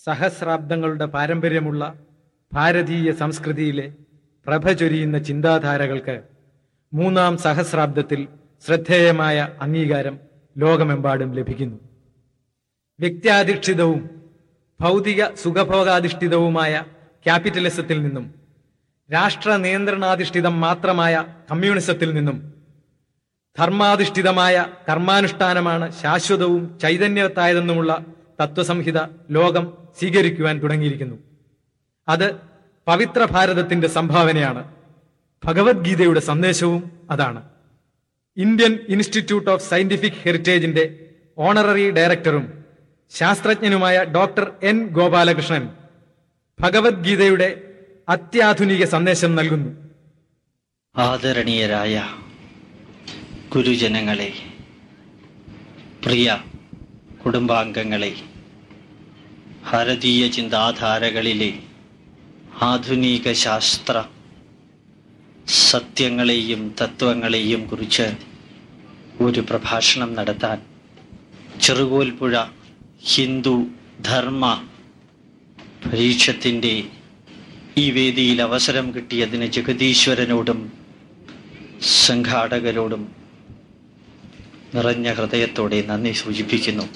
സഹസ്രാബ്ദങ്ങളുടെ പാരമ്പര്യമുള്ള ഭാരതീയ സംസ്കൃതിയിലെ പ്രഭ ചൊരിയുന്ന ചിന്താധാരകൾക്ക് മൂന്നാം സഹസ്രാബ്ദത്തിൽ ശ്രദ്ധേയമായ അംഗീകാരം ലോകമെമ്പാടും ലഭിക്കുന്നു വ്യക്തിയാധിഷ്ഠിതവും ഭൗതിക സുഖഭോഗാധിഷ്ഠിതവുമായ ക്യാപിറ്റലിസത്തിൽ നിന്നും രാഷ്ട്ര നിയന്ത്രണാധിഷ്ഠിതം മാത്രമായ കമ്മ്യൂണിസത്തിൽ നിന്നും ധർമാധിഷ്ഠിതമായ കർമാനുഷ്ഠാനമാണ് ശാശ്വതവും ചൈതന്യവത്തായതെന്നുമുള്ള തത്വസംഹിത ലോകം സ്വീകരിക്കുവാൻ തുടങ്ങിയിരിക്കുന്നു അത് പവിത്ര ഭാരതത്തിന്റെ സംഭാവനയാണ് ഭഗവത്ഗീതയുടെ സന്ദേശവും അതാണ് ഇന്ത്യൻ ഇൻസ്റ്റിറ്റ്യൂട്ട് ഓഫ് സയന്റിഫിക് ഹെറിറ്റേജിന്റെ ഓണററി ഡയറക്ടറും ശാസ്ത്രജ്ഞനുമായ ഡോക്ടർ എൻ ഗോപാലകൃഷ്ണൻ ഭഗവത്ഗീതയുടെ അത്യാധുനിക സന്ദേശം നൽകുന്നു ആദരണീയരായ ഗുരുജനങ്ങളെ പ്രിയ കുടുംബാംഗങ്ങളെ ഭാരതീയ ചിന്താധാരകളിലെ ആധുനിക ശാസ്ത്ര സത്യങ്ങളെയും തത്വങ്ങളെയും കുറിച്ച് ഒരു പ്രഭാഷണം നടത്താൻ ചെറുകോൽപ്പുഴ ഹിന്ദു ധർമ്മ പരീക്ഷത്തിൻ്റെ ഈ വേദിയിൽ അവസരം കിട്ടിയതിന് ജഗതീശ്വരനോടും സംഘാടകരോടും നിറഞ്ഞ ഹൃദയത്തോടെ നന്ദി സൂചിപ്പിക്കുന്നു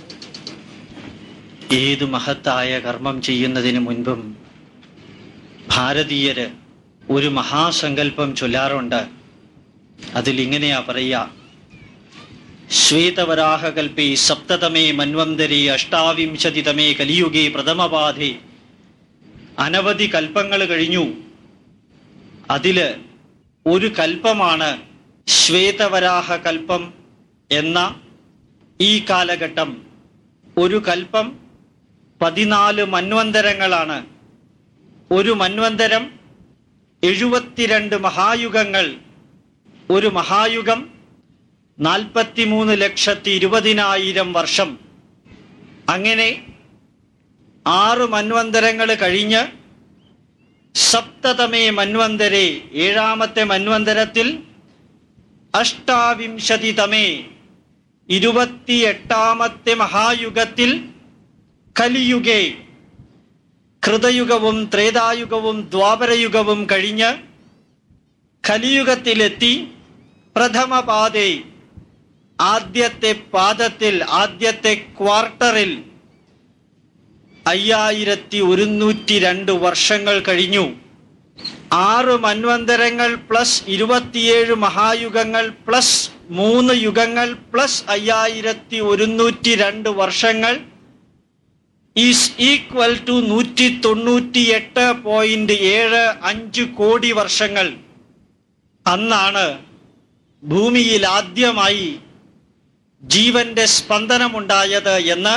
ഏതു മഹത്തായ കർമ്മം ചെയ്യുന്നതിന് മുൻപും ഭാരതീയര് ഒരു മഹാസങ്കല്പം ചൊല്ലാറുണ്ട് അതിലിങ്ങനെയാ പറയുക ശ്വേതവരാഹകൽപേ സപ്തതമേ മന്വന്തരേ അഷ്ടാവിംശതിതമേ കലിയുഗേ പ്രഥമപാധേ അനവധി കൽപ്പങ്ങൾ കഴിഞ്ഞു അതില് ഒരു കൽപ്പമാണ് ശ്വേതവരാഹ കൽപ്പം എന്ന ഈ കാലഘട്ടം ഒരു കൽപ്പം പതിനാല് മന്വന്തരങ്ങളാണ് ഒരു മന്വന്തരം എഴുപത്തിരണ്ട് മഹായുഗങ്ങൾ ഒരു മഹായുഗം നാൽപ്പത്തിമൂന്ന് ലക്ഷത്തി ഇരുപതിനായിരം വർഷം അങ്ങനെ ആറ് മന്വന്തരങ്ങൾ കഴിഞ്ഞ് സപ്തതമേ മന്വന്തരെ ഏഴാമത്തെ മന്വന്തരത്തിൽ അഷ്ടാവിംശതിതമേ ഇരുപത്തിയെട്ടാമത്തെ മഹായുഗത്തിൽ കലിയുഗേ കൃതയുഗവും ത്രേതായുഗവും ദ്വാപരയുഗവും കഴിഞ്ഞ് കലിയുഗത്തിലെത്തി പ്രഥമ പാതേ ആദ്യത്തെ പാദത്തിൽ ആദ്യത്തെ ക്വാർട്ടറിൽ അയ്യായിരത്തി ഒരുന്നൂറ്റി രണ്ട് വർഷങ്ങൾ കഴിഞ്ഞു ആറ് മന്വന്തരങ്ങൾ പ്ലസ് ഇരുപത്തിയേഴ് മഹായുഗങ്ങൾ പ്ലസ് മൂന്ന് യുഗങ്ങൾ പ്ലസ് അയ്യായിരത്തി ഒരുന്നൂറ്റി രണ്ട് വർഷങ്ങൾ ഈസ് ഈക്വൽ ടു നൂറ്റി തൊണ്ണൂറ്റി എട്ട് പോയിന്റ് ഏഴ് അഞ്ച് കോടി വർഷങ്ങൾ അന്നാണ് ഭൂമിയിൽ ആദ്യമായി ജീവന്റെ സ്പന്ദനമുണ്ടായത് എന്ന്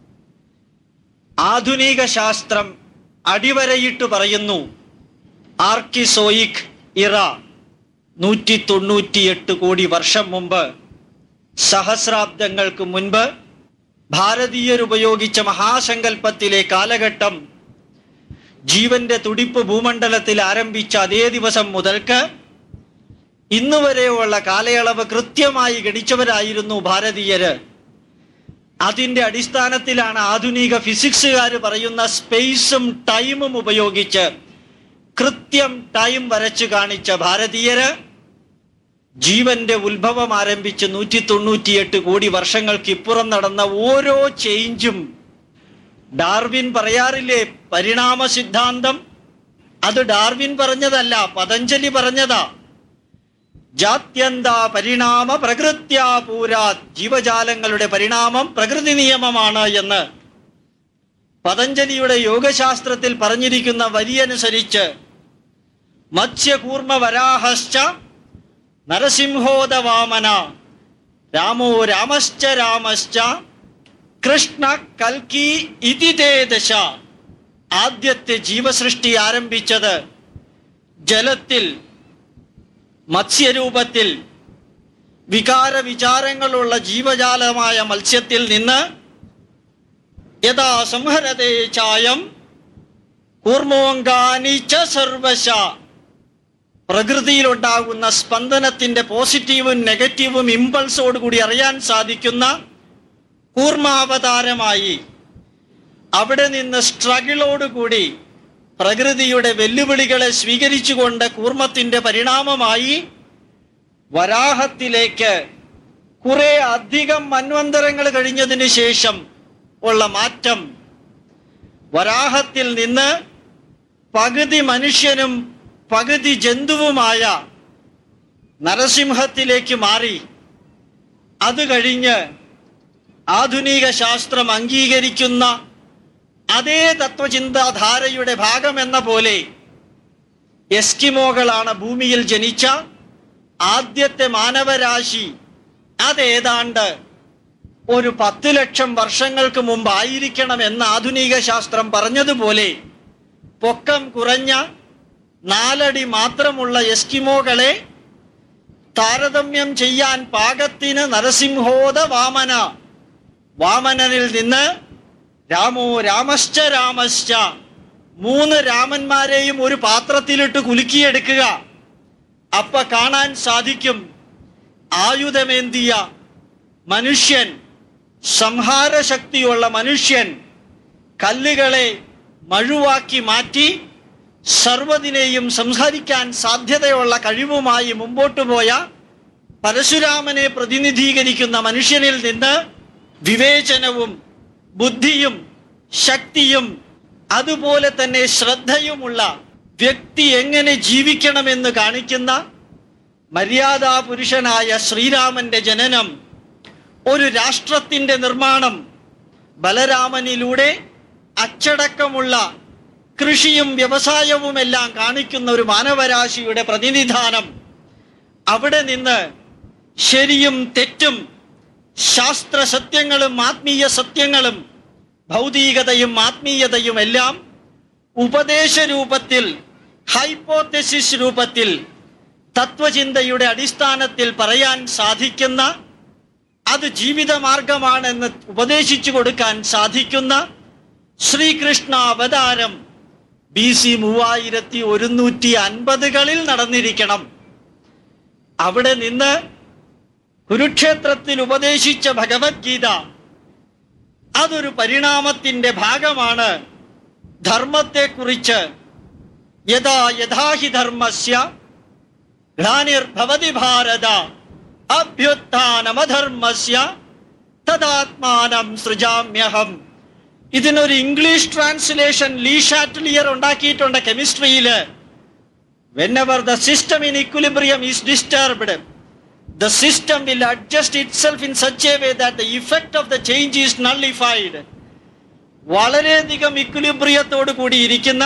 ആധുനിക ശാസ്ത്രം അടിവരയിട്ട് പറയുന്നു ആർക്കിസോയിക് ഇറ നൂറ്റി തൊണ്ണൂറ്റിയെട്ട് കോടി വർഷം മുമ്പ് സഹസ്രാബ്ദങ്ങൾക്ക് മുൻപ് ഭാരതീയർ ഉപയോഗിച്ച മഹാസങ്കല്പത്തിലെ കാലഘട്ടം ജീവന്റെ തുടിപ്പ് ഭൂമണ്ഡലത്തിൽ ആരംഭിച്ച അതേ ദിവസം മുതൽക്ക് ഇന്ന് വരെയുള്ള കാലയളവ് കൃത്യമായി ഗണിച്ചവരായിരുന്നു ഭാരതീയര് അതിന്റെ അടിസ്ഥാനത്തിലാണ് ആധുനിക ഫിസിക്സുകാർ പറയുന്ന സ്പേസും ടൈമും ഉപയോഗിച്ച് കൃത്യം ടൈം വരച്ചു കാണിച്ച ഭാരതീയര് ജീവന്റെ ഉത്ഭവം ആരംഭിച്ച് നൂറ്റി തൊണ്ണൂറ്റിയെട്ട് കോടി വർഷങ്ങൾക്ക് ഇപ്പുറം നടന്ന ഓരോ ചേഞ്ചും ഡാർവിൻ പറയാറില്ലേ പരിണാമ സിദ്ധാന്തം അത് ഡാർവിൻ പറഞ്ഞതല്ല പതഞ്ജലി പറഞ്ഞതാ ജാത്യന്ത പരിണാമ പ്രകൃത്യാ പൂരാ ജീവജാലങ്ങളുടെ പരിണാമം പ്രകൃതി നിയമമാണ് എന്ന് പതഞ്ജലിയുടെ യോഗശാസ്ത്രത്തിൽ പറഞ്ഞിരിക്കുന്ന വരിയനുസരിച്ച് മത്സ്യകൂർമ്മ വരാഹശ്ച നരസിംഹോദവാമന രാമോ രാമശ്ച രാമശ്ച കൃഷ്ണ കൽക്കി ഇതി തേ ദശ ആദ്യത്തെ ജീവസൃഷ്ടി ആരംഭിച്ചത് ജലത്തിൽ മത്സ്യരൂപത്തിൽ വികാര വിചാരങ്ങളുള്ള ജീവജാലമായ മത്സ്യത്തിൽ നിന്ന് യഥാ സംഹരതേ ചായം കൂർമോങ്കാനി ച സർവശ പ്രകൃതിയിലുണ്ടാകുന്ന സ്പന്ദനത്തിന്റെ പോസിറ്റീവും നെഗറ്റീവും ഇമ്പൾസോടുകൂടി അറിയാൻ സാധിക്കുന്ന കൂർമാവതാരമായി അവിടെ നിന്ന് സ്ട്രഗിളോടുകൂടി പ്രകൃതിയുടെ വെല്ലുവിളികളെ സ്വീകരിച്ചുകൊണ്ട് കൂർമ്മത്തിന്റെ പരിണാമമായി വരാഹത്തിലേക്ക് കുറെ അധികം മന്വന്തരങ്ങൾ കഴിഞ്ഞതിന് ശേഷം ഉള്ള മാറ്റം വരാഹത്തിൽ നിന്ന് പകുതി മനുഷ്യനും പകുതി ജന്തുവുമായ നരസിംഹത്തിലേക്ക് മാറി അത് കഴിഞ്ഞ് ആധുനിക ശാസ്ത്രം അംഗീകരിക്കുന്ന അതേ തത്വചിന്താധാരയുടെ ഭാഗമെന്ന പോലെ എസ്കിമോകളാണ് ഭൂമിയിൽ ജനിച്ച ആദ്യത്തെ മാനവരാശി അതേതാണ്ട് ഒരു പത്ത് ലക്ഷം വർഷങ്ങൾക്ക് മുമ്പായിരിക്കണം എന്ന് ആധുനിക ശാസ്ത്രം പറഞ്ഞതുപോലെ പൊക്കം കുറഞ്ഞ നാലടി മാത്രമുള്ള എസ്കിമോകളെ താരതമ്യം ചെയ്യാൻ പാകത്തിന് നരസിംഹോദ വാമന വാമനനിൽ നിന്ന് രാമോ രാമശ്ച രാമശ്ച മൂന്ന് രാമന്മാരെയും ഒരു പാത്രത്തിലിട്ട് കുലുക്കിയെടുക്കുക അപ്പ കാണാൻ സാധിക്കും ആയുധമേന്തിയ മനുഷ്യൻ സംഹാരശക്തിയുള്ള മനുഷ്യൻ കല്ലുകളെ മഴുവാക്കി മാറ്റി സർവ്വതിനെയും സംഹരിക്കാൻ സാധ്യതയുള്ള കഴിവുമായി മുമ്പോട്ട് പോയ പരശുരാമനെ പ്രതിനിധീകരിക്കുന്ന മനുഷ്യനിൽ നിന്ന് വിവേചനവും ബുദ്ധിയും ശക്തിയും അതുപോലെ തന്നെ ശ്രദ്ധയുമുള്ള വ്യക്തി എങ്ങനെ ജീവിക്കണമെന്ന് കാണിക്കുന്ന മര്യാദാ പുരുഷനായ ശ്രീരാമന്റെ ജനനം ഒരു രാഷ്ട്രത്തിന്റെ നിർമ്മാണം ബലരാമനിലൂടെ അച്ചടക്കമുള്ള കൃഷിയും വ്യവസായവുമെല്ലാം കാണിക്കുന്ന ഒരു മാനവരാശിയുടെ പ്രതിനിധാനം അവിടെ നിന്ന് ശരിയും തെറ്റും ശാസ്ത്ര സത്യങ്ങളും ആത്മീയ സത്യങ്ങളും ഭൗതികതയും ആത്മീയതയും എല്ലാം ഉപദേശ രൂപത്തിൽ ഹൈപ്പോതെസിസ് രൂപത്തിൽ തത്വചിന്തയുടെ അടിസ്ഥാനത്തിൽ പറയാൻ സാധിക്കുന്ന അത് ജീവിതമാർഗമാണെന്ന് ഉപദേശിച്ചു കൊടുക്കാൻ സാധിക്കുന്ന ശ്രീകൃഷ്ണ അവതാരം ബി സി മൂവായിരത്തി ഒരുന്നൂറ്റി അൻപതുകളിൽ നടന്നിരിക്കണം അവിടെ നിന്ന് കുരുക്ഷേത്രത്തിൽ ഉപദേശിച്ച ഭഗവത്ഗീത അതൊരു പരിണാമത്തിന്റെ ഭാഗമാണ് ധർമ്മത്തെക്കുറിച്ച് യഥാ യഥാഹി ധർമ്മസ്യ ഗ്ലാനിർഭവതി ഭാരത അഭ്യുത്ഥാനമധർമ്മസ്യ തദാത്മാനം സൃജാമ്യഹം ഇതിനൊരു ഇംഗ്ലീഷ് ട്രാൻസ്ലേഷൻ ലീ ഷാറ്റ്ലിയർ ഉണ്ടാക്കിയിട്ടുണ്ട് കെമിസ്ട്രിയില് whenever the system in equilibrium is disturbed the system will adjust itself in such a way that the effect of the change is nullified വളരെയധികം ഇക്വിലിബ്രിയത്തോടു കൂടി ഇരിക്കുന്ന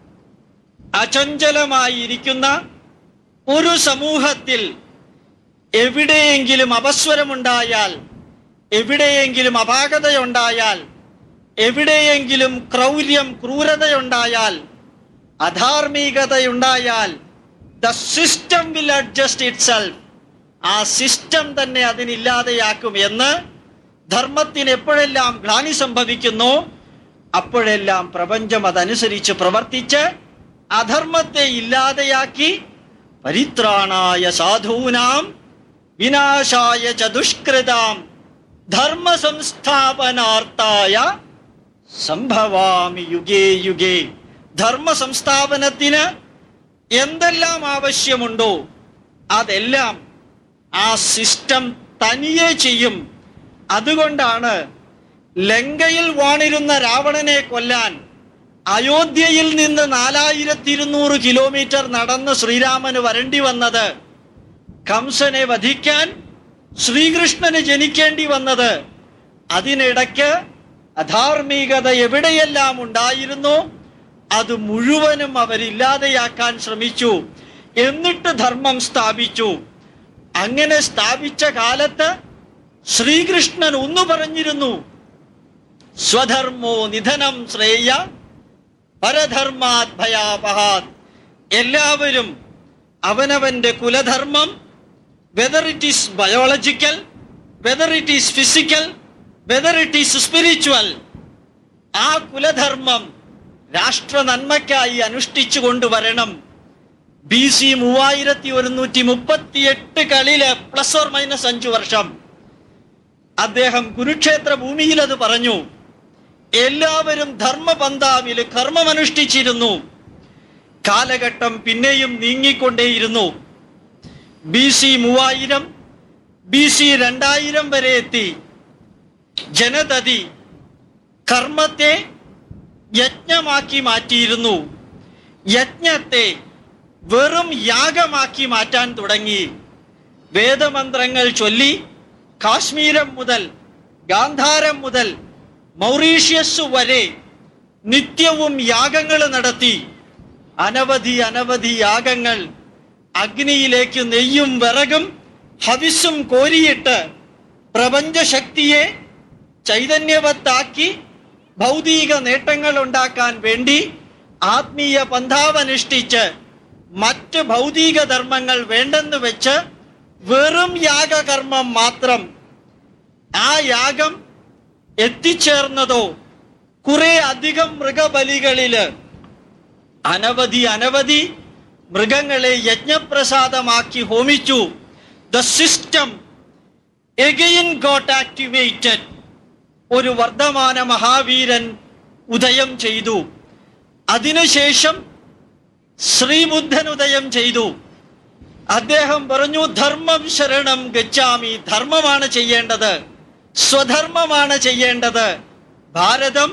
അചഞ്ചലമായി ഇരിക്കുന്ന ഒരു സമൂഹത്തിൽ എവിടെയെങ്കിലും അപസ്വരമുണ്ടായാൽ എവിടെയെങ്കിലും അപാകതയുണ്ടായാൽ എവിടെയെങ്കിലും ക്രൗര്യം ക്രൂരതയുണ്ടായാൽ അധാർമികതയുണ്ടായാൽ the system will adjust itself ആ സിസ്റ്റം തന്നെ അതിനില്ലാതെയാക്കും എന്ന് ധർമ്മത്തിന് എപ്പോഴെല്ലാം ഗ്ലാനി സംഭവിക്കുന്നു അപ്പോഴെല്ലാം പ്രപഞ്ചം അതനുസരിച്ച് പ്രവർത്തിച്ച് അധർമ്മത്തെ ഇല്ലാതെയാക്കി പരിത്രാണായ സാധൂനാം വിനാശായ ച ദുഷ്കൃതാം ധർമ്മ സംസ്ഥാപനാർത്ഥായ സംഭവാമി യുഗേ യുഗേ ധർമ്മ സംസ്ഥാപനത്തിന് എന്തെല്ലാം ആവശ്യമുണ്ടോ അതെല്ലാം ആ സിസ്റ്റം തനിയെ ചെയ്യും അതുകൊണ്ടാണ് ലങ്കയിൽ വാണിരുന്ന രാവണനെ കൊല്ലാൻ അയോധ്യയിൽ നിന്ന് നാലായിരത്തി ഇരുന്നൂറ് കിലോമീറ്റർ നടന്ന് ശ്രീരാമന് വരേണ്ടി വന്നത് കംസനെ വധിക്കാൻ ശ്രീകൃഷ്ണന് ജനിക്കേണ്ടി വന്നത് അതിനിടയ്ക്ക് അധാർമികത എവിടെയെല്ലാം ഉണ്ടായിരുന്നു അത് മുഴുവനും അവരില്ലാതെയാക്കാൻ ശ്രമിച്ചു എന്നിട്ട് ധർമ്മം സ്ഥാപിച്ചു അങ്ങനെ സ്ഥാപിച്ച കാലത്ത് ശ്രീകൃഷ്ണൻ ഒന്നു പറഞ്ഞിരുന്നു സ്വധർമ്മോ നിധനം ശ്രേയ പരധർമാത് ഭയാപഹാത് എല്ലാവരും അവനവന്റെ കുലധർമ്മം whether it is biological whether it is physical whether it is spiritual ആ കുലധർമ്മം രാഷ്ട്ര നന്മയ്ക്കായി അനുഷ്ഠിച്ചു കൊണ്ടുവരണം ബി സി മൂവായിരത്തി ഒരുന്നൂറ്റി മുപ്പത്തി എട്ട് കളില് പ്ലസ് ഓർ മൈനസ് അഞ്ചു വർഷം അദ്ദേഹം കുരുക്ഷേത്ര ഭൂമിയിൽ അത് പറഞ്ഞു എല്ലാവരും ധർമ്മപന്താവിൽ കർമ്മമനുഷ്ഠിച്ചിരുന്നു കാലഘട്ടം പിന്നെയും നീങ്ങിക്കൊണ്ടേയിരുന്നു ബി സി മൂവായിരം ബി സി രണ്ടായിരം വരെ എത്തി ജനതതി കർമ്മത്തെ യജ്ഞമാക്കി മാറ്റിയിരുന്നു യജ്ഞത്തെ വെറും യാഗമാക്കി മാറ്റാൻ തുടങ്ങി വേദമന്ത്രങ്ങൾ ചൊല്ലി കാശ്മീരം മുതൽ ഗാന്ധാരം മുതൽ മൗറീഷ്യസ് വരെ നിത്യവും യാഗങ്ങൾ നടത്തി അനവധി അനവധി യാഗങ്ങൾ അഗ്നിയിലേക്ക് നെയ്യും വിറകും ഹവിസും കോരിയിട്ട് പ്രപഞ്ചശക്തിയെ ചൈതന്യവത്താക്കി ഭൗതിക നേട്ടങ്ങൾ ഉണ്ടാക്കാൻ വേണ്ടി ആത്മീയ പന്ഥാവനുഷ്ഠിച്ച് മറ്റ് ഭൗതിക ധർമ്മങ്ങൾ വേണ്ടെന്ന് വെച്ച് വെറും യാഗകർമ്മം മാത്രം ആ യാഗം എത്തിച്ചേർന്നതോ കുറെ അധികം മൃഗബലികളില് അനവധി അനവധി മൃഗങ്ങളെ യജ്ഞപ്രസാദമാക്കി ഹോമിച്ചു the system again got activated ഒരു വർദ്ധമാന മഹാവീരൻ ഉദയം ചെയ്തു അതിനുശേഷം ശ്രീബുദ്ധൻ ഉദയം ചെയ്തു അദ്ദേഹം പറഞ്ഞു ധർമ്മം ശരണം ഗച്ഛാമി ധർമ്മമാണ് ചെയ്യേണ്ടത് സ്വധർമ്മമാണ് ചെയ്യേണ്ടത് ഭാരതം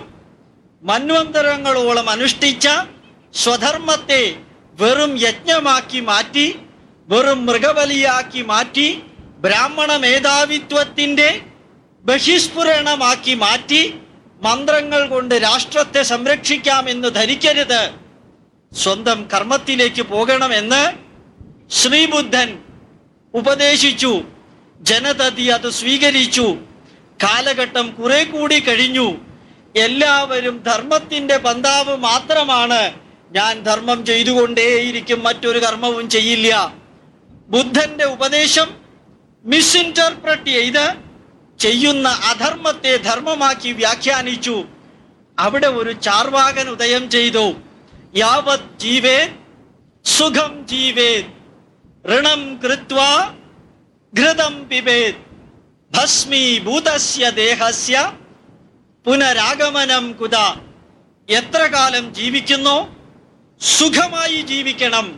മന്വന്തരങ്ങളോളം അനുഷ്ഠിച്ച സ്വധർമ്മത്തെ വെറും യജ്ഞമാക്കി മാറ്റി വെറും മൃഗബലിയാക്കി മാറ്റി ബ്രാഹ്മണ മേധാവിത്വത്തിന്റെ ബഹിസ്ഫുരണമാക്കി മാറ്റി മന്ത്രങ്ങൾ കൊണ്ട് രാഷ്ട്രത്തെ സംരക്ഷിക്കാമെന്ന് ധരിക്കരുത് സ്വന്തം കർമ്മത്തിലേക്ക് പോകണമെന്ന് ശ്രീബുദ്ധൻ ഉപദേശിച്ചു ജനതതി അത് സ്വീകരിച്ചു കാലഘട്ടം കുറെ കൂടി കഴിഞ്ഞു എല്ലാവരും ധർമ്മത്തിന്റെ പന്താവ് മാത്രമാണ് ഞാൻ ധർമ്മം ചെയ്തുകൊണ്ടേയിരിക്കും മറ്റൊരു കർമ്മവും ചെയ്യില്ല ബുദ്ധന്റെ ഉപദേശം മിസ്ഇന്റർപ്രറ്റ് ചെയ്ത് ചെയ്യുന്ന അധർമ്മത്തെ ധർമ്മമാക്കി വ്യാഖ്യാനിച്ചു അവിടെ ഒരു ചാർവാകൻ ഉദയം ചെയ്തു യാവത് ജീവേ സുഖം ജീവേത് ഋണം കൃത്വ ഘൃതം പിബേത് ഭസ്മീഭൂതസ്യ ദേഹസ്യ പുനരാഗമനം കുത എത്ര കാലം ജീവിക്കുന്നോ സുഖമായി ജീവിക്കണം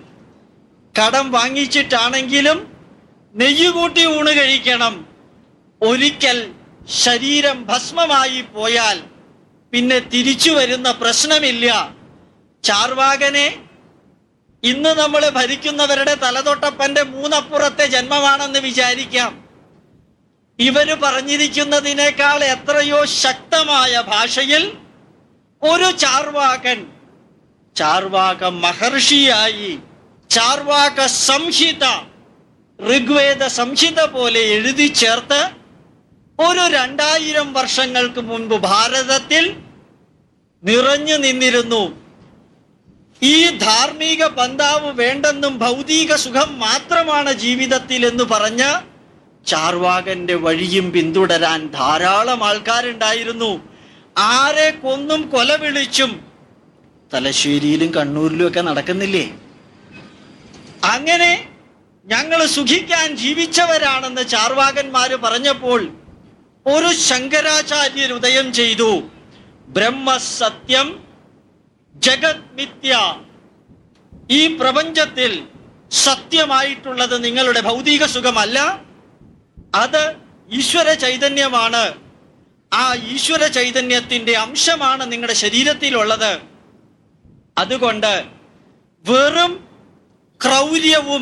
കടം വാങ്ങിച്ചിട്ടാണെങ്കിലും നെയ്യുകൂട്ടി ഊണ് കഴിക്കണം ഒരിക്കൽ ശരീരം ഭസ്മമായി പോയാൽ പിന്നെ തിരിച്ചു വരുന്ന പ്രശ്നമില്ല ചാർവാകനെ ഇന്ന് നമ്മൾ ഭരിക്കുന്നവരുടെ തലതൊട്ടപ്പന്റെ മൂന്നപ്പുറത്തെ ജന്മമാണെന്ന് വിചാരിക്കാം ഇവര് പറഞ്ഞിരിക്കുന്നതിനേക്കാൾ എത്രയോ ശക്തമായ ഭാഷയിൽ ഒരു ചാർവാകൻ ചാർവാക മഹർഷിയായി ചാർവാക സംഹിത ഋഗ്വേദ സംഹിത പോലെ എഴുതി ചേർത്ത് ഒരു രണ്ടായിരം വർഷങ്ങൾക്ക് മുൻപ് ഭാരതത്തിൽ നിറഞ്ഞു നിന്നിരുന്നു ഈ ധാർമ്മിക പന്താവ് വേണ്ടെന്നും ഭൗതിക സുഖം മാത്രമാണ് ജീവിതത്തിൽ എന്ന് പറഞ്ഞ് ചാർവാകന്റെ വഴിയും പിന്തുടരാൻ ധാരാളം ആൾക്കാരുണ്ടായിരുന്നു ആരെ കൊന്നും കൊല വിളിച്ചും തലശ്ശേരിയിലും കണ്ണൂരിലും ഒക്കെ നടക്കുന്നില്ലേ അങ്ങനെ ഞങ്ങൾ സുഖിക്കാൻ ജീവിച്ചവരാണെന്ന് ചാർവാകന്മാര് പറഞ്ഞപ്പോൾ ഒരു ശങ്കരാചാര്യർ ഉദയം ചെയ്തു ബ്രഹ്മസത്യം ജഗത് മിഥ്യ ഈ പ്രപഞ്ചത്തിൽ സത്യമായിട്ടുള്ളത് നിങ്ങളുടെ ഭൗതിക സുഖമല്ല അത് ഈശ്വര ചൈതന്യമാണ് ആ ഈശ്വര ചൈതന്യത്തിന്റെ അംശമാണ് നിങ്ങളുടെ ശരീരത്തിലുള്ളത് അതുകൊണ്ട് വെറും ക്രൗര്യവും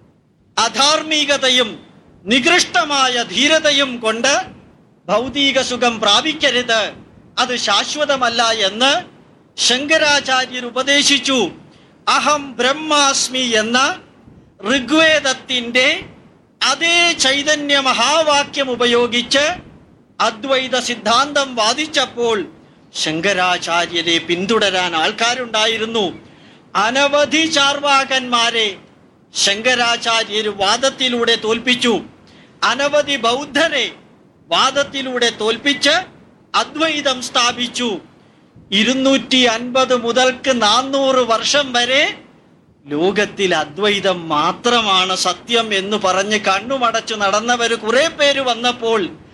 അധാർമികതയും നികൃഷ്ടമായ ധീരതയും കൊണ്ട് ഭൗതിക സുഖം പ്രാപിക്കരുത് അത് ശാശ്വതമല്ല എന്ന് ശങ്കരാചാര്യർ ഉപദേശിച്ചു അഹം ബ്രഹ്മാസ്മി എന്ന ഋഗ്വേദത്തിന്റെ അതേ ചൈതന്യ മഹാവാക്യം ഉപയോഗിച്ച് അദ്വൈത സിദ്ധാന്തം വാദിച്ചപ്പോൾ ശങ്കരാചാര്യരെ പിന്തുടരാൻ ആൾക്കാരുണ്ടായിരുന്നു അനവധി ചാർവാകന്മാരെ ശങ്കരാചാര്യർ വാദത്തിലൂടെ തോൽപ്പിച്ചു അനവധി ബൗദ്ധരെ വാദത്തിലൂടെ തോൽപ്പിച്ച് അദ്വൈതം സ്ഥാപിച്ചു ഇരുന്നൂറ്റി അൻപത് മുതൽക്ക് നാനൂറ് വർഷം വരെ ലോകത്തിൽ അദ്വൈതം മാത്രമാണ് സത്യം എന്ന് പറഞ്ഞ് കണ്ണുമടച്ചു നടന്നവര് കുറെ പേര് വന്നപ്പോൾ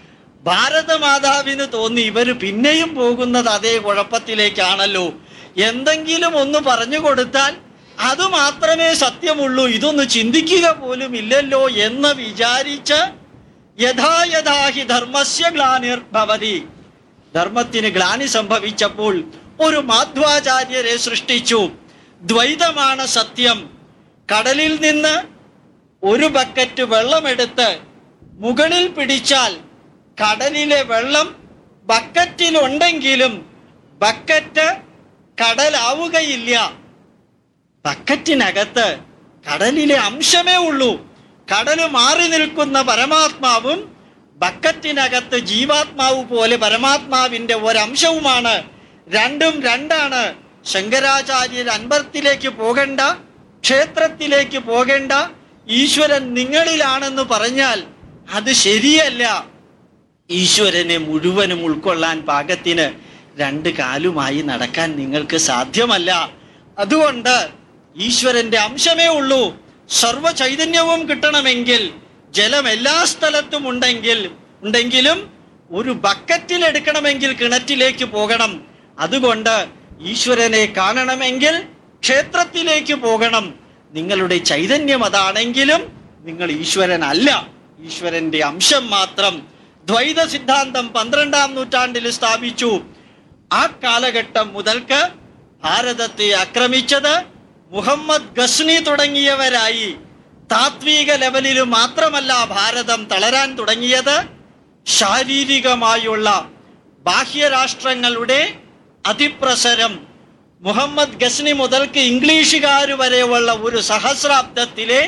ഭാരതമാതാവിന് തോന്നി ഇവര് പിന്നെയും പോകുന്നത് അതേ കുഴപ്പത്തിലേക്കാണല്ലോ എന്തെങ്കിലും ഒന്ന് പറഞ്ഞു കൊടുത്താൽ അത് മാത്രമേ സത്യമുള്ളൂ ഇതൊന്ന് ചിന്തിക്കുക പോലും ഇല്ലല്ലോ എന്ന് വിചാരിച്ച് യഥാ യഥാ ഹി ധർമ്മസ്യ ഗ്ലാനിർഭവതി ധർമ്മത്തിന് ഗ്ലാനി സംഭവിച്ചപ്പോൾ ഒരു മാധ്വാചാര്യരെ സൃഷ്ടിച്ചു ദ്വൈതമാണ് സത്യം കടലിൽ നിന്ന് ഒരു ബക്കറ്റ് വെള്ളമെടുത്ത് മുകളിൽ പിടിച്ചാൽ കടലിലെ വെള്ളം ബക്കറ്റിലുണ്ടെങ്കിലും ബക്കറ്റ് കടലാവുകയില്ല ബക്കറ്റിനകത്ത് കടലിലെ അംശമേ ഉള്ളൂ കടല് മാറി നിൽക്കുന്ന പരമാത്മാവും ബക്കറ്റിനകത്ത് ജീവാത്മാവ് പോലെ പരമാത്മാവിന്റെ ഒരംശവുമാണ് രണ്ടും രണ്ടാണ് ശങ്കരാചാര്യർ അൻപത്തിലേക്ക് പോകണ്ട ക്ഷേത്രത്തിലേക്ക് പോകേണ്ട ഈശ്വരൻ നിങ്ങളിലാണെന്ന് പറഞ്ഞാൽ അത് ശരിയല്ല ഈശ്വരനെ മുഴുവനും ഉൾക്കൊള്ളാൻ പാകത്തിന് രണ്ട് കാലുമായി നടക്കാൻ നിങ്ങൾക്ക് സാധ്യമല്ല അതുകൊണ്ട് ഈശ്വരന്റെ അംശമേ ഉള്ളൂ സർവ ചൈതന്യവും കിട്ടണമെങ്കിൽ ജലം എല്ലാ സ്ഥലത്തും ഉണ്ടെങ്കിൽ ഉണ്ടെങ്കിലും ഒരു ബക്കറ്റിൽ എടുക്കണമെങ്കിൽ കിണറ്റിലേക്ക് പോകണം അതുകൊണ്ട് ഈശ്വരനെ കാണണമെങ്കിൽ ക്ഷേത്രത്തിലേക്ക് പോകണം നിങ്ങളുടെ ചൈതന്യം അതാണെങ്കിലും നിങ്ങൾ ഈശ്വരനല്ല ഈശ്വരന്റെ അംശം മാത്രം ദ്വൈത സിദ്ധാന്തം പന്ത്രണ്ടാം നൂറ്റാണ്ടിൽ സ്ഥാപിച്ചു ആ കാലഘട്ടം മുതൽക്ക് ഭാരതത്തെ ആക്രമിച്ചത് മുഹമ്മദ് ഗസ്നി തുടങ്ങിയവരായി താത്വിക ലെവലിൽ മാത്രമല്ല ഭാരതം തളരാൻ തുടങ്ങിയത് ശാരീരികമായുള്ള ബാഹ്യരാഷ്ട്രങ്ങളുടെ അതിപ്രസരം മുഹമ്മദ് ഗസ്നി മുതൽക്ക് ഇംഗ്ലീഷുകാർ വരെയുള്ള ഒരു സഹസ്രാബ്ദത്തിലെ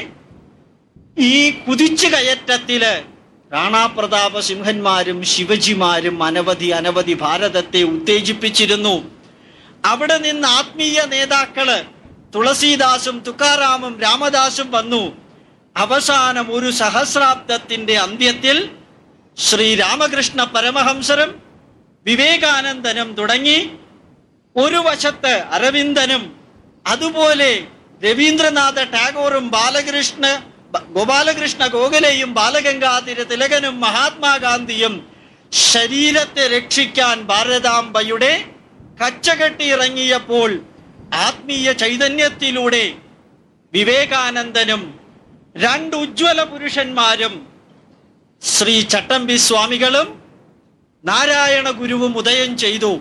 ഈ കുതിച്ചു കയറ്റത്തില് റാണാപ്രതാപ സിംഹന്മാരും ശിവജിമാരും അനവധി അനവധി ഭാരതത്തെ ഉത്തേജിപ്പിച്ചിരുന്നു അവിടെ നിന്ന് ആത്മീയ നേതാക്കള് തുളസീദാസും തുക്കാറാമും രാമദാസും വന്നു അവസാനം ഒരു സഹസ്രാബ്ദത്തിന്റെ അന്ത്യത്തിൽ ശ്രീ രാമകൃഷ്ണ പരമഹംസരും വിവേകാനന്ദനും തുടങ്ങി ഒരു വശത്ത് അരവിന്ദനും അതുപോലെ രവീന്ദ്രനാഥ ടാഗോറും ബാലകൃഷ്ണ ബ- ഗോപാലകൃഷ്ണ ഗോഖലെയും ബാലഗംഗാധര തിലകനും മഹാത്മാഗാന്ധിയും ശരീരത്തെ രക്ഷിക്കാൻ ഭാരതാംബയുടെ കച്ചകെട്ടി ഇറങ്ങിയപ്പോൾ ആത്മീയ ചൈതന്യത്തിലൂടെ വിവേകാനന്ദനും രണ്ട് ഉജ്ജ്വല പുരുഷന്മാരും ശ്രീ ചട്ടമ്പി സ്വാമികളും നാരായണ ഗുരുവും ഉദയം ചെയ്തു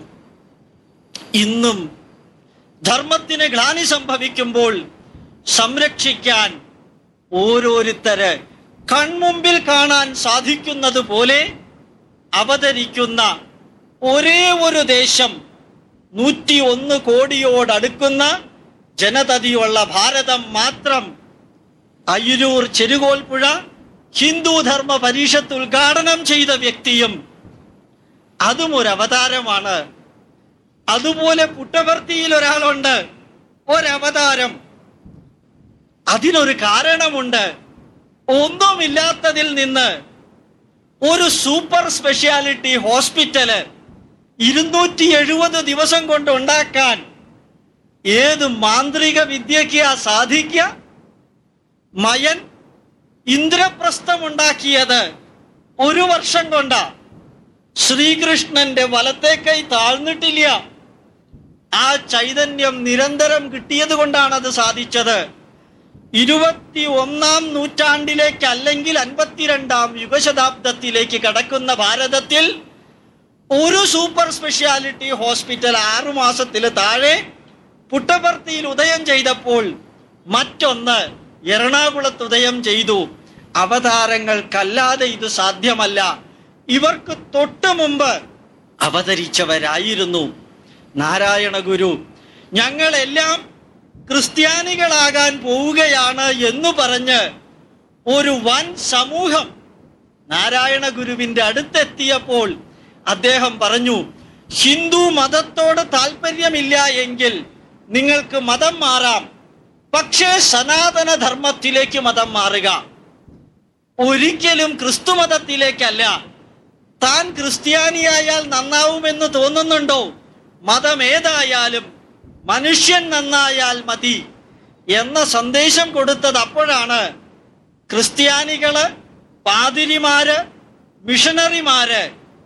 ഇന്നും ധർമ്മത്തിന് ഗ്ലാനി സംഭവിക്കുമ്പോൾ സംരക്ഷിക്കാൻ ഓരോരുത്തര് കൺമുമ്പിൽ കാണാൻ സാധിക്കുന്നത് പോലെ അവതരിക്കുന്ന ഒരേ ഒരു ദേശം നൂറ്റി ഒന്ന് കോടിയോടടുക്കുന്ന ജനതതിയുള്ള ഭാരതം മാത്രം അയ്യൂർ ചെരുകോൽപ്പുഴ ഹിന്ദു ധർമ്മ പരീക്ഷത്ത് ഉദ്ഘാടനം ചെയ്ത വ്യക്തിയും അതും ഒരു അവതാരമാണ് അതുപോലെ പുട്ടപർത്തിയിൽ ഒരാളുണ്ട് ഒരവതാരം അതിനൊരു കാരണമുണ്ട് ഒന്നുമില്ലാത്തതിൽ നിന്ന് ഒരു സൂപ്പർ സ്പെഷ്യാലിറ്റി ഹോസ്പിറ്റല് ഇരുന്നൂറ്റി എഴുപത് ദിവസം കൊണ്ട് ഉണ്ടാക്കാൻ ഏത് മാന്ത്രിക വിദ്യയ്ക്ക് സാധിക്ക മയൻ ഇന്ദ്രപ്രസ്ഥമുണ്ടാക്കിയത് ഒരു വർഷം കൊണ്ടാ ശ്രീകൃഷ്ണന്റെ വലത്തെ കൈ താഴ്ന്നിട്ടില്ല ആ ചൈതന്യം നിരന്തരം കിട്ടിയത് കൊണ്ടാണ് അത് സാധിച്ചത് ഇരുപത്തി ഒന്നാം നൂറ്റാണ്ടിലേക്ക് അല്ലെങ്കിൽ അൻപത്തിരണ്ടാം യുഗശതാബ്ദത്തിലേക്ക് കടക്കുന്ന ഭാരതത്തിൽ ഒരു സൂപ്പർ സ്പെഷ്യാലിറ്റി ഹോസ്പിറ്റൽ ആറു മാസത്തിൽ താഴെ പുട്ടപർത്തിയിൽ ഉദയം ചെയ്തപ്പോൾ മറ്റൊന്ന് എറണാകുളത്ത് ഉദയം ചെയ്തു അവതാരങ്ങൾക്കല്ലാതെ ഇത് സാധ്യമല്ല ഇവർക്ക് തൊട്ടു മുമ്പ് അവതരിച്ചവരായിരുന്നു നാരായണ ഗുരു ഞങ്ങളെല്ലാം ക്രിസ്ത്യാനികളാകാൻ പോവുകയാണ് എന്ന് പറഞ്ഞ് ഒരു വൻ സമൂഹം നാരായണ ഗുരുവിന്റെ അടുത്തെത്തിയപ്പോൾ അദ്ദേഹം പറഞ്ഞു ഹിന്ദു മതത്തോട് താല്പര്യമില്ല എങ്കിൽ നിങ്ങൾക്ക് മതം മാറാം പക്ഷേ സനാതന ധർമ്മത്തിലേക്ക് മതം മാറുക ഒരിക്കലും ക്രിസ്തു മതത്തിലേക്കല്ല താൻ ക്രിസ്ത്യാനിയായാൽ നന്നാവുമെന്ന് തോന്നുന്നുണ്ടോ മതം ഏതായാലും മനുഷ്യൻ നന്നായാൽ മതി എന്ന സന്ദേശം കൊടുത്തത് അപ്പോഴാണ് ക്രിസ്ത്യാനികള് പാതിരിമാര് മിഷണറിമാര്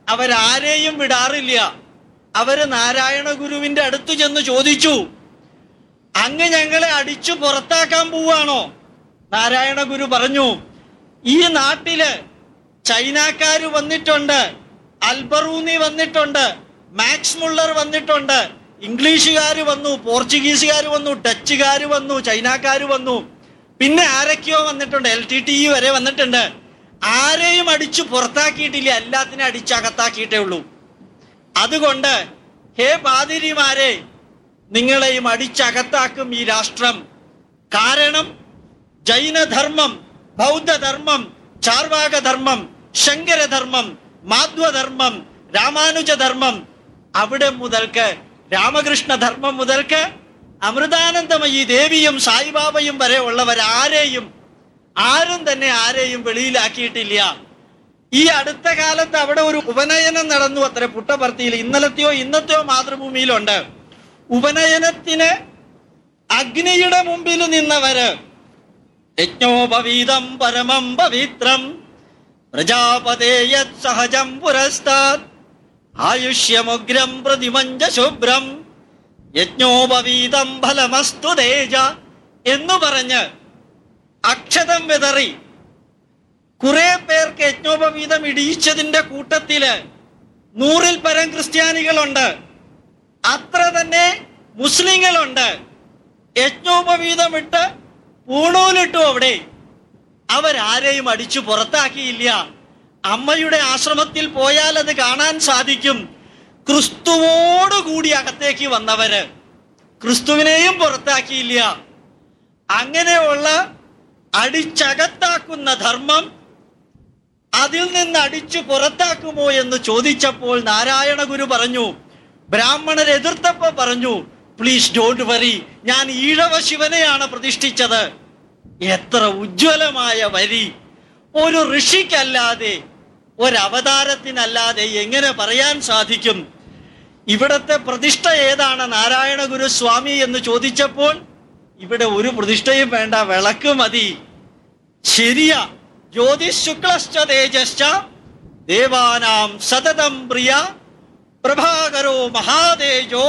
അവരാരെയും വിടാറില്ല അവര് നാരായണ ഗുരുവിന്റെ അടുത്ത് ചെന്ന് ചോദിച്ചു അങ്ങ് ഞങ്ങളെ അടിച്ചു പുറത്താക്കാൻ പോവാണോ നാരായണ ഗുരു പറഞ്ഞു ഈ നാട്ടില് ചൈനക്കാര് വന്നിട്ടുണ്ട് അൽബറൂനി വന്നിട്ടുണ്ട് മാക്സ് മുള്ളർ വന്നിട്ടുണ്ട് ഇംഗ്ലീഷുകാർ വന്നു പോർച്ചുഗീസുകാർ വന്നു ഡച്ചുകാർ വന്നു ചൈനക്കാർ വന്നു പിന്നെ ആരൊക്കെയോ വന്നിട്ടുണ്ട് എൽ ടി ടി വരെ വന്നിട്ടുണ്ട് ആരെയും അടിച്ചു പുറത്താക്കിയിട്ടില്ല എല്ലാത്തിനും അടിച്ചകത്താക്കിയിട്ടേ ഉള്ളൂ അതുകൊണ്ട് ഹേ പാതിരിമാരെ നിങ്ങളെയും അടിച്ചകത്താക്കും ഈ രാഷ്ട്രം കാരണം ജൈനധർമ്മം ബൗദ്ധധർമ്മം ചാർവാകധർമ്മം ശങ്കരധർമ്മം മാധ്വധർമ്മം രാമാനുജധർമ്മം അവിടെ മുതൽക്ക് രാമകൃഷ്ണധർമ്മം മുതൽക്ക് അമൃതാനന്ദമയി ദേവിയും സായിബാബയും വരെ ഉള്ളവരാരെയും ആരും തന്നെ ആരെയും വെളിയിലാക്കിയിട്ടില്ല ഈ അടുത്ത കാലത്ത് അവിടെ ഒരു ഉപനയനം നടന്നു അത്ര പുട്ടപർത്തിയിൽ ഇന്നലത്തെയോ ഇന്നത്തെയോ മാതൃഭൂമിയിലുണ്ട് ഉപനയനത്തിന് അഗ്നിയുടെ മുമ്പിൽ നിന്നവര് യജ്ഞോപവീതം പരമം പവിത്രം പ്രജാപതേയത് സഹജം പുരസ്താത് ആയുഷ്യമുഗ്രം പ്രതിമഞ്ച ശുഭ്രം യജ്ഞോപവീതം ഫലമസ്തു തേജ എന്നു പറഞ്ഞ് അക്ഷതം വിതറി കുറെ പേർക്ക് യജ്ഞോപവീതം ഇടിയിച്ചതിന്റെ കൂട്ടത്തില് നൂറിൽ പരം ക്രിസ്ത്യാനികളുണ്ട് അത്ര തന്നെ മുസ്ലിങ്ങളുണ്ട് യജ്ഞോപവീതം ഇട്ട് പൂണൂലിട്ടു അവിടെ അവരാരെയും അടിച്ചു പുറത്താക്കിയില്ല അമ്മയുടെ ആശ്രമത്തിൽ പോയാൽ അത് കാണാൻ സാധിക്കും ക്രിസ്തുവോടുകൂടി അകത്തേക്ക് വന്നവര് ക്രിസ്തുവിനെയും പുറത്താക്കിയില്ല അങ്ങനെയുള്ള അടിച്ചകത്താക്കുന്ന ധർമ്മം അതിൽ നിന്ന് അടിച്ചു പുറത്താക്കുമോ എന്ന് ചോദിച്ചപ്പോൾ നാരായണ ഗുരു പറഞ്ഞു ബ്രാഹ്മണർ എതിർത്തപ്പോ പറഞ്ഞു പ്ലീസ് ഡോണ്ട് വറി ഞാൻ ഈഴവ ശിവനെയാണ് പ്രതിഷ്ഠിച്ചത് എത്ര ഉജ്ജ്വലമായ വരി ഒരു ഋഷിക്കല്ലാതെ ഒരവതാരത്തിനല്ലാതെ എങ്ങനെ പറയാൻ സാധിക്കും ഇവിടത്തെ പ്രതിഷ്ഠ ഏതാണ് നാരായണ ഗുരു സ്വാമി എന്ന് ചോദിച്ചപ്പോൾ ഇവിടെ ഒരു പ്രതിഷ്ഠയും വേണ്ട വിളക്ക് മതി ശരിയാ ജ്യോതിഷ് ശുക്ലശ്ച തേജശ്ച ദേവാനാം സതതം പ്രിയ പ്രഭാകരോ മഹാതേജോ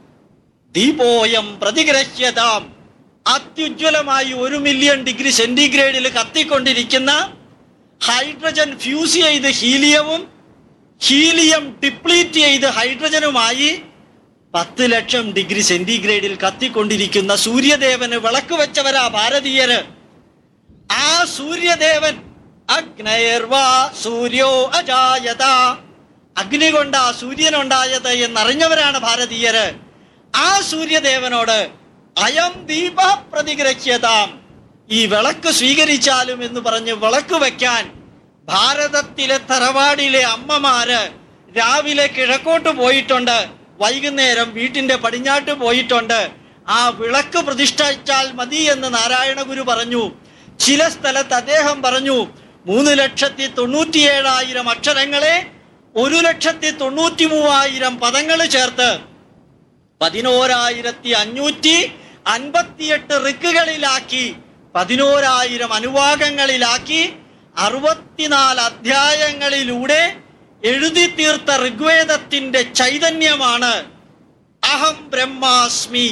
ദീപോയം പ്രതിഗ്രഹ്യതാം അത്യുജ്വലമായി ഒരു മില്യൺ ഡിഗ്രി സെന്റിഗ്രേഡിൽ കത്തിക്കൊണ്ടിരിക്കുന്ന ഹൈഡ്രജൻ ഫ്യൂസ് ചെയ്ത് ഹീലിയവും ഹീലിയം ഡിപ്ലീറ്റ് ചെയ്ത് ഹൈഡ്രജനുമായി പത്ത് ലക്ഷം ഡിഗ്രി സെന്റിഗ്രേഡിൽ കത്തിക്കൊണ്ടിരിക്കുന്ന സൂര്യദേവന് വിളക്ക് വെച്ചവരാ ഭാരതീയര് ആ സൂര്യദേവൻ അഗ്നയർവാ സൂര്യോ അജായത അഗ്നി കൊണ്ടാ സൂര്യനുണ്ടായത് എന്നറിഞ്ഞവരാണ് ഭാരതീയര് ആ സൂര്യദേവനോട് അയം ദീപ പ്രതിഗ്രഹ്യതാം ഈ വിളക്ക് സ്വീകരിച്ചാലും എന്ന് പറഞ്ഞ് വിളക്ക് വെക്കാൻ ഭാരതത്തിലെ തറവാടിലെ അമ്മമാര് രാവിലെ കിഴക്കോട്ട് പോയിട്ടുണ്ട് വൈകുന്നേരം വീട്ടിന്റെ പടിഞ്ഞാട്ട് പോയിട്ടുണ്ട് ആ വിളക്ക് പ്രതിഷ്ഠിച്ചാൽ മതി എന്ന് നാരായണ ഗുരു പറഞ്ഞു ചില സ്ഥലത്ത് അദ്ദേഹം പറഞ്ഞു മൂന്ന് ലക്ഷത്തി തൊണ്ണൂറ്റിയേഴായിരം അക്ഷരങ്ങളെ ഒരു ലക്ഷത്തി തൊണ്ണൂറ്റി മൂവായിരം പദങ്ങൾ ചേർത്ത് പതിനോരായിരത്തി അഞ്ഞൂറ്റി അൻപത്തിയെട്ട് റിക്കുകളിലാക്കി പതിനോരായിരം അനുവാകങ്ങളിലാക്കി അറുപത്തിനാല് അധ്യായങ്ങളിലൂടെ എഴുതി തീർത്ത ഋഗ്വേദത്തിന്റെ ചൈതന്യമാണ് അഹം ബ്രഹ്മാസ്മി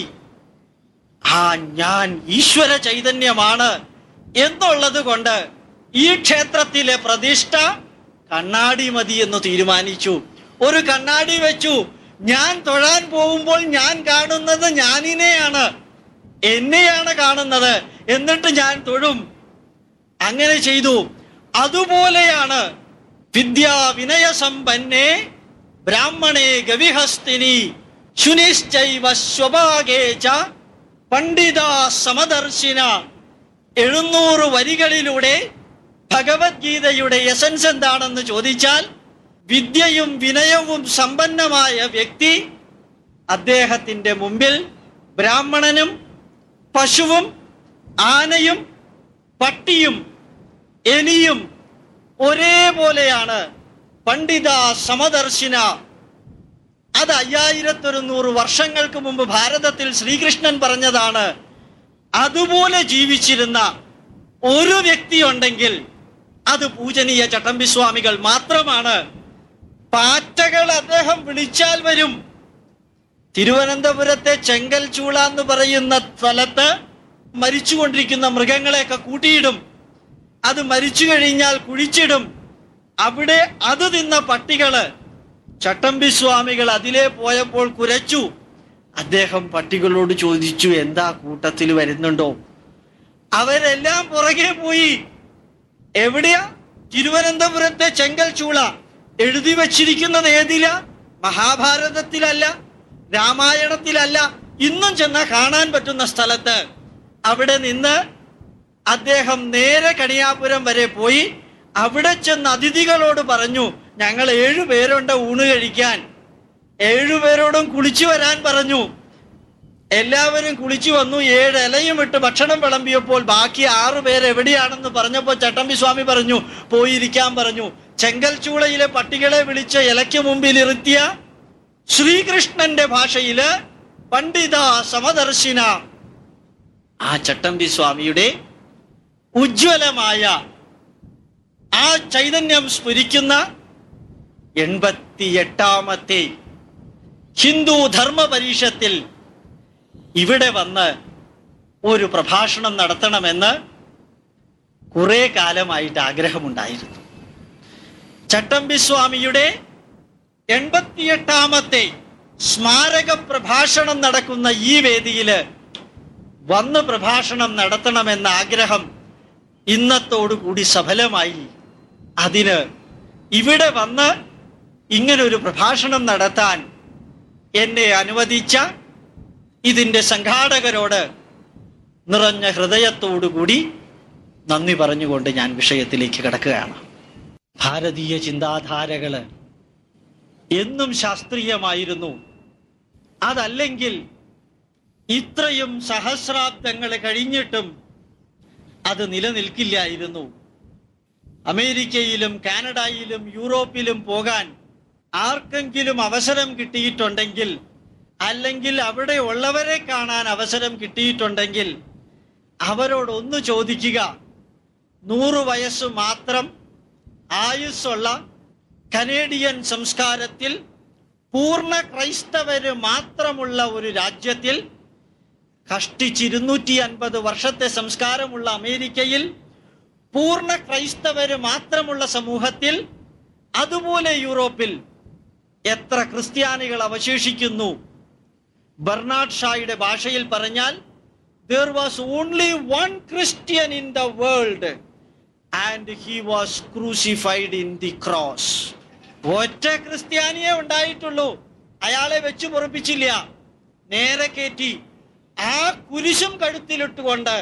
ആ ഞാൻ ഈശ്വര ചൈതന്യമാണ് എന്നുള്ളത് കൊണ്ട് ഈ ക്ഷേത്രത്തിലെ പ്രതിഷ്ഠ കണ്ണാടി മതി എന്ന് തീരുമാനിച്ചു ഒരു കണ്ണാടി വെച്ചു ഞാൻ തൊഴാൻ പോകുമ്പോൾ ഞാൻ കാണുന്നത് ഞാനിനെയാണ് എന്നെയാണ് കാണുന്നത് എന്നിട്ട് ഞാൻ തൊഴും അങ്ങനെ ചെയ്തു അതുപോലെയാണ് വിദ്യാ വിനയ സമ്പന്നെ ബ്രാഹ്മണേ ഗവിഹസ്തിനി ശുനിശ്ചൈവ സ്വഭാഗേ ച പണ്ഡിത സമദർശിന എഴുന്നൂറ് വരികളിലൂടെ ഭഗവത്ഗീതയുടെ എസൻസ് എന്താണെന്ന് ചോദിച്ചാൽ വിദ്യയും വിനയവും സമ്പന്നമായ വ്യക്തി അദ്ദേഹത്തിന്റെ മുമ്പിൽ ബ്രാഹ്മണനും പശുവും ആനയും പട്ടിയും എലിയും ഒരേപോലെയാണ് പണ്ഡിത സമദർശിന അത് അയ്യായിരത്തൊരുന്നൂറ് വർഷങ്ങൾക്ക് മുമ്പ് ഭാരതത്തിൽ ശ്രീകൃഷ്ണൻ പറഞ്ഞതാണ് അതുപോലെ ജീവിച്ചിരുന്ന ഒരു വ്യക്തി ഉണ്ടെങ്കിൽ അത് പൂജനീയ ചട്ടമ്പിസ്വാമികൾ മാത്രമാണ് പാറ്റകൾ അദ്ദേഹം വിളിച്ചാൽ വരും തിരുവനന്തപുരത്തെ ചെങ്കൽ ചൂള എന്ന് പറയുന്ന സ്ഥലത്ത് മരിച്ചുകൊണ്ടിരിക്കുന്ന മൃഗങ്ങളെയൊക്കെ കൂട്ടിയിടും അത് മരിച്ചു കഴിഞ്ഞാൽ കുഴിച്ചിടും അവിടെ അത് തിന്ന പട്ടികള് ചട്ടമ്പി സ്വാമികൾ അതിലേ പോയപ്പോൾ കുരച്ചു അദ്ദേഹം പട്ടികളോട് ചോദിച്ചു എന്താ കൂട്ടത്തിൽ വരുന്നുണ്ടോ അവരെല്ലാം പുറകെ പോയി എവിടെയാ തിരുവനന്തപുരത്തെ ചെങ്കൽ ചൂള എഴുതി വച്ചിരിക്കുന്നത് ഏതില മഹാഭാരതത്തിലല്ല രാമായണത്തിലല്ല ഇന്നും ചെന്നാൽ കാണാൻ പറ്റുന്ന സ്ഥലത്ത് അവിടെ നിന്ന് അദ്ദേഹം നേരെ കണിയാപുരം വരെ പോയി അവിടെ ചെന്ന് അതിഥികളോട് പറഞ്ഞു ഞങ്ങൾ ഏഴു പേരുണ്ട് ഊണ് കഴിക്കാൻ ഏഴുപേരോടും കുളിച്ചു വരാൻ പറഞ്ഞു എല്ലാവരും കുളിച്ചു വന്നു ഏഴ് ഇലയും ഇട്ട് ഭക്ഷണം വിളമ്പിയപ്പോൾ ബാക്കി ആറു പേര് എവിടെയാണെന്ന് പറഞ്ഞപ്പോൾ ചട്ടമ്പി സ്വാമി പറഞ്ഞു പോയിരിക്കാൻ പറഞ്ഞു ചെങ്കൽ ചൂളയിലെ പട്ടികളെ വിളിച്ച് ഇലയ്ക്ക് മുമ്പിൽ ഇരുത്തിയ ശ്രീകൃഷ്ണന്റെ ഭാഷയില് പണ്ഡിത സമദർശിന ആ ചട്ടമ്പി സ്വാമിയുടെ ഉജ്ജ്വലമായ ആ ചൈതന്യം സ്ഫുരിക്കുന്ന എൺപത്തിയെട്ടാമത്തെ ഹിന്ദു ധർമ്മ പരീക്ഷത്തിൽ ഇവിടെ വന്ന് ഒരു പ്രഭാഷണം നടത്തണമെന്ന് കുറെ കാലമായിട്ട് ആഗ്രഹമുണ്ടായിരുന്നു ചട്ടമ്പി സ്വാമിയുടെ എൺപത്തിയെട്ടാമത്തെ സ്മാരക പ്രഭാഷണം നടക്കുന്ന ഈ വേദിയില് വന്ന് പ്രഭാഷണം നടത്തണമെന്ന ആഗ്രഹം ഇന്നത്തോടുകൂടി സഫലമായി അതിന് ഇവിടെ വന്ന് ഇങ്ങനൊരു പ്രഭാഷണം നടത്താൻ എന്നെ അനുവദിച്ച ഇതിന്റെ സംഘാടകരോട് നിറഞ്ഞ ഹൃദയത്തോടുകൂടി നന്ദി പറഞ്ഞുകൊണ്ട് ഞാൻ വിഷയത്തിലേക്ക് കിടക്കുകയാണ് ഭാരതീയ ചിന്താധാരകള് എന്നും ശാസ്ത്രീയമായിരുന്നു അതല്ലെങ്കിൽ ഇത്രയും സഹസ്രാബ്ദങ്ങൾ കഴിഞ്ഞിട്ടും അത് നിലനിൽക്കില്ലായിരുന്നു അമേരിക്കയിലും കാനഡയിലും യൂറോപ്പിലും പോകാൻ ആർക്കെങ്കിലും അവസരം കിട്ടിയിട്ടുണ്ടെങ്കിൽ അല്ലെങ്കിൽ അവിടെ ഉള്ളവരെ കാണാൻ അവസരം കിട്ടിയിട്ടുണ്ടെങ്കിൽ അവരോടൊന്ന് ചോദിക്കുക നൂറ് വയസ്സ് മാത്രം ആയുസ്സുള്ള കനേഡിയൻ സംസ്കാരത്തിൽ പൂർണ്ണ ക്രൈസ്തവര് മാത്രമുള്ള ഒരു രാജ്യത്തിൽ കഷ്ടിച്ച് ഇരുന്നൂറ്റി അൻപത് വർഷത്തെ സംസ്കാരമുള്ള അമേരിക്കയിൽ പൂർണ്ണ ക്രൈസ്തവര് മാത്രമുള്ള സമൂഹത്തിൽ അതുപോലെ യൂറോപ്പിൽ എത്ര ക്രിസ്ത്യാനികൾ അവശേഷിക്കുന്നു ബർണാഡ് ഷായുടെ ഭാഷയിൽ പറഞ്ഞാൽ there was only one Christian in the world and he was crucified in the cross ഒറ്റ ക്രിസ്ത്യാനിയെ ഉണ്ടായിട്ടുള്ളൂ അയാളെ വെച്ചു പൊറപ്പിച്ചില്ല നേരെ കയറ്റി ആ കുരിശും കഴുത്തിലിട്ടുകൊണ്ട്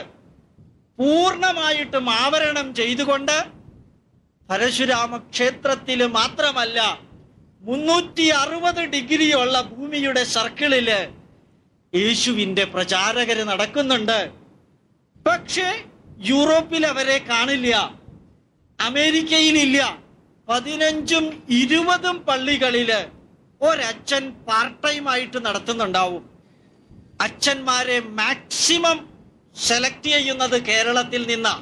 പൂർണ്ണമായിട്ടും ആവരണം ചെയ്തുകൊണ്ട് പരശുരാമ ക്ഷേത്രത്തിൽ മാത്രമല്ല മുന്നൂറ്റി അറുപത് ഡിഗ്രിയുള്ള ഭൂമിയുടെ സർക്കിളില് യേശുവിന്റെ പ്രചാരകര് നടക്കുന്നുണ്ട് പക്ഷേ യൂറോപ്പിൽ അവരെ കാണില്ല അമേരിക്കയിലില്ല പതിനഞ്ചും ഇരുപതും പള്ളികളില് ഒരച്ഛൻ പാർട്ട് ടൈം ആയിട്ട് നടത്തുന്നുണ്ടാവും അച്ഛന്മാരെ മാക്സിമം സെലക്ട് ചെയ്യുന്നത് കേരളത്തിൽ നിന്നാണ്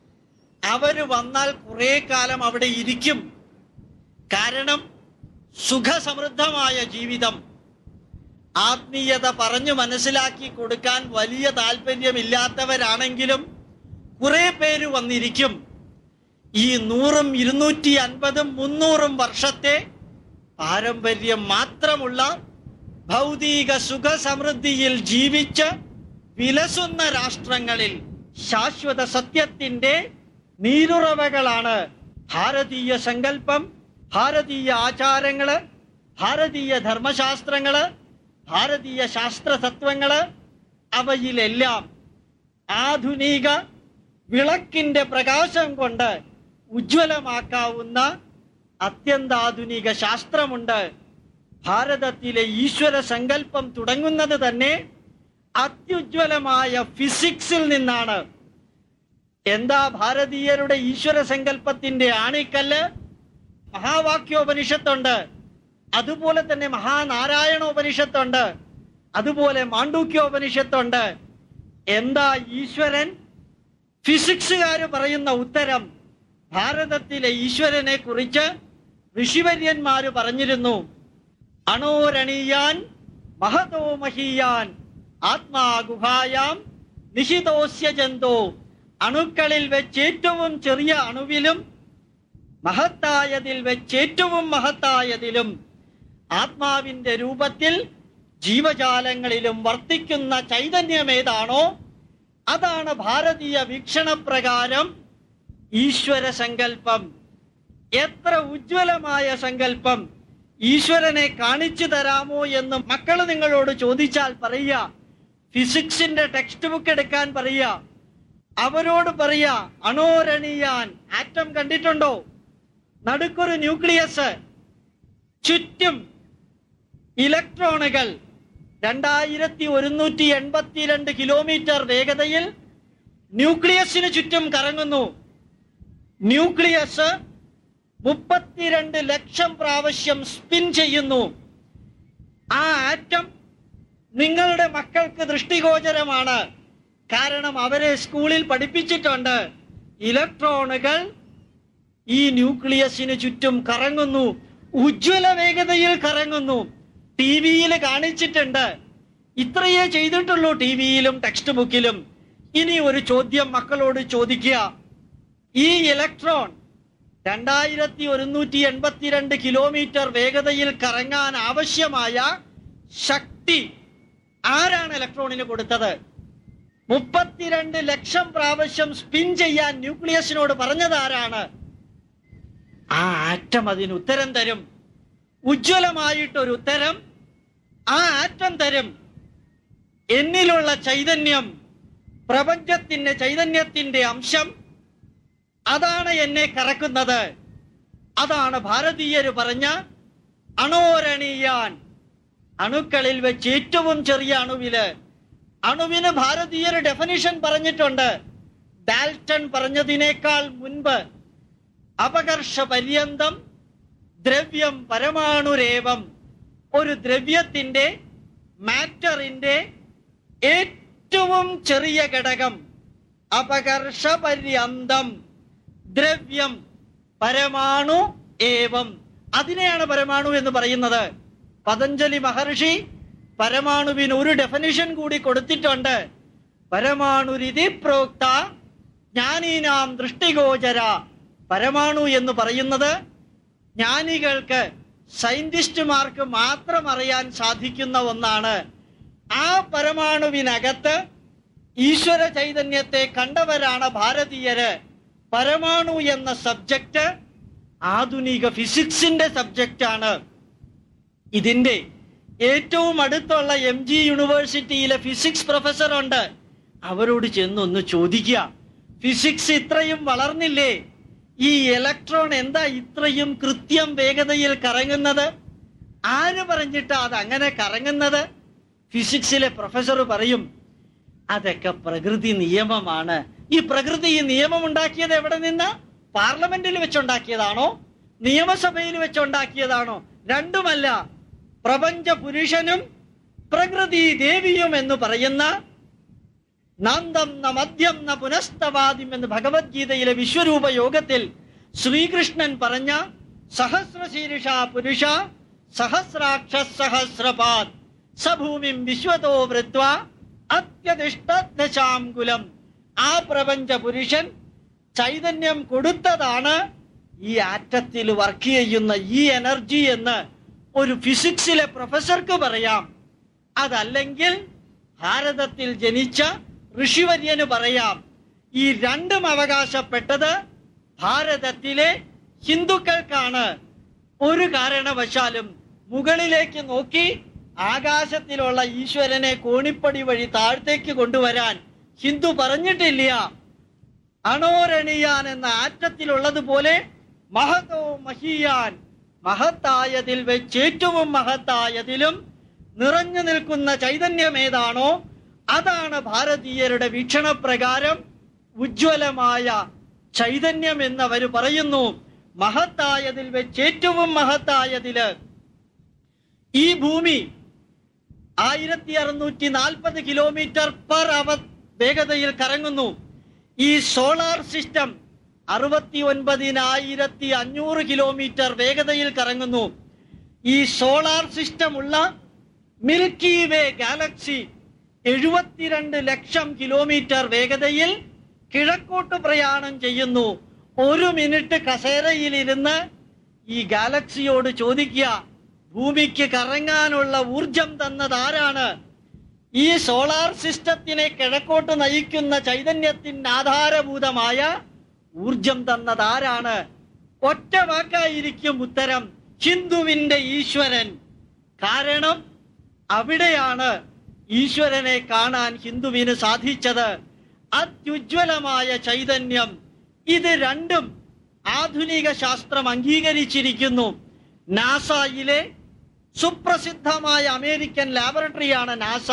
അവര് വന്നാൽ കുറെ കാലം അവിടെ ഇരിക്കും കാരണം സുഖസമൃദ്ധമായ ജീവിതം ആത്മീയത പറഞ്ഞു മനസ്സിലാക്കി കൊടുക്കാൻ വലിയ താല്പര്യമില്ലാത്തവരാണെങ്കിലും കുറെ പേര് വന്നിരിക്കും ഈ നൂറും ഇരുന്നൂറ്റി അൻപതും മുന്നൂറും വർഷത്തെ പാരമ്പര്യം മാത്രമുള്ള ഭൗതിക സുഖസമൃദ്ധിയിൽ ജീവിച്ച് വിലസുന്ന രാഷ്ട്രങ്ങളിൽ ശാശ്വത സത്യത്തിന്റെ നീരുറവകളാണ് ഭാരതീയ സങ്കല്പം ഭാരതീയ ആചാരങ്ങള് ഭാരതീയ ധർമ്മശാസ്ത്രങ്ങള് ഭാരതീയ ശാസ്ത്ര തത്വങ്ങള് അവയിലെല്ലാം ആധുനിക വിളക്കിന്റെ പ്രകാശം കൊണ്ട് ഉജ്ജ്വലമാക്കാവുന്ന അത്യന്താധുനിക ശാസ്ത്രമുണ്ട് ഭാരതത്തിലെ ഈശ്വര സങ്കല്പം തുടങ്ങുന്നത് തന്നെ അത്യുജ്വലമായ ഫിസിക്സിൽ നിന്നാണ് എന്താ ഭാരതീയരുടെ ഈശ്വര സങ്കല്പത്തിന്റെ ആണിക്കല്ല് മഹാവാക്യോപനിഷത്തുണ്ട് അതുപോലെ തന്നെ മഹാനാരായണോപനിഷത്തുണ്ട് അതുപോലെ മാണ്ഡൂക്യോപനിഷത്തുണ്ട് എന്താ ഈശ്വരൻ ഫിസിക്സുകാർ പറയുന്ന ഉത്തരം ഭാരതത്തിലെ ഈശ്വരനെ കുറിച്ച് ഋഷിവര്യന്മാര് പറഞ്ഞിരുന്നു അണോരണീയാൻ മഹതോ മഹീയാൻ ആത്മാ ഗുഹായാം നിഹിതോസ്യ ജന്തോ അണുക്കളിൽ വെച്ച് ഏറ്റവും ചെറിയ അണുവിലും മഹത്തായതിൽ വെച്ച് ഏറ്റവും മഹത്തായതിലും ആത്മാവിന്റെ രൂപത്തിൽ ജീവജാലങ്ങളിലും വർത്തിക്കുന്ന ചൈതന്യമേതാണോ അതാണ് ഭാരതീയ വീക്ഷണപ്രകാരം ഈശ്വര സങ്കല്പം എത്ര ഉജ്ജ്വലമായ സങ്കല്പം ഈശ്വരനെ കാണിച്ചു തരാമോ എന്ന് മക്കൾ നിങ്ങളോട് ചോദിച്ചാൽ പറയുക ഫിസിക്സിന്റെ ടെക്സ്റ്റ് ബുക്ക് എടുക്കാൻ പറയുക അവരോട് പറയുക അണോരണിയാൻ ആറ്റം കണ്ടിട്ടുണ്ടോ നടുക്കൊരു ന്യൂക്ലിയസ് ചുറ്റും ഇലക്ട്രോണുകൾ രണ്ടായിരത്തി ഒരുന്നൂറ്റി എൺപത്തിരണ്ട് കിലോമീറ്റർ വേഗതയിൽ ന്യൂക്ലിയസിന് ചുറ്റും കറങ്ങുന്നു ന്യൂക്ലിയസ് മുപ്പത്തിരണ്ട് ലക്ഷം പ്രാവശ്യം സ്പിൻ ചെയ്യുന്നു ആ ആറ്റം നിങ്ങളുടെ മക്കൾക്ക് ദൃഷ്ടിഗോചരമാണ് കാരണം അവരെ സ്കൂളിൽ പഠിപ്പിച്ചിട്ടുണ്ട് ഇലക്ട്രോണുകൾ ഈ ന്യൂക്ലിയസിന് ചുറ്റും കറങ്ങുന്നു ഉജ്ജ്വല വേഗതയിൽ കറങ്ങുന്നു ടി വിയിൽ കാണിച്ചിട്ടുണ്ട് ഇത്രയേ ചെയ്തിട്ടുള്ളൂ ടി വിയിലും ടെക്സ്റ്റ് ബുക്കിലും ഇനി ഒരു ചോദ്യം മക്കളോട് ചോദിക്കുക ഈ ഇലക്ട്രോൺ രണ്ടായിരത്തി ഒരുന്നൂറ്റി എൺപത്തിരണ്ട് കിലോമീറ്റർ വേഗതയിൽ കറങ്ങാൻ ആവശ്യമായ ശക്തി ആരാണ് ഇലക്ട്രോണിന് കൊടുത്തത് മുപ്പത്തിരണ്ട് ലക്ഷം പ്രാവശ്യം സ്പിൻ ചെയ്യാൻ ന്യൂക്ലിയസിനോട് പറഞ്ഞത് ആരാണ് ആ ആറ്റം അതിന് ഉത്തരം തരും ഉജ്ജ്വലമായിട്ടൊരു ഉത്തരം ആ ആറ്റം തരും എന്നിലുള്ള ചൈതന്യം പ്രപഞ്ചത്തിന്റെ ചൈതന്യത്തിന്റെ അംശം അതാണ് എന്നെ കറക്കുന്നത് അതാണ് ഭാരതീയര് പറഞ്ഞ അണോരണീയാൻ അണുക്കളിൽ വെച്ച് ഏറ്റവും ചെറിയ അണുവില് അണുവിന് ഭാരതീയർ ഡെഫിനിഷൻ പറഞ്ഞിട്ടുണ്ട് ഡാൽട്ടൺ പറഞ്ഞതിനേക്കാൾ മുൻപ് അപകർഷ പര്യന്തം ദ്രവ്യം പരമാണുരേവം ഒരു ദ്രവ്യത്തിന്റെ മാറ്ററിന്റെ ഏറ്റവും ചെറിയ ഘടകം അപകർഷ പര്യന്തം ദ്രവ്യം പരമാണു ഏവം അതിനെയാണ് പരമാണു എന്ന് പറയുന്നത് പതഞ്ജലി മഹർഷി പരമാണുവിന് ഒരു ഡെഫിനിഷൻ കൂടി കൊടുത്തിട്ടുണ്ട് പരമാണുരിതി പ്രോക്ത ജ്ഞാനീനാം ദൃഷ്ടിഗോചര പരമാണു എന്ന് പറയുന്നത് ജ്ഞാനികൾക്ക് സയന്റിസ്റ്റുമാർക്ക് മാത്രം അറിയാൻ സാധിക്കുന്ന ഒന്നാണ് ആ പരമാണുവിനകത്ത് ഈശ്വര ചൈതന്യത്തെ കണ്ടവരാണ് ഭാരതീയര് പരമാണു എന്ന സബ്ജക്റ്റ് ആധുനിക ഫിസിക്സിന്റെ സബ്ജക്റ്റാണ് ഇതിന്റെ ഏറ്റവും അടുത്തുള്ള എം ജി യൂണിവേഴ്സിറ്റിയിലെ ഫിസിക്സ് പ്രൊഫസർ ഉണ്ട് അവരോട് ചെന്നൊന്ന് ചോദിക്കുക ഫിസിക്സ് ഇത്രയും വളർന്നില്ലേ ഈ ഇലക്ട്രോൺ എന്താ ഇത്രയും കൃത്യം വേഗതയിൽ കറങ്ങുന്നത് ആര് പറഞ്ഞിട്ടാ അത് അങ്ങനെ കറങ്ങുന്നത് ഫിസിക്സിലെ പ്രൊഫസർ പറയും അതൊക്കെ പ്രകൃതി നിയമമാണ് ഈ പ്രകൃതി ഈ നിയമം ഉണ്ടാക്കിയത് എവിടെ നിന്ന് പാർലമെന്റിൽ വെച്ചുണ്ടാക്കിയതാണോ നിയമസഭയിൽ വെച്ചുണ്ടാക്കിയതാണോ രണ്ടുമല്ല പ്രപഞ്ച പുരുഷനും പ്രകൃതി ദേവിയും എന്ന് പറയുന്ന നന്ദം ന മദ്യം ന പുനസ്തവാദിം എന്ന് ഭഗവത്ഗീതയിലെ വിശ്വരൂപ യോഗത്തിൽ ശ്രീകൃഷ്ണൻ പറഞ്ഞ സഹസ്രശീർഷ പുരുഷ സഹസ്രാക്ഷ സഹസ്രപാത് സഭൂമിം വിശ്വതോ വൃത്വ അത്യതിഷ്ടദശാംകുലം ആ പ്രപഞ്ച പുരുഷൻ ചൈതന്യം കൊടുത്തതാണ് ഈ ആറ്റത്തിൽ വർക്ക് ചെയ്യുന്ന ഈ എനർജി എന്ന് ഒരു ഫിസിക്സിലെ പ്രൊഫസർക്ക് പറയാം അതല്ലെങ്കിൽ ഭാരതത്തിൽ ജനിച്ച ഋഷിവര്യന് പറയാം ഈ രണ്ടും അവകാശപ്പെട്ടത് ഭാരതത്തിലെ ഹിന്ദുക്കൾക്കാണ് ഒരു കാരണവശാലും മുകളിലേക്ക് നോക്കി ആകാശത്തിലുള്ള ഈശ്വരനെ കോണിപ്പടി വഴി താഴത്തേക്ക് കൊണ്ടുവരാൻ ഹിന്ദു പറഞ്ഞിട്ടില്ല അണോരണിയാൻ എന്ന ആറ്റത്തിലുള്ളതുപോലെ മഹതോ മഹിയാൻ മഹത്തായതിൽ വെച്ച് ഏറ്റവും മഹത്തായതിലും നിറഞ്ഞു നിൽക്കുന്ന ചൈതന്യം ഏതാണോ അതാണ് ഭാരതീയരുടെ വീക്ഷണപ്രകാരം ഉജ്ജ്വലമായ ചൈതന്യം എന്നവർ പറയുന്നു മഹത്തായതിൽ വെച്ച് ഏറ്റവും മഹത്തായതില് ഈ ഭൂമി ആയിരത്തി അറുന്നൂറ്റി നാൽപ്പത് കിലോമീറ്റർ പെർ അവർ വേഗതയിൽ കറങ്ങുന്നു ഈ സോളാർ സിസ്റ്റം അറുപത്തി ഒൻപതിനായിരത്തി അഞ്ഞൂറ് കിലോമീറ്റർ വേഗതയിൽ കറങ്ങുന്നു ഈ സോളാർ സിസ്റ്റം ഉള്ള മിൽക്കി വേ ഗാലക്സി എഴുപത്തിരണ്ട് ലക്ഷം കിലോമീറ്റർ വേഗതയിൽ കിഴക്കോട്ട് പ്രയാണം ചെയ്യുന്നു ഒരു മിനിറ്റ് കസേരയിലിരുന്ന് ഈ ഗാലക്സിയോട് ചോദിക്കുക ഭൂമിക്ക് കറങ്ങാനുള്ള ഊർജം തന്നത് ആരാണ് ഈ സോളാർ സിസ്റ്റത്തിനെ കിഴക്കോട്ട് നയിക്കുന്ന ചൈതന്യത്തിന് ആധാരഭൂതമായ ഊർജം തന്നത് ആരാണ് ഒറ്റ വാക്കായിരിക്കും ഉത്തരം ഹിന്ദുവിന്റെ ഈശ്വരൻ കാരണം അവിടെയാണ് ഈശ്വരനെ കാണാൻ ഹിന്ദുവിന് സാധിച്ചത് അത്യുജ്വലമായ ചൈതന്യം ഇത് രണ്ടും ആധുനിക ശാസ്ത്രം അംഗീകരിച്ചിരിക്കുന്നു നാസയിലെ സുപ്രസിദ്ധമായ അമേരിക്കൻ ലാബറട്ടറിയാണ് നാസ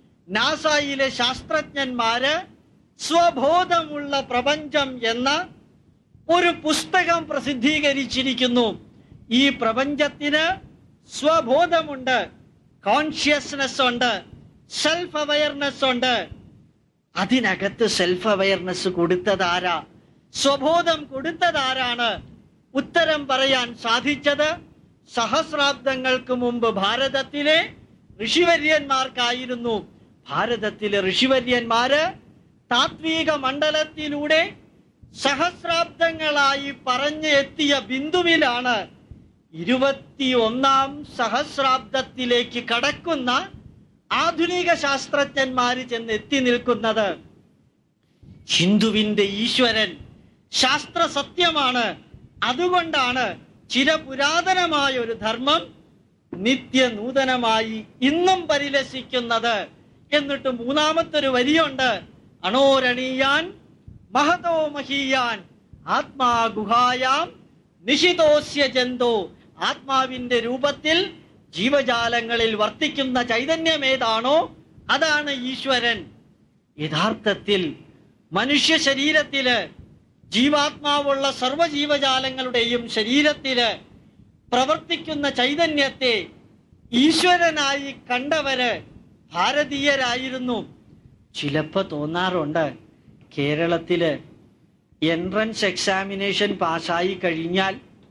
നാസയിലെ ശാസ്ത്രജ്ഞന്മാര് സ്വബോധമുള്ള പ്രപഞ്ചം എന്ന ഒരു പുസ്തകം പ്രസിദ്ധീകരിച്ചിരിക്കുന്നു ഈ പ്രപഞ്ചത്തിന് സ്വബോധമുണ്ട് കോൺഷ്യസ്നെസ് ഉണ്ട് സെൽഫ് അവയർനെസ് ഉണ്ട് അതിനകത്ത് സെൽഫ് അവയർനെസ് കൊടുത്തതാരാ സ്വബോധം കൊടുത്തതാരാണ് ഉത്തരം പറയാൻ സാധിച്ചത് സഹസ്രാബ്ദങ്ങൾക്ക് മുമ്പ് ഭാരതത്തിലെ ഋഷിവര്യന്മാർക്കായിരുന്നു ഭാരതത്തിലെ ഋഷിവര്യന്മാര് താത്വിക മണ്ഡലത്തിലൂടെ സഹസ്രാബ്ദങ്ങളായി പറഞ്ഞു എത്തിയ ബിന്ദുവിലാണ് ഇരുപത്തിയൊന്നാം സഹസ്രാബ്ദത്തിലേക്ക് കടക്കുന്ന ആധുനിക ശാസ്ത്രജ്ഞന്മാര് ചെന്ന് എത്തി നിൽക്കുന്നത് ഹിന്ദുവിന്റെ ഈശ്വരൻ ശാസ്ത്ര സത്യമാണ് അതുകൊണ്ടാണ് ചിരപുരാതനമായ ഒരു ധർമ്മം നിത്യനൂതനമായി ഇന്നും പരിലസിക്കുന്നത് എന്നിട്ട് മൂന്നാമത്തെ ഒരു വരിയുണ്ട് അണോരണീയാൻ മഹതോ മഹീയാൻ ആത്മാ ഗുഹായാം നിശിതോസ്യ ജന്തോ ആത്മാവിന്റെ രൂപത്തിൽ ജീവജാലങ്ങളിൽ വർത്തിക്കുന്ന ചൈതന്യം ഏതാണോ അതാണ് ഈശ്വരൻ യഥാർത്ഥത്തിൽ മനുഷ്യ ശരീരത്തില് ജീവാത്മാവുള്ള സർവജീവജാലങ്ങളുടെയും ശരീരത്തില് പ്രവർത്തിക്കുന്ന ചൈതന്യത്തെ ഈശ്വരനായി കണ്ടവര് ഭാരതീയരായിരുന്നു ചിലപ്പോ തോന്നാറുണ്ട് കേരളത്തില് എൻട്രൻസ് എക്സാമിനേഷൻ പാസ്സായി കഴിഞ്ഞാൽ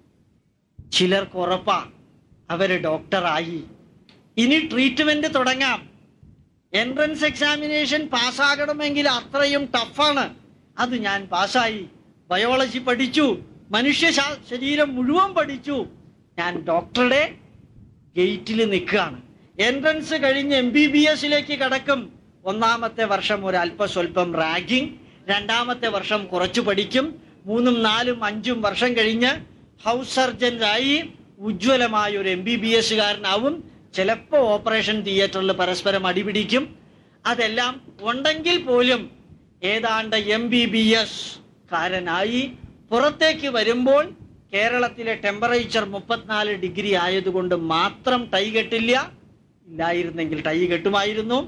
ചിലർക്ക് ഉറപ്പാ അവര് ഡോക്ടറായി ഇനി ട്രീറ്റ്മെന്റ് തുടങ്ങാം എൻട്രൻസ് എക്സാമിനേഷൻ പാസ്സാകണമെങ്കിൽ അത്രയും ടഫാണ് അത് ഞാൻ പാസ്സായി ബയോളജി പഠിച്ചു മനുഷ്യ ശാ- ശരീരം മുഴുവൻ പഠിച്ചു ഞാൻ ഡോക്ടറുടെ ഗേറ്റിൽ നിൽക്കുകയാണ് എൻട്രൻസ് കഴിഞ്ഞ് എം ബി ബി എസിലേക്ക് കടക്കും ഒന്നാമത്തെ വർഷം ഒരു അല്പസ്വല്പം റാഗിങ് രണ്ടാമത്തെ വർഷം കുറച്ചു പഠിക്കും മൂന്നും നാലും അഞ്ചും വർഷം കഴിഞ്ഞ് ഹൗസ് സർജനായി ഉജ്ജ്വലമായ ഒരു എം ബി ബി എസുകാരനാവും ചിലപ്പോൾ ഓപ്പറേഷൻ തിയേറ്ററിൽ പരസ്പരം അടിപിടിക്കും അതെല്ലാം ഉണ്ടെങ്കിൽ പോലും ഏതാണ്ട് എം ബി ബി എസ് കാരനായി പുറത്തേക്ക് വരുമ്പോൾ കേരളത്തിലെ ടെമ്പറേച്ചർ മുപ്പത്തിനാല് ഡിഗ്രി ആയതുകൊണ്ട് മാത്രം ടൈ കെട്ടില്ല ഇല്ലായിരുന്നെങ്കിൽ ടൈ കെട്ടുമായിരുന്നു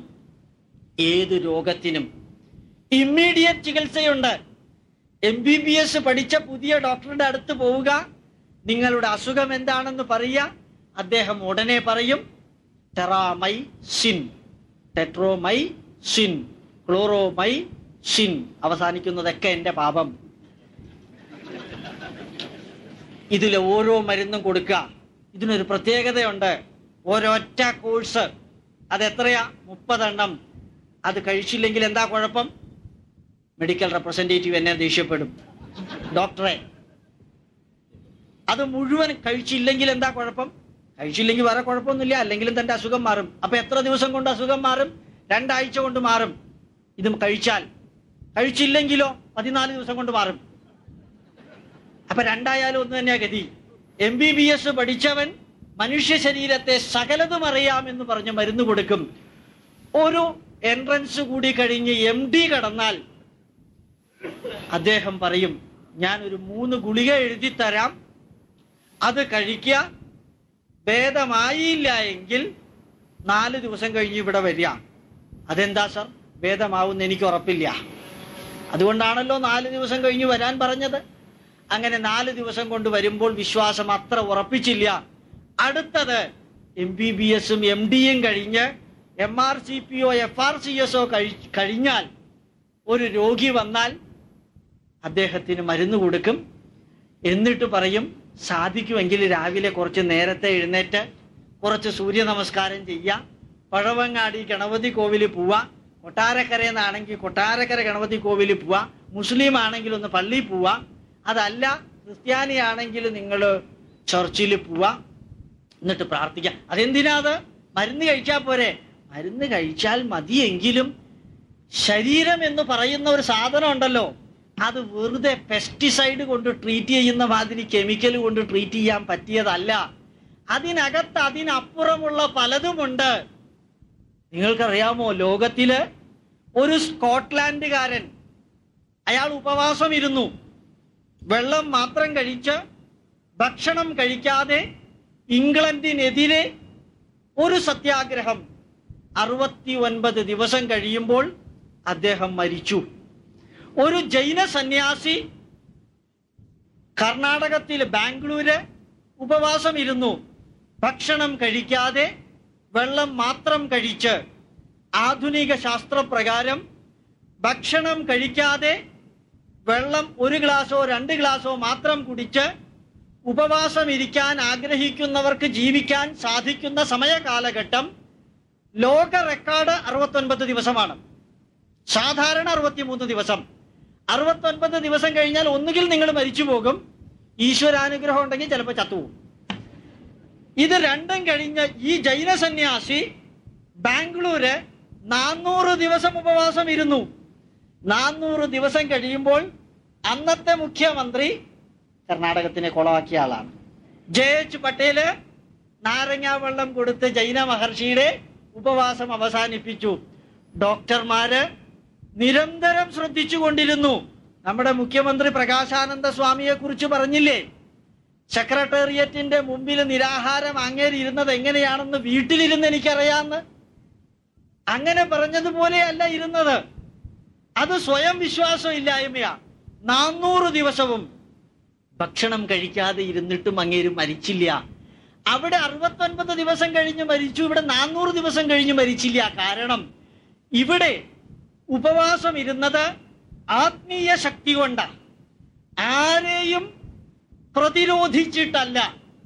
ഏത് രോഗത്തിനും ഇമ്മീഡിയറ്റ് ചികിത്സയുണ്ട് എം ബി ബി എസ് പഠിച്ച പുതിയ ഡോക്ടറുടെ അടുത്ത് പോവുക നിങ്ങളുടെ അസുഖം എന്താണെന്ന് പറയുക അദ്ദേഹം ഉടനെ പറയും terramycin tetramycin chloromycin അവസാനിക്കുന്നതൊക്കെ എന്റെ പാപം ഇതിലെ ഓരോ മരുന്നും കൊടുക്കുക ഇതിനൊരു പ്രത്യേകതയുണ്ട് ഒരൊറ്റ കോഴ്സ് അത് എത്രയാ മുപ്പതെണ്ണം അത് കഴിച്ചില്ലെങ്കിൽ എന്താ കുഴപ്പം മെഡിക്കൽ റെപ്രസെന്റേറ്റീവ് എന്നെ ദേഷ്യപ്പെടും ഡോക്ടറെ അത് മുഴുവൻ കഴിച്ചില്ലെങ്കിൽ എന്താ കുഴപ്പം കഴിച്ചില്ലെങ്കിൽ വേറെ കുഴപ്പമൊന്നുമില്ല അല്ലെങ്കിലും തന്റെ അസുഖം മാറും അപ്പൊ എത്ര ദിവസം കൊണ്ട് അസുഖം മാറും രണ്ടാഴ്ച കൊണ്ട് മാറും ഇത് കഴിച്ചാൽ കഴിച്ചില്ലെങ്കിലോ പതിനാല് ദിവസം കൊണ്ട് മാറും അപ്പൊ രണ്ടായാലും ഒന്ന് തന്നെയാ ഗതി എം ബി ബി എസ് പഠിച്ചവൻ മനുഷ്യ ശരീരത്തെ സകലതും അറിയാമെന്ന് പറഞ്ഞ് മരുന്ന് കൊടുക്കും ഒരു എൻട്രൻസ് കൂടി കഴിഞ്ഞ് എം ഡി കടന്നാൽ അദ്ദേഹം പറയും ഞാൻ ഒരു മൂന്ന് ഗുളിക എഴുതി തരാം അത് കഴിക്കുക ഭേദമായില്ല എങ്കിൽ നാല് ദിവസം കഴിഞ്ഞ് ഇവിടെ വരിക അതെന്താ സർ ഭേദമാവുന്ന എനിക്ക് ഉറപ്പില്ല അതുകൊണ്ടാണല്ലോ നാല് ദിവസം കഴിഞ്ഞ് വരാൻ പറഞ്ഞത് അങ്ങനെ നാല് ദിവസം കൊണ്ട് വരുമ്പോൾ വിശ്വാസം അത്ര ഉറപ്പിച്ചില്ല അടുത്തത് എം ബി ബി എസും എം ഡിയും കഴിഞ്ഞ് എം ആർ സി പി ഒ എഫ് ആർ സി എസ് ഒ കഴിഞ്ഞാൽ ഒരു രോഗി വന്നാൽ അദ്ദേഹത്തിന് മരുന്ന് കൊടുക്കും എന്നിട്ട് പറയും സാധിക്കുമെങ്കിൽ രാവിലെ കുറച്ച് നേരത്തെ എഴുന്നേറ്റ് കുറച്ച് സൂര്യ നമസ്കാരം ചെയ്യാം പഴവങ്ങാടി ഗണപതി കോവിലിൽ പോവാ കൊട്ടാരക്കരയിൽ നിന്നാണെങ്കിൽ കൊട്ടാരക്കര ഗണപതി കോവിലിൽ പോവാ മുസ്ലിം ആണെങ്കിൽ ഒന്ന് പള്ളിയിൽ പോവാ അതല്ല ക്രിസ്ത്യാനി ആണെങ്കിൽ നിങ്ങൾ ചർച്ചിൽ പോവാ എന്നിട്ട് പ്രാർത്ഥിക്കാം അതെന്തിനാ അത് മരുന്ന് കഴിച്ചാൽ പോരെ മരുന്ന് കഴിച്ചാൽ മതിയെങ്കിലും ശരീരം എന്ന് പറയുന്ന ഒരു സാധനം ഉണ്ടല്ലോ അത് വെറുതെ പെസ്റ്റിസൈഡ് കൊണ്ട് ട്രീറ്റ് ചെയ്യുന്ന മാതിരി കെമിക്കൽ കൊണ്ട് ട്രീറ്റ് ചെയ്യാൻ പറ്റിയതല്ല അതിനകത്ത് അതിനപ്പുറമുള്ള പലതുമുണ്ട് നിങ്ങൾക്കറിയാമോ ലോകത്തില് ഒരു സ്കോട്ട്ലാൻഡുകാരൻ അയാൾ ഉപവാസം ഇരുന്നു വെള്ളം മാത്രം കഴിച്ച് ഭക്ഷണം കഴിക്കാതെ ഇംഗ്ലണ്ടിനെതിരെ ഒരു സത്യാഗ്രഹം അറുപത്തി ഒൻപത് ദിവസം കഴിയുമ്പോൾ അദ്ദേഹം മരിച്ചു ഒരു ജൈന സന്യാസി കർണാടകത്തിൽ ബാംഗ്ലൂര് ഉപവാസം ഇരുന്നു ഭക്ഷണം കഴിക്കാതെ വെള്ളം മാത്രം കഴിച്ച് ആധുനിക ശാസ്ത്രപ്രകാരം ഭക്ഷണം കഴിക്കാതെ വെള്ളം ഒരു ഗ്ലാസോ രണ്ട് ഗ്ലാസോ മാത്രം കുടിച്ച് ഉപവാസം ഇരിക്കാൻ ആഗ്രഹിക്കുന്നവർക്ക് ജീവിക്കാൻ സാധിക്കുന്ന സമയ കാലഘട്ടം ലോക റെക്കോർഡ് അറുപത്തൊൻപത് ദിവസമാണ് സാധാരണ അറുപത്തിമൂന്ന് ദിവസം അറുപത്തൊൻപത് ദിവസം കഴിഞ്ഞാൽ ഒന്നുകിൽ നിങ്ങൾ മരിച്ചു പോകും ഈശ്വരാനുഗ്രഹം ഉണ്ടെങ്കിൽ ചിലപ്പോൾ ചത്തുപോകും ഇത് രണ്ടും കഴിഞ്ഞ് ഈ ജൈന സന്യാസി ബാംഗ്ലൂര് നാനൂറ് ദിവസം ഉപവാസം ഇരുന്നു നാനൂറ് ദിവസം കഴിയുമ്പോൾ അന്നത്തെ മുഖ്യമന്ത്രി കർണാടകത്തിനെ കൊളവാക്കിയ ആളാണ് ജെ എച്ച് പട്ടേല് നാരങ്ങാ വെള്ളം കൊടുത്ത് ജൈന മഹർഷിയുടെ ഉപവാസം അവസാനിപ്പിച്ചു ഡോക്ടർമാര് നിരന്തരം ശ്രദ്ധിച്ചുകൊണ്ടിരുന്നു നമ്മുടെ മുഖ്യമന്ത്രി പ്രകാശാനന്ദ സ്വാമിയെ കുറിച്ച് പറഞ്ഞില്ലേ സെക്രട്ടേറിയറ്റിന്റെ മുമ്പിൽ നിരാഹാരം അങ്ങേരി ഇരുന്നത് എങ്ങനെയാണെന്ന് വീട്ടിലിരുന്ന് എനിക്കറിയാന്ന് അങ്ങനെ പറഞ്ഞതുപോലെയല്ല ഇരുന്നത് അത് സ്വയം വിശ്വാസം ഇല്ലായ്മയാ നാനൂറ് ദിവസവും ഭക്ഷണം കഴിക്കാതെ ഇരുന്നിട്ടും അങ്ങേര് മരിച്ചില്ല അവിടെ അറുപത്തൊൻപത് ദിവസം കഴിഞ്ഞ് മരിച്ചു ഇവിടെ നാനൂറ് ദിവസം കഴിഞ്ഞ് മരിച്ചില്ല കാരണം ഇവിടെ ഉപവാസം ഇരുന്നത് ആത്മീയ ശക്തി കൊണ്ടാണ് ആരെയും പ്രതിരോധിച്ചിട്ടല്ല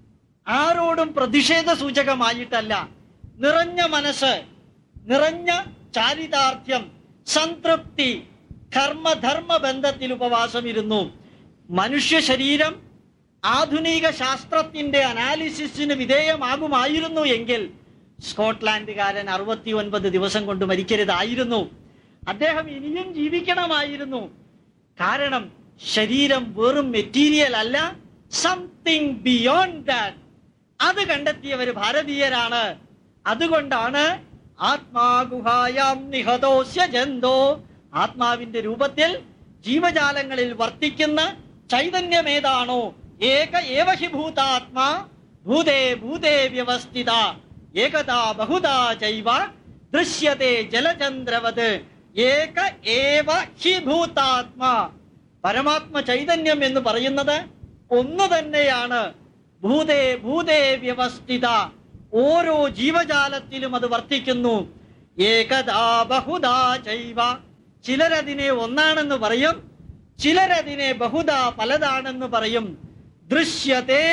ആരോടും പ്രതിഷേധ സൂചകമായിട്ടല്ല നിറഞ്ഞ മനസ്സ് നിറഞ്ഞ ചാരിതാർത്ഥ്യം സംതൃപ്തി കർമ്മധർമ്മ ബന്ധത്തിൽ ഉപവാസം ഇരുന്നു മനുഷ്യ ശരീരം ആധുനിക ശാസ്ത്രത്തിന്റെ അനാലിസിസിന് വിധേയമാകുമായിരുന്നു എങ്കിൽ സ്കോട്ട്ലാൻഡുകാരൻ അറുപത്തി ഒൻപത് ദിവസം കൊണ്ട് മരിക്കരുതായിരുന്നു അദ്ദേഹം ഇനിയും ജീവിക്കണമായിരുന്നു കാരണം ശരീരം വെറും മെറ്റീരിയൽ അല്ല സംതിങ് ബിയോണ്ട് ദാറ്റ് അത് കണ്ടെത്തിയവർ ഭാരതീയരാണ് അതുകൊണ്ടാണ് ആത്മാഗുഹായാം നിഹതോസ്യ ജന്തോ ആത്മാവിന്റെ രൂപത്തിൽ ജീവജാലങ്ങളിൽ വർത്തിക്കുന്ന ചൈതന്യമേതാണോ ഏക ഏവ ഹി ഭൂതാത്മാ ഭൂതേ ഭൂതേ വ്യവസ്ഥിത ഏകദാ ബഹുദാ ചൈവ ദൃശ്യത്തെ ജലചന്ദ്രവത് ഏക ഏവ ഹി ഭൂതാത്മാ പരമാത്മ ചൈതന്യം എന്ന് പറയുന്നത് ഒന്ന് തന്നെയാണ് ഭൂതേ ഭൂതേ വ്യവസ്ഥിത ഓരോ ജീവജാലത്തിലും അത് വർത്തിക്കുന്നു ഏകദാ ബഹുദാ ചൈവ ചിലരതിനെ ഒന്നാണെന്ന് പറയും ചിലരതിനെ ബഹുദാ പലതാണെന്ന് പറയും ദൃശ്യത്തെ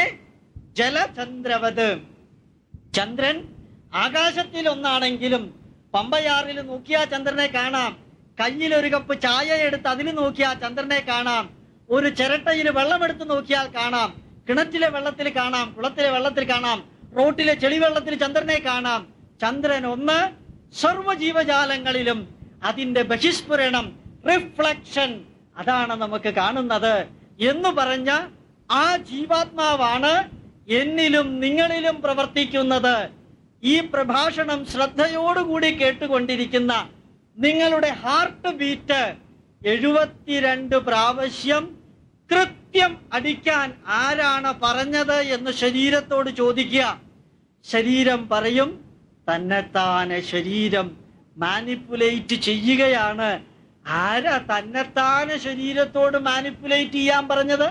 ജലചന്ദ്രവത് ചന്ദ്രൻ ആകാശത്തിൽ ഒന്നാണെങ്കിലും പമ്പയാറിൽ നോക്കിയാൽ ചന്ദ്രനെ കാണാം കയ്യിൽ ഒരു കപ്പ് ചായ എടുത്ത് അതിൽ നോക്കിയാൽ ചന്ദ്രനെ കാണാം ഒരു ചിരട്ടയിൽ വെള്ളമെടുത്ത് നോക്കിയാൽ കാണാം കിണറ്റിലെ വെള്ളത്തിൽ കാണാം കുളത്തിലെ വെള്ളത്തിൽ കാണാം റോട്ടിലെ ചെളിവെള്ളത്തിൽ ചന്ദ്രനെ കാണാം ചന്ദ്രൻ ഒന്ന് സർവ്വജീവജാലങ്ങളിലും അതിന്റെ ബഹിസ്ഫുരണം റിഫ്ലക്ഷൻ അതാണ് നമുക്ക് കാണുന്നത് എന്ന് പറഞ്ഞ ആ ജീവാത്മാവാണ് എന്നിലും നിങ്ങളിലും പ്രവർത്തിക്കുന്നത് ഈ പ്രഭാഷണം ശ്രദ്ധയോടുകൂടി കേട്ടുകൊണ്ടിരിക്കുന്ന നിങ്ങളുടെ ഹാർട്ട് ബീറ്റ് എഴുപത്തിരണ്ട് പ്രാവശ്യം കൃത്യം അടിക്കാൻ ആരാണ് പറഞ്ഞത് എന്ന് ശരീരത്തോട് ചോദിക്കുക ശരീരം പറയും തന്നെത്താനെ ശരീരം മാനിപ്പുലേറ്റ് ചെയ്യുകയാണ് ആരാ തന്നെത്താനെ ശരീരത്തോട് മാനിപ്പുലേറ്റ് ചെയ്യാൻ പറഞ്ഞത്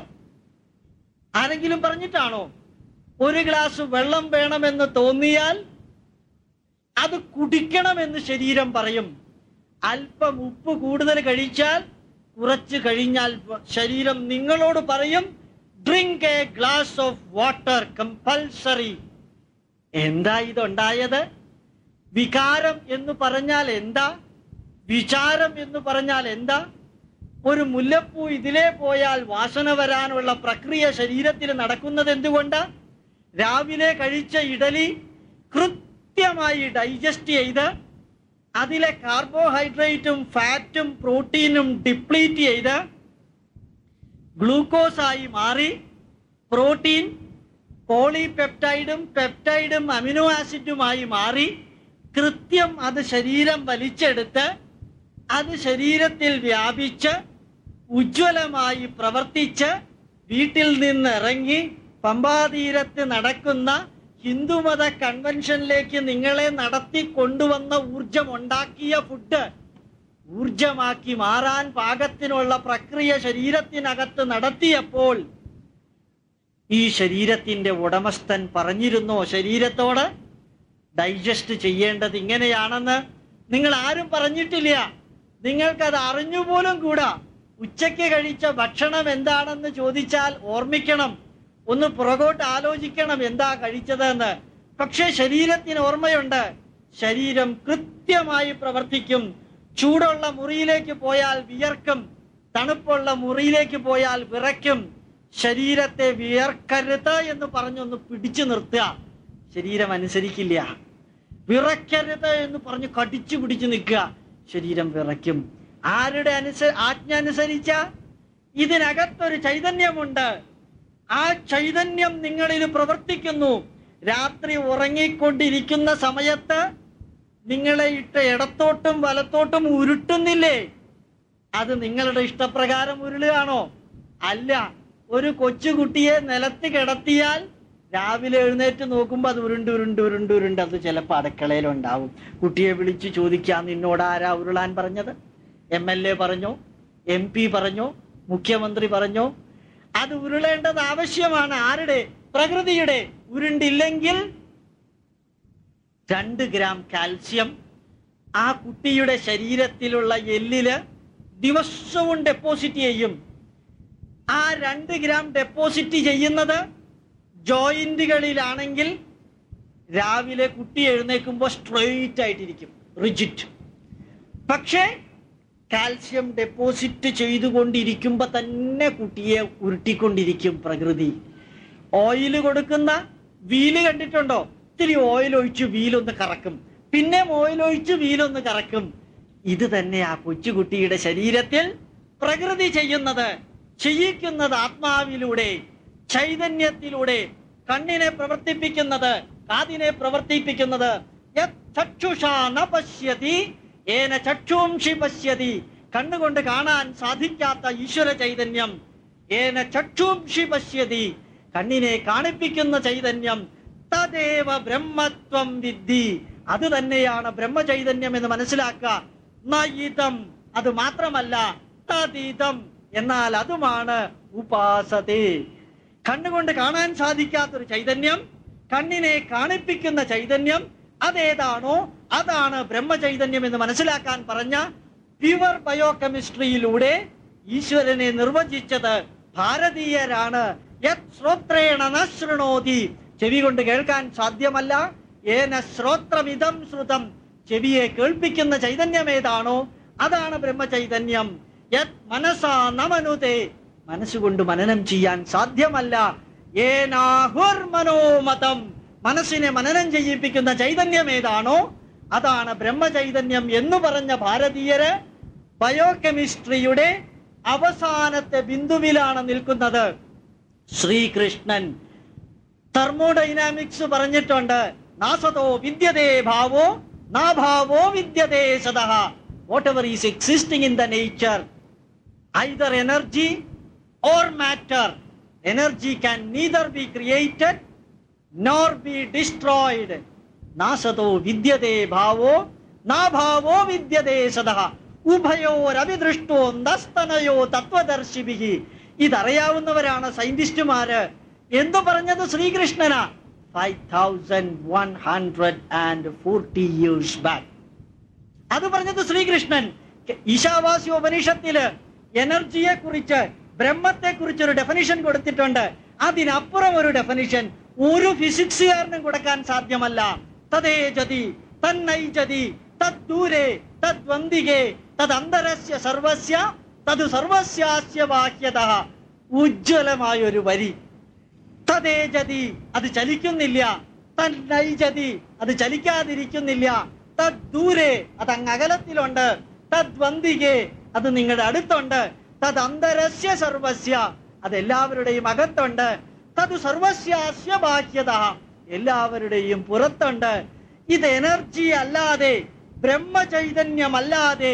ആരെങ്കിലും പറഞ്ഞിട്ടാണോ ഒരു ഗ്ലാസ് വെള്ളം വേണമെന്ന് തോന്നിയാൽ അത് കുടിക്കണമെന്ന് ശരീരം പറയും അല്പം ഉപ്പ് കൂടുതൽ കഴിച്ചാൽ കുറച്ചു കഴിഞ്ഞാൽ ശരീരം നിങ്ങളോട് പറയും drink a glass of water compulsory എന്താ ഇതുണ്ടായത് വികാരം എന്ന് പറഞ്ഞാൽ എന്താ വിചാരം എന്ന് പറഞ്ഞാൽ എന്താ ഒരു മുല്ലപ്പൂ ഇതിലേ പോയാൽ വാസന വരാനുള്ള പ്രക്രിയ ശരീരത്തിൽ നടക്കുന്നത് എന്തുകൊണ്ട് രാവിലെ കഴിച്ച ഇഡലി കൃത്യമായി ഡൈജസ്റ്റ് ചെയ്ത് അതിലെ കാർബോഹൈഡ്രേറ്റും ഫാറ്റും പ്രോട്ടീനും ഡിപ്ലീറ്റ് ചെയ്ത് ഗ്ലൂക്കോസായി മാറി പ്രോട്ടീൻ പോളിപെപ്റ്റൈഡും പെപ്റ്റൈഡും അമിനോ ആസിഡുമായി മാറി കൃത്യം അത് ശരീരം വലിച്ചെടുത്ത് അത് ശരീരത്തിൽ വ്യാപിച്ച് ഉജ്ജ്വലമായി പ്രവർത്തിച്ച് വീട്ടിൽ നിന്ന് ഇറങ്ങി പമ്പാതീരത്ത് നടക്കുന്ന ഹിന്ദുമത കൺവെൻഷനിലേക്ക് നിങ്ങളെ നടത്തി കൊണ്ടുവന്ന ഊർജം ഉണ്ടാക്കിയ ഫുഡ് ഊർജമാക്കി മാറാൻ പാകത്തിനുള്ള പ്രക്രിയ ശരീരത്തിനകത്ത് നടത്തിയപ്പോൾ ഈ ശരീരത്തിന്റെ ഉടമസ്ഥൻ പറഞ്ഞിരുന്നോ ശരീരത്തോട് ഡൈജസ്റ്റ് ചെയ്യേണ്ടത് ഇങ്ങനെയാണെന്ന് നിങ്ങൾ ആരും പറഞ്ഞിട്ടില്ല നിങ്ങൾക്കത് അറിഞ്ഞുപോലും കൂടാ ഉച്ചയ്ക്ക് കഴിച്ച ഭക്ഷണം എന്താണെന്ന് ചോദിച്ചാൽ ഓർമ്മിക്കണം ഒന്ന് പുറകോട്ട് ആലോചിക്കണം എന്താ കഴിച്ചതെന്ന് പക്ഷേ ശരീരത്തിന് ഓർമ്മയുണ്ട് ശരീരം കൃത്യമായി പ്രവർത്തിക്കും ചൂടുള്ള മുറിയിലേക്ക് പോയാൽ വിയർക്കും തണുപ്പുള്ള മുറിയിലേക്ക് പോയാൽ വിറയ്ക്കും ശരീരത്തെ വിയർക്കരുത് എന്ന് പറഞ്ഞൊന്ന് പിടിച്ചു നിർത്തുക ശരീരം അനുസരിക്കില്ല വിറയ്ക്കരുത് എന്ന് പറഞ്ഞ് കടിച്ചു പിടിച്ചു നിൽക്കുക ശരീരം വിറയ്ക്കും ആരുടെ അനുസ ആജ്ഞ അനുസരിച്ച ഇതിനകത്തൊരു ചൈതന്യമുണ്ട് ആ ചൈതന്യം നിങ്ങളിൽ പ്രവർത്തിക്കുന്നു രാത്രി ഉറങ്ങിക്കൊണ്ടിരിക്കുന്ന സമയത്ത് നിങ്ങളെ ഇട്ട് ഇടത്തോട്ടും വലത്തോട്ടും ഉരുട്ടുന്നില്ലേ അത് നിങ്ങളുടെ ഇഷ്ടപ്രകാരം ഉരുളുകയാണോ അല്ല ഒരു കൊച്ചുകുട്ടിയെ നിലത്ത് കിടത്തിയാൽ രാവിലെ എഴുന്നേറ്റ് നോക്കുമ്പോൾ അത് ഉരുണ്ട് ഉരുണ്ട് ഉരുണ്ട് ഉരുണ്ട് അത് ചിലപ്പോൾ അടുക്കളയിലുണ്ടാവും കുട്ടിയെ വിളിച്ച് ചോദിക്കാൻ നിന്നോട് ആരാ ഉരുളാൻ പറഞ്ഞത് എം എൽ എ പറഞ്ഞോ എം പി പറഞ്ഞോ മുഖ്യമന്ത്രി പറഞ്ഞോ അത് ഉരുളേണ്ടത് ആവശ്യമാണ് ആരുടെ പ്രകൃതിയുടെ ഉരുണ്ടില്ലെങ്കിൽ രണ്ട് ഗ്രാം കാൽസ്യം ആ കുട്ടിയുടെ ശരീരത്തിലുള്ള എല്ലില് ദിവസവും ഡെപ്പോസിറ്റ് ചെയ്യും ആ രണ്ട് ഗ്രാം ഡെപ്പോസിറ്റ് ചെയ്യുന്നത് ജോയിന്റുകളിലാണെങ്കിൽ രാവിലെ കുട്ടി എഴുന്നേൽക്കുമ്പോൾ സ്ട്രെയിറ്റ് ആയിട്ടിരിക്കും റിജിറ്റ് പക്ഷേ കാൽസ്യം ഡെപ്പോസിറ്റ് ചെയ്തുകൊണ്ടിരിക്കുമ്പോ തന്നെ കുട്ടിയെ ഉരുട്ടിക്കൊണ്ടിരിക്കും പ്രകൃതി ഓയിൽ കൊടുക്കുന്ന വീല് കണ്ടിട്ടുണ്ടോ ഇത്തിരി ഓയിൽ ഒഴിച്ച് വീലൊന്ന് കറക്കും പിന്നെ ഓയിൽ ഒഴിച്ച് വീലൊന്ന് കറക്കും ഇത് തന്നെ ആ കൊച്ചുകുട്ടിയുടെ ശരീരത്തിൽ പ്രകൃതി ചെയ്യുന്നത് ചെയ്യിക്കുന്നത് ആത്മാവിലൂടെ ചൈതന്യത്തിലൂടെ കണ്ണിനെ പ്രവർത്തിപ്പിക്കുന്നത് കാതിനെ പ്രവർത്തിപ്പിക്കുന്നത് യത് ചക്ഷുഷാ ന പശ്യതി ഏന ചക്ഷുംഷി പശ്യതി കണ്ണുകൊണ്ട് കാണാൻ സാധിക്കാത്ത ഈശ്വര ചൈതന്യം ഏന ചക്ഷുംഷി പശ്യതി കണ്ണിനെ കാണിപ്പിക്കുന്ന ചൈതന്യം തദേവ ബ്രഹ്മത്വം വിദ്ധി അത് തന്നെയാണ് ബ്രഹ്മചൈതന്യം എന്ന് മനസ്സിലാക്കുക നയിതം അത് മാത്രമല്ല തതീതം എന്നാൽ അതുമാണ് ഉപാസതേ കണ്ണുകൊണ്ട് കാണാൻ സാധിക്കാത്തൊരു ചൈതന്യം കണ്ണിനെ കാണിപ്പിക്കുന്ന ചൈതന്യം അതേതാണോ അതാണ് ബ്രഹ്മചൈതന്യം എന്ന് മനസ്സിലാക്കാൻ പറഞ്ഞ പ്യുവർ ബയോകെമിസ്ട്രിയിലൂടെ ഈശ്വരനെ നിർവചിച്ചത് ഭാരതീയരാണ് യത് ശ്രോത്രേണ ന ശൃണോതി ചെവി കൊണ്ട് കേൾക്കാൻ സാധ്യമല്ല ഏന ശ്രോത്രമിതം ശ്രുതം ചെവിയെ കേൾപ്പിക്കുന്ന ചൈതന്യം ഏതാണോ അതാണ് ബ്രഹ്മചൈതന്യം യത് മനസാ നമനുതേ മനസ്സുകൊണ്ട് മനനം ചെയ്യാൻ സാധ്യമല്ല ഏനാഹുർ മനോമതം മനസ്സിനെ മനനം ചെയ്യിപ്പിക്കുന്ന ചൈതന്യം ഏതാണോ അതാണ് ബ്രഹ്മചൈതന്യം എന്ന് പറഞ്ഞ ഭാരതീയര് ബയോകെമിസ്ട്രിയുടെ അവസാനത്തെ ബിന്ദുവിലാണ് നിൽക്കുന്നത് ശ്രീകൃഷ്ണൻ തെർമോഡൈനാമിക്സ് പറഞ്ഞിട്ടുണ്ട് നാസതോ വിദ്യതേ ഭാവോ നാഭാവോ വിദ്യതേ സദഹ whatever is existing in the nature either energy or matter. Energy can neither be created nor be destroyed. നാസതോ വിദ്യതേ ഭാവോ നാഭാവോ വിദ്യതേ സദഹ ഉഭയോരവിദൃഷ്ടോ നസ്തനയോ തത്വദർശിഭി ഇതറിയാവുന്നവരാണ് സയന്റിസ്റ്റുമാര് എന്തു പറഞ്ഞത് ശ്രീകൃഷ്ണനാ five thousand one hundred and forty years back അത് പറഞ്ഞത് ശ്രീകൃഷ്ണൻ ഈശാവാസ്യ ഉപനിഷത്തില് എനർജിയെ കുറിച്ച് ബ്രഹ്മത്തെ കുറിച്ച് ഒരു ഡെഫിനിഷൻ കൊടുത്തിട്ടുണ്ട് അതിനപ്പുറം ഒരു ഡെഫിനിഷൻ ഒരു ഫിസിക്സുകാരനും കൊടുക്കാൻ സാധ്യമല്ല തദേജതി തന്നൈജതി തദ്ദൂരെ തദ്വന്തികെ തദന്തരസ്യ സർവസ്യ തത് സർവസ്യാസ്യ ബാഹ്യത ഉജ്ജ്വലമായ ഒരു വരി തദേജതി അത് ചലിക്കുന്നില്ല തന്നൈജതി അത് ചലിക്കാതിരിക്കുന്നില്ല തദ്ദൂരെ അത് അങ്ങ് അകലത്തിലുണ്ട് തദ്വന്തികെ അത് നിങ്ങളുടെ അടുത്തുണ്ട് തത് അന്തരസ്യ സർവസ്യ അത് എല്ലാവരുടെയും അകത്തുണ്ട് തത് സർവസ്യാസ്യ ബാഹ്യത എല്ലാവരുടെയും പുറത്തുണ്ട് ഇത് എനർജി അല്ലാതെ ബ്രഹ്മചൈതന്യമല്ലാതെ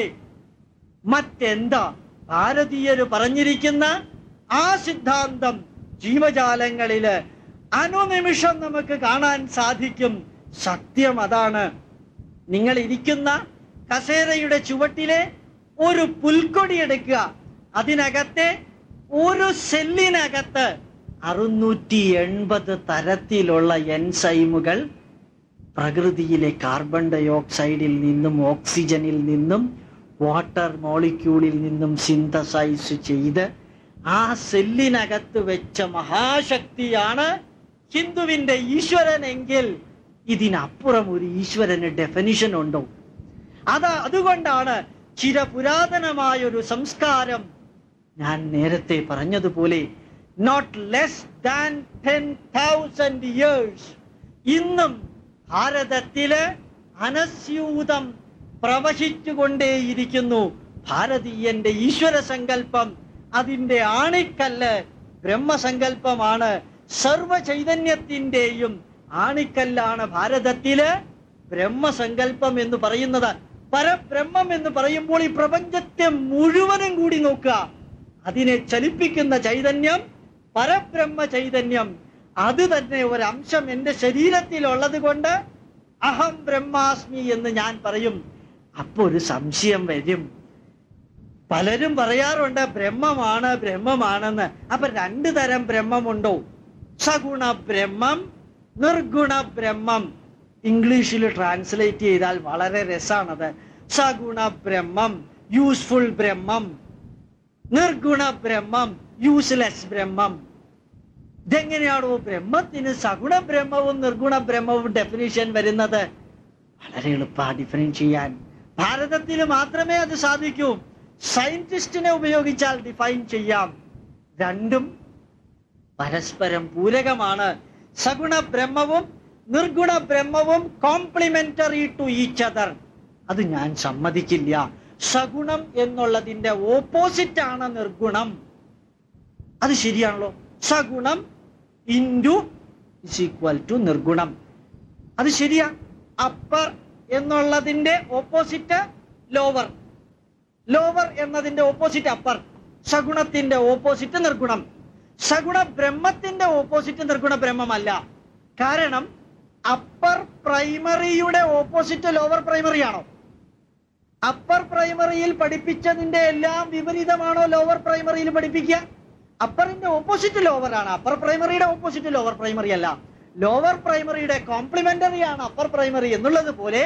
മറ്റെന്താ ഭാരതീയര് പറഞ്ഞിരിക്കുന്ന ആ സിദ്ധാന്തം ജീവജാലങ്ങളില് അനുനിമിഷം നമുക്ക് കാണാൻ സാധിക്കും സത്യം അതാണ് നിങ്ങൾ ഇരിക്കുന്ന കസേരയുടെ ചുവട്ടിലെ ഒരു പുൽക്കൊടി എടുക്കുക അതിനകത്തെ ഒരു സെല്ലിനകത്ത് അറുന്നൂറ്റി എൺപത് തരത്തിലുള്ള എൻസൈമുകൾ പ്രകൃതിയിലെ കാർബൺ ഡൈ ഓക്സൈഡിൽ നിന്നും ഓക്സിജനിൽ നിന്നും വാട്ടർ മോളിക്യൂളിൽ നിന്നും സിന്തസൈസ് ചെയ്ത് ആ സെല്ലിനകത്ത് വെച്ച മഹാശക്തിയാണ് ഹിന്ദുവിന്റെ ഈശ്വരൻ എങ്കിൽ ഇതിനപ്പുറം ഒരു ഈശ്വരന് ഡെഫിനിഷൻ ഉണ്ടോ അത് അതുകൊണ്ടാണ് ചിരപുരാതനമായ ഒരു സംസ്കാരം ഞാൻ നേരത്തെ പറഞ്ഞതുപോലെ not less than ten thousand years ഇന്നും ഭാരതത്തില് അനസ്യൂതം പ്രവഹിച്ചുകൊണ്ടേയിരിക്കുന്നു ഭാരതീയന്റെ ഈശ്വര സങ്കല്പം അതിന്റെ ആണിക്കല്ല് ബ്രഹ്മസങ്കല്പമാണ് സർവ ചൈതന്യത്തിന്റെയും ആണിക്കല്ലാണ് ഭാരതത്തില് ബ്രഹ്മസങ്കല്പം എന്ന് പറയുന്നത് പരബ്രഹ്മം എന്ന് പറയുമ്പോൾ ഈ പ്രപഞ്ചത്തെ മുഴുവനും കൂടി നോക്കുക അതിനെ ചലിപ്പിക്കുന്ന ചൈതന്യം പരബ്രഹ്മ ചൈതന്യം അത് തന്നെ ഒരംശം എന്റെ ശരീരത്തിലുള്ളത് കൊണ്ട് അഹം ബ്രഹ്മാസ്മി എന്ന് ഞാൻ പറയും അപ്പൊ ഒരു സംശയം വരും പലരും പറയാറുണ്ട് ബ്രഹ്മമാണ് ബ്രഹ്മമാണെന്ന് അപ്പൊ രണ്ടു തരം ബ്രഹ്മമുണ്ടോ സഗുണ ബ്രഹ്മം നിർഗുണ ബ്രഹ്മം ഇംഗ്ലീഷിൽ ട്രാൻസ്ലേറ്റ് ചെയ്താൽ വളരെ രസാണത് സഗുണ ബ്രഹ്മം യൂസ്ഫുൾ ബ്രഹ്മം നിർഗുണ ബ്രഹ്മം യൂസ്ലെസ് ബ്രഹ്മം ഇതെങ്ങനെയാണോ ബ്രഹ്മത്തിന് സഗുണ ബ്രഹ്മവും നിർഗുണ ബ്രഹ്മവും ഡെഫിനിഷൻ വരുന്നത് വളരെ എളുപ്പ ഡിഫൈൻ ചെയ്യാൻ ഭാരതത്തിൽ മാത്രമേ അത് സാധിക്കൂ സയന്റിസ്റ്റിനെ ഉപയോഗിച്ചാൽ ഡിഫൈൻ ചെയ്യാം രണ്ടും പരസ്പരം പൂരകമാണ് സഗുണ ബ്രഹ്മവും നിർഗുണ ബ്രഹ്മവും കോംപ്ലിമെന്ററി ടു ഈച്ച് അതർ അത് ഞാൻ സമ്മതിക്കില്ല സഗുണം എന്നുള്ളതിന്റെ ഓപ്പോസിറ്റ് ആണ് നിർഗുണം അത് ശരിയാണല്ലോ സഗുണം ഇൻറ്റു ഇസ് ഈക്വൽ ടു നിർഗുണം അത് ശരിയാ അപ്പർ എന്നുള്ളതിന്റെ ഓപ്പോസിറ്റ് ലോവർ ലോവർ എന്നതിന്റെ ഓപ്പോസിറ്റ് അപ്പർ സഗുണത്തിന്റെ ഓപ്പോസിറ്റ് നിർഗുണം സഗുണ ബ്രഹ്മത്തിന്റെ ഓപ്പോസിറ്റ് നിർഗുണ ബ്രഹ്മമല്ല കാരണം അപ്പർ പ്രൈമറിയുടെ ഓപ്പോസിറ്റ് ലോവർ പ്രൈമറി ആണോ അപ്പർ പ്രൈമറിയിൽ പഠിപ്പിച്ചതിന്റെ എല്ലാം വിപരീതമാണോ ലോവർ പ്രൈമറിയിൽ പഠിപ്പിക്കുക അപ്പറിന്റെ ഓപ്പോസിറ്റ് ലോവർ ആണ് അപ്പർ പ്രൈമറിയുടെ ഓപ്പോസിറ്റ് ലോവർ പ്രൈമറി അല്ല ലോവർ പ്രൈമറിയുടെ കോംപ്ലിമെന്ററി ആണ് അപ്പർ പ്രൈമറി എന്നുള്ളത് പോലെ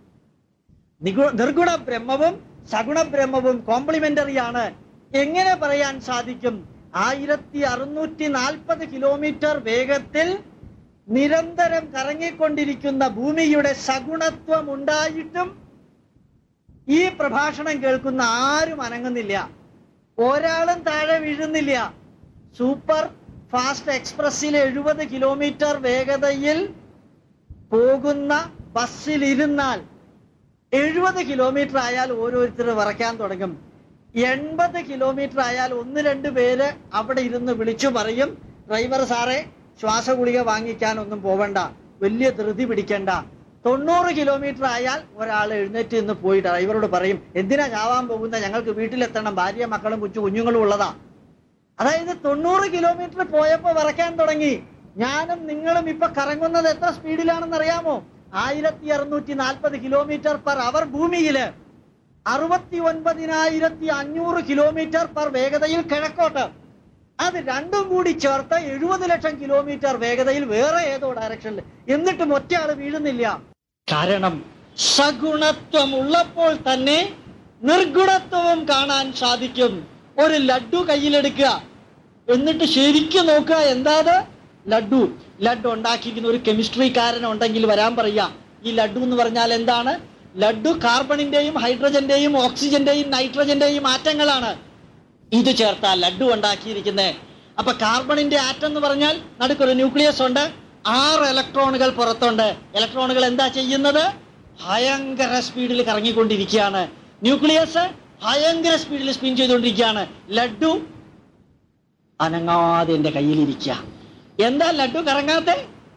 നിഗു- നിർഗുണ ബ്രഹ്മവും സഗുണ ബ്രഹ്മവും കോംപ്ലിമെന്ററി ആണ് എങ്ങനെ പറയാൻ സാധിക്കും ആയിരത്തി അറുന്നൂറ്റി നാൽപ്പത് കിലോമീറ്റർ വേഗത്തിൽ നിരന്തരം കറങ്ങിക്കൊണ്ടിരിക്കുന്ന ഭൂമിയുടെ സഗുണത്വം ഉണ്ടായിട്ടും ഈ പ്രഭാഷണം കേൾക്കുന്ന ആരും അനങ്ങുന്നില്ല ഒരാളും താഴെ വീഴുന്നില്ല സൂപ്പർ ഫാസ്റ്റ് എക്സ്പ്രസ്സിൽ എഴുപത് കിലോമീറ്റർ വേഗതയിൽ പോകുന്ന ബസ്സിൽ ഇരുന്നാൽ എഴുപത് കിലോമീറ്റർ ആയാൽ ഓരോരുത്തർ വിറയ്ക്കാൻ തുടങ്ങും എൺപത് കിലോമീറ്റർ ആയാൽ ഒന്ന് രണ്ട് പേര് അവിടെ ഇരുന്ന് വിളിച്ചു പറയും ഡ്രൈവർ സാറേ ശ്വാസഗുളിക വാങ്ങിക്കാൻ ഒന്നും പോവണ്ട വലിയ ധൃതി പിടിക്കണ്ട തൊണ്ണൂറ് കിലോമീറ്റർ ആയാൽ ഒരാൾ എഴുന്നേറ്റ് നിന്ന് പോയി ഡ്രൈവറോട് പറയും എന്തിനാ ചാവാൻ പോകുന്ന ഞങ്ങൾക്ക് വീട്ടിലെത്തണം ഭാര്യ മക്കളും കൊച്ചു കുഞ്ഞുങ്ങളും ഉള്ളതാ അതായത് തൊണ്ണൂറ് കിലോമീറ്റർ പോയപ്പോ വിറയ്ക്കാൻ തുടങ്ങി ഞാനും നിങ്ങളും ഇപ്പൊ കറങ്ങുന്നത് എത്ര സ്പീഡിലാണെന്ന് അറിയാമോ ആയിരത്തി അറുന്നൂറ്റി നാൽപ്പത് കിലോമീറ്റർ പെർ അവർ ഭൂമിയില് അറുപത്തി ഒൻപതിനായിരത്തി അഞ്ഞൂറ് കിലോമീറ്റർ പെർ വേഗതയിൽ കിഴക്കോട്ട് അത് രണ്ടും കൂടി ചേർത്ത് എഴുപത് ലക്ഷം കിലോമീറ്റർ വേഗതയിൽ വേറെ ഏതോ ഡയറക്ഷനിൽ എന്നിട്ടും ഒറ്റയാള് വീഴുന്നില്ല കാരണം സഗുണത്വം ഉള്ളപ്പോൾ തന്നെ നിർഗുണത്വവും കാണാൻ സാധിക്കും ഒരു ലഡു കയ്യിലെടുക്കുക എന്നിട്ട് ശരിക്കും നോക്കുക എന്താ അത് ലഡു ലഡു ഉണ്ടാക്കിയിരിക്കുന്ന ഒരു കെമിസ്ട്രിക്കാരൻ ഉണ്ടെങ്കിൽ വരാൻ പറയുക ഈ ലഡു എന്ന് പറഞ്ഞാൽ എന്താണ് ലഡു കാർബണിന്റെയും ഹൈഡ്രജന്റെയും ഓക്സിജന്റെയും നൈട്രജന്റെയും ആറ്റങ്ങളാണ് ഇത് ചേർത്താ ലഡു ഉണ്ടാക്കിയിരിക്കുന്നത് അപ്പൊ കാർബണിന്റെ ആറ്റം എന്ന് പറഞ്ഞാൽ നടുക്കൊരു ന്യൂക്ലിയസ് ഉണ്ട് ആറ് ഇലക്ട്രോണുകൾ പുറത്തുണ്ട് ഇലക്ട്രോണുകൾ എന്താ ചെയ്യുന്നത് ഭയങ്കര സ്പീഡിൽ കറങ്ങിക്കൊണ്ടിരിക്കുകയാണ് ന്യൂക്ലിയസ് ഭയങ്കര സ്പീഡിൽ സ്പിൻ ചെയ്തുകൊണ്ടിരിക്കുകയാണ് ലഡു അനങ്ങാതെ എന്റെ കയ്യിലിരിക്കുക എന്താ ലഡു കറങ്ങാത്തെ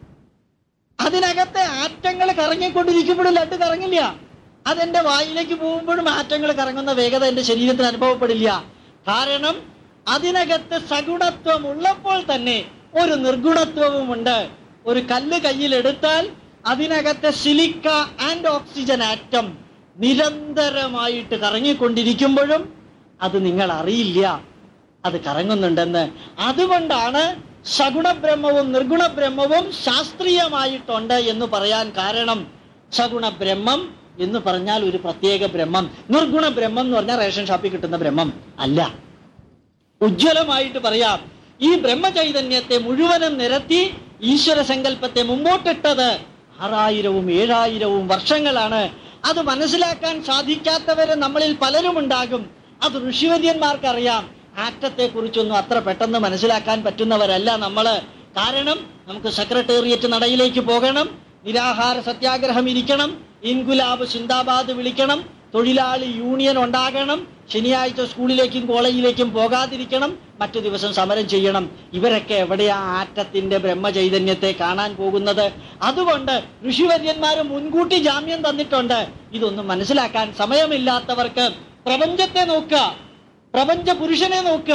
അതിനകത്തെ ആറ്റങ്ങൾ കറങ്ങിക്കൊണ്ടിരിക്കുമ്പോഴും ലഡു കറങ്ങില്ല അതെന്റെ വായിലേക്ക് പോകുമ്പോഴും ആറ്റങ്ങൾ കറങ്ങുന്ന വേഗത എന്റെ ശരീരത്തിന് അനുഭവപ്പെടില്ല കാരണം അതിനകത്ത് സഗുണത്വം ഉള്ളപ്പോൾ തന്നെ ഒരു നിർഗുണത്വവുമുണ്ട് ഒരു കല്ല് കയ്യിലെടുത്താൽ അതിനകത്തെ സിലിക്ക ആൻഡ് ഓക്സിജൻ ആറ്റം നിരന്തരമായിട്ട് കറങ്ങിക്കൊണ്ടിരിക്കുമ്പോഴും അത് നിങ്ങൾ അറിയില്ല അത് കറങ്ങുന്നുണ്ടെന്ന് അതുകൊണ്ടാണ് സഗുണബ്രഹ്മവും നിർഗുണബ്രഹ്മവും ശാസ്ത്രീയമായിട്ടുണ്ട് എന്ന് പറയാൻ കാരണം സഗുണബ്രഹ്മം എന്ന് പറഞ്ഞാൽ ഒരു പ്രത്യേക ബ്രഹ്മം നിർഗുണ ബ്രഹ്മം എന്ന് പറഞ്ഞാൽ റേഷൻ ഷോപ്പിൽ കിട്ടുന്ന ബ്രഹ്മം അല്ല ഉജ്ജ്വലമായിട്ട് പറയാം ഈ ബ്രഹ്മചൈതന്യത്തെ മുഴുവനും നിരത്തി ഈശ്വര സങ്കല്പത്തെ മുമ്പോട്ടിട്ടത് ആറായിരവും ഏഴായിരവും വർഷങ്ങളാണ് അത് മനസ്സിലാക്കാൻ സാധിക്കാത്തവര് നമ്മളിൽ പലരും ഉണ്ടാകും അത് ഋഷിവര്യന്മാർക്കറിയാം ആറ്റത്തെ കുറിച്ചൊന്നും അത്ര പെട്ടെന്ന് മനസ്സിലാക്കാൻ പറ്റുന്നവരല്ല നമ്മള് കാരണം നമുക്ക് സെക്രട്ടേറിയറ്റ് നടയിലേക്ക് പോകണം നിരാഹാര സത്യാഗ്രഹം ഇരിക്കണം ഇൻഗുലാബ് സിന്ദാബാദ് വിളിക്കണം തൊഴിലാളി യൂണിയൻ ഉണ്ടാകണം ശനിയാഴ്ച സ്കൂളിലേക്കും കോളേജിലേക്കും പോകാതിരിക്കണം മറ്റു ദിവസം സമരം ചെയ്യണം ഇവരൊക്കെ എവിടെയാ ആറ്റത്തിന്റെ ബ്രഹ്മചൈതന്യത്തെ കാണാൻ പോകുന്നത് അതുകൊണ്ട് ഋഷിവര്യന്മാര് മുൻകൂട്ടി ജാമ്യം തന്നിട്ടുണ്ട് ഇതൊന്നും മനസ്സിലാക്കാൻ സമയമില്ലാത്തവർക്ക് പ്രപഞ്ചത്തെ നോക്കുക പ്രപഞ്ച പുരുഷനെ നോക്കുക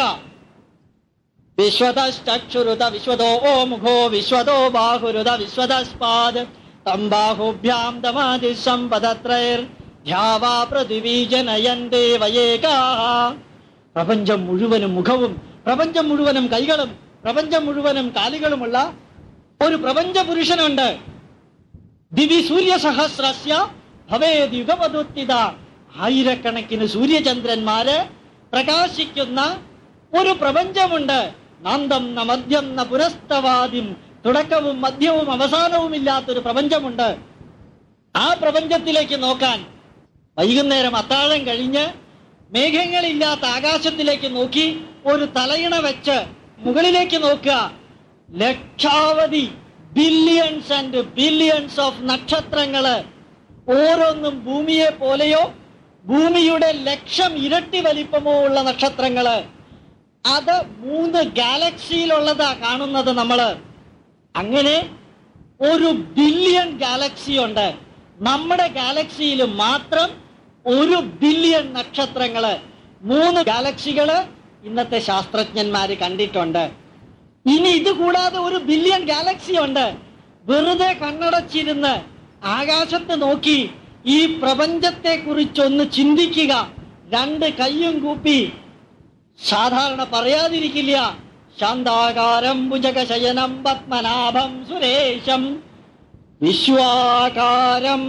വിശ്വതശ്ചക്ഷുരുത വിശ്വതോ ഓ മുഖോ വിശ്വതോ ബാഹുരുത വിശ്വതസ്പാദ് തം ബാഹുഭ്യാം ദമാതി സമ്പദത്രൈർ ധ്യാവാ പൃഥിവീ ജനയൻ ദേവയേകാഹ പ്രപഞ്ചം മുഴുവനും മുഖവും പ്രപഞ്ചം മുഴുവനും കൈകളും പ്രപഞ്ചം മുഴുവനും കാലുകളുമുള്ള ഒരു പ്രപഞ്ച പുരുഷനുണ്ട് ദിവി സൂര്യ സഹസ്രസ്യ ഭവേദ് യുഗപതുത്തിത ആയിരക്കണക്കിന് സൂര്യചന്ദ്രന്മാര് പ്രകാശിക്കുന്ന ഒരു പ്രപഞ്ചമുണ്ട് നാന്തം ന മദ്യം ന പുരസ്തവാദിം തുടക്കവും മധ്യവും അവസാനവും ഇല്ലാത്തൊരു പ്രപഞ്ചമുണ്ട് ആ പ്രപഞ്ചത്തിലേക്ക് നോക്കാൻ വൈകുന്നേരം അത്താഴം കഴിഞ്ഞ് മേഘങ്ങളില്ലാത്ത ആകാശത്തിലേക്ക് നോക്കി ഒരു തലയിണ വെച്ച് മുകളിലേക്ക് നോക്കുക ലക്ഷാവധി ബില്യൺസ് ആൻഡ് ബില്യൺസ് ഓഫ് നക്ഷത്രങ്ങള് ഓരോന്നും ഭൂമിയെ പോലെയോ ഭൂമിയുടെ ലക്ഷം ഇരട്ടി വലിപ്പമോ ഉള്ള നക്ഷത്രങ്ങള് അത് മൂന്ന് ഗാലക്സിയിലുള്ളതാ കാണുന്നത് നമ്മള് അങ്ങനെ ഒരു ബില്യൺ ഗാലക്സി ഉണ്ട് നമ്മുടെ ഗാലക്സിയിൽ മാത്രം ഒരു ബില്യൺ നക്ഷത്രങ്ങള് മൂന്ന് ഗാലക്സികള് ഇന്നത്തെ ശാസ്ത്രജ്ഞന്മാര് കണ്ടിട്ടുണ്ട് ഇനി ഇത് കൂടാതെ ഒരു ബില്യൺ ഗാലക്സി ഉണ്ട് വെറുതെ കണ്ണടച്ചിരുന്ന് ആകാശത്ത് നോക്കി ഈ പ്രപഞ്ചത്തെ കുറിച്ചൊന്ന് ചിന്തിക്കുക രണ്ട് കയ്യും കൂപ്പി സാധാരണ പറയാതിരിക്കില്ല ശാന്താകാരം ഭുജകശയനം പത്മനാഭം സുരേശം വിശ്വാകാരം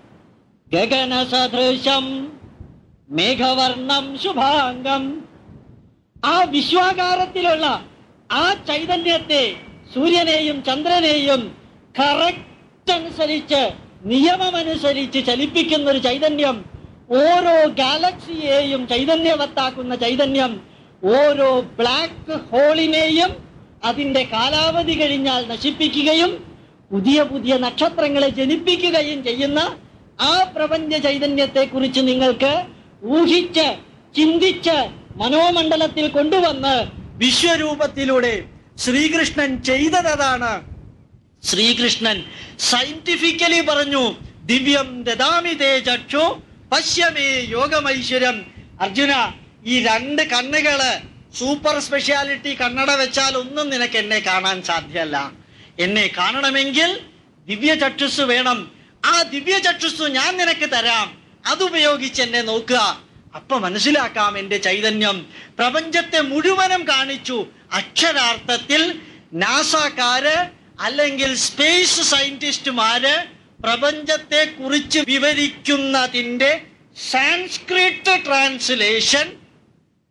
ഗഗനസദൃശം മേഘവർണം ശുഭാംഗം ആ വിശ്വാകാരത്തിലുള്ള ആ ചൈതന്യത്തെ സൂര്യനെയും ചന്ദ്രനെയും കറക്റ്റ് അനുസരിച്ച് നിയമമനുസരിച്ച് ചലിപ്പിക്കുന്ന ഒരു ചൈതന്യം ഓരോ ഗാലക്സിയെയും ചൈതന്യവത്താക്കുന്ന ചൈതന്യം ഓരോ ബ്ലാക്ക് ഹോളിനെയും അതിന്റെ കാലാവധി കഴിഞ്ഞാൽ നശിപ്പിക്കുകയും പുതിയ പുതിയ നക്ഷത്രങ്ങളെ ജനിപ്പിക്കുകയും ചെയ്യുന്ന ആ പ്രപഞ്ച ചൈതന്യത്തെ കുറിച്ച് നിങ്ങൾക്ക് ഊഹിച്ച് ചിന്തിച്ച് മനോമണ്ഡലത്തിൽ കൊണ്ടുവന്ന് വിശ്വരൂപത്തിലൂടെ ശ്രീകൃഷ്ണൻ ചെയ്തതാണ് ശ്രീകൃഷ്ണൻ സയന്റിഫിക്കലി പറഞ്ഞു ദിവ്യം ദദാമി തേ ചക്ഷു പശ്യമേ യോഗമൈശ്വര്യം അർജുന ഈ രണ്ട് കണ്ണുകള് സൂപ്പർ സ്പെഷ്യാലിറ്റി കണ്ണട വെച്ചാൽ ഒന്നും നിനക്ക് എന്നെ കാണാൻ സാധ്യമല്ല എന്നെ കാണണമെങ്കിൽ ദിവ്യ ചക്ഷുസ് വേണം ആ ദിവ്യ ചക്ഷുസ് ഞാൻ നിനക്ക് തരാം അതുപയോഗിച്ച് എന്നെ നോക്കുക അപ്പൊ മനസ്സിലാക്കാം എന്റെ ചൈതന്യം പ്രപഞ്ചത്തെ മുഴുവനും കാണിച്ചു അക്ഷരാർത്ഥത്തിൽ നാസക്കാര് അല്ലെങ്കിൽ സ്പേസ് സയന്റിസ്റ്റുമാര് പ്രപഞ്ചത്തെ കുറിച്ച് വിവരിക്കുന്നതിന്റെ സാൻസ്ക്രിറ്റ് ട്രാൻസ്ലേഷൻ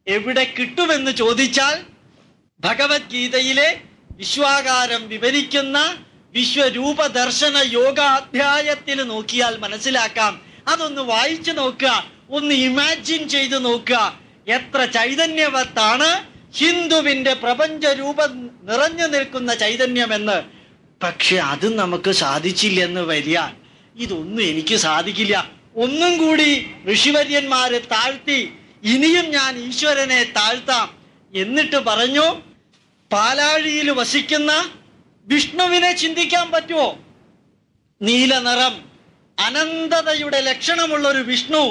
എവിടെ കിട്ടുമെന്ന് ചോദിച്ചാൽ ഭഗവത്ഗീതയിലെ വിശ്വാകാരം വിവരിക്കുന്ന വിശ്വരൂപ ദർശന യോഗാധ്യായത്തിൽ നോക്കിയാൽ മനസ്സിലാക്കാം അതൊന്ന് വായിച്ചു നോക്കുക ഒന്ന് ഇമാജിൻ ചെയ്ത് നോക്കുക എത്ര ചൈതന്യവത്താണ് ഹിന്ദുവിന്റെ പ്രപഞ്ച രൂപം നിറഞ്ഞു നിൽക്കുന്ന ചൈതന്യമെന്ന് പക്ഷെ അത് നമുക്ക് സാധിച്ചില്ലെന്ന് വരിക ഇതൊന്നും എനിക്ക് സാധിക്കില്ല ഒന്നും കൂടി ഋഷിവര്യന്മാരെ താഴ്ത്തി ഇനിയും ഞാൻ ഈശ്വരനെ താഴ്ത്താം എന്നിട്ട് പറഞ്ഞു പാലാഴിയിൽ വസിക്കുന്ന വിഷ്ണുവിനെ ചിന്തിക്കാൻ പറ്റുമോ നീല നിറം അനന്തതയുടെ ലക്ഷണമുള്ള ഒരു വിഷ്ണു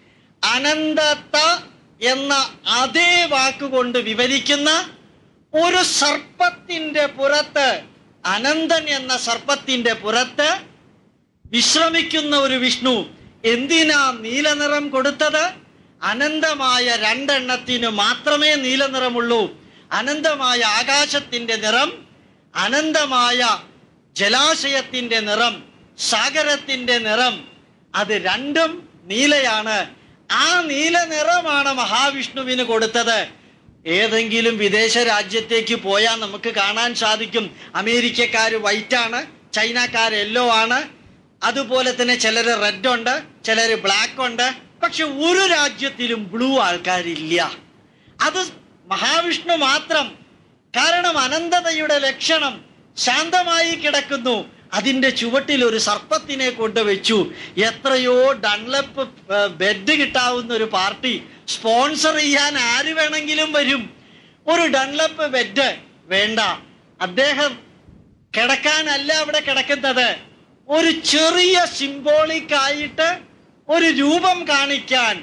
അനന്തത എന്ന അതേ വാക്കുകൊണ്ട് വിവരിക്കുന്ന ഒരു സർപ്പത്തിന്റെ പുറത്ത് അനന്തൻ എന്ന സർപ്പത്തിന്റെ പുറത്ത് വിശ്രമിക്കുന്ന ഒരു വിഷ്ണു എന്തിനാ നീലനിറം കൊടുത്തത് അനന്തമായ രണ്ടെണ്ണത്തിന് മാത്രമേ നീലനിറമുള്ളൂ അനന്തമായ ആകാശത്തിന്റെ നിറം അനന്തമായ ജലാശയത്തിന്റെ നിറം സാഗരത്തിന്റെ നിറം അത് രണ്ടും നീലയാണ് ആ നീല നിറമാണ് മഹാവിഷ്ണുവിന് കൊടുത്തത് ഏതെങ്കിലും വിദേശ രാജ്യത്തേക്ക് പോയാൽ നമുക്ക് കാണാൻ സാധിക്കും അമേരിക്കക്കാര് വൈറ്റ് ആണ് ചൈനക്കാർ യെല്ലോ ആണ് അതുപോലെ തന്നെ ചിലര് റെഡ് ഉണ്ട് ചിലര് ബ്ലാക്ക് ഉണ്ട് പക്ഷെ ഒരു രാജ്യത്തിലും ബ്ലൂ ആൾക്കാരില്ല അത് മഹാവിഷ്ണു മാത്രം കാരണം അനന്തതയുടെ ലക്ഷണം ശാന്തമായി കിടക്കുന്നു അതിന്റെ ചുവട്ടിൽ ഒരു സർപ്പത്തിനെ കൊണ്ടുവച്ചു എത്രയോ ഡൺലപ്പ് ബെഡ് കിട്ടാവുന്ന ഒരു പാർട്ടി സ്പോൺസർ ചെയ്യാൻ ആര് വേണമെങ്കിലും വരും ഒരു ഡൺലപ്പ് ബെഡ് വേണ്ട അദ്ദേഹം കിടക്കാനല്ല അവിടെ കിടക്കുന്നത് ഒരു ചെറിയ സിംബോളിക് ആയിട്ട് ഒരു രൂപം കാണിക്കാൻ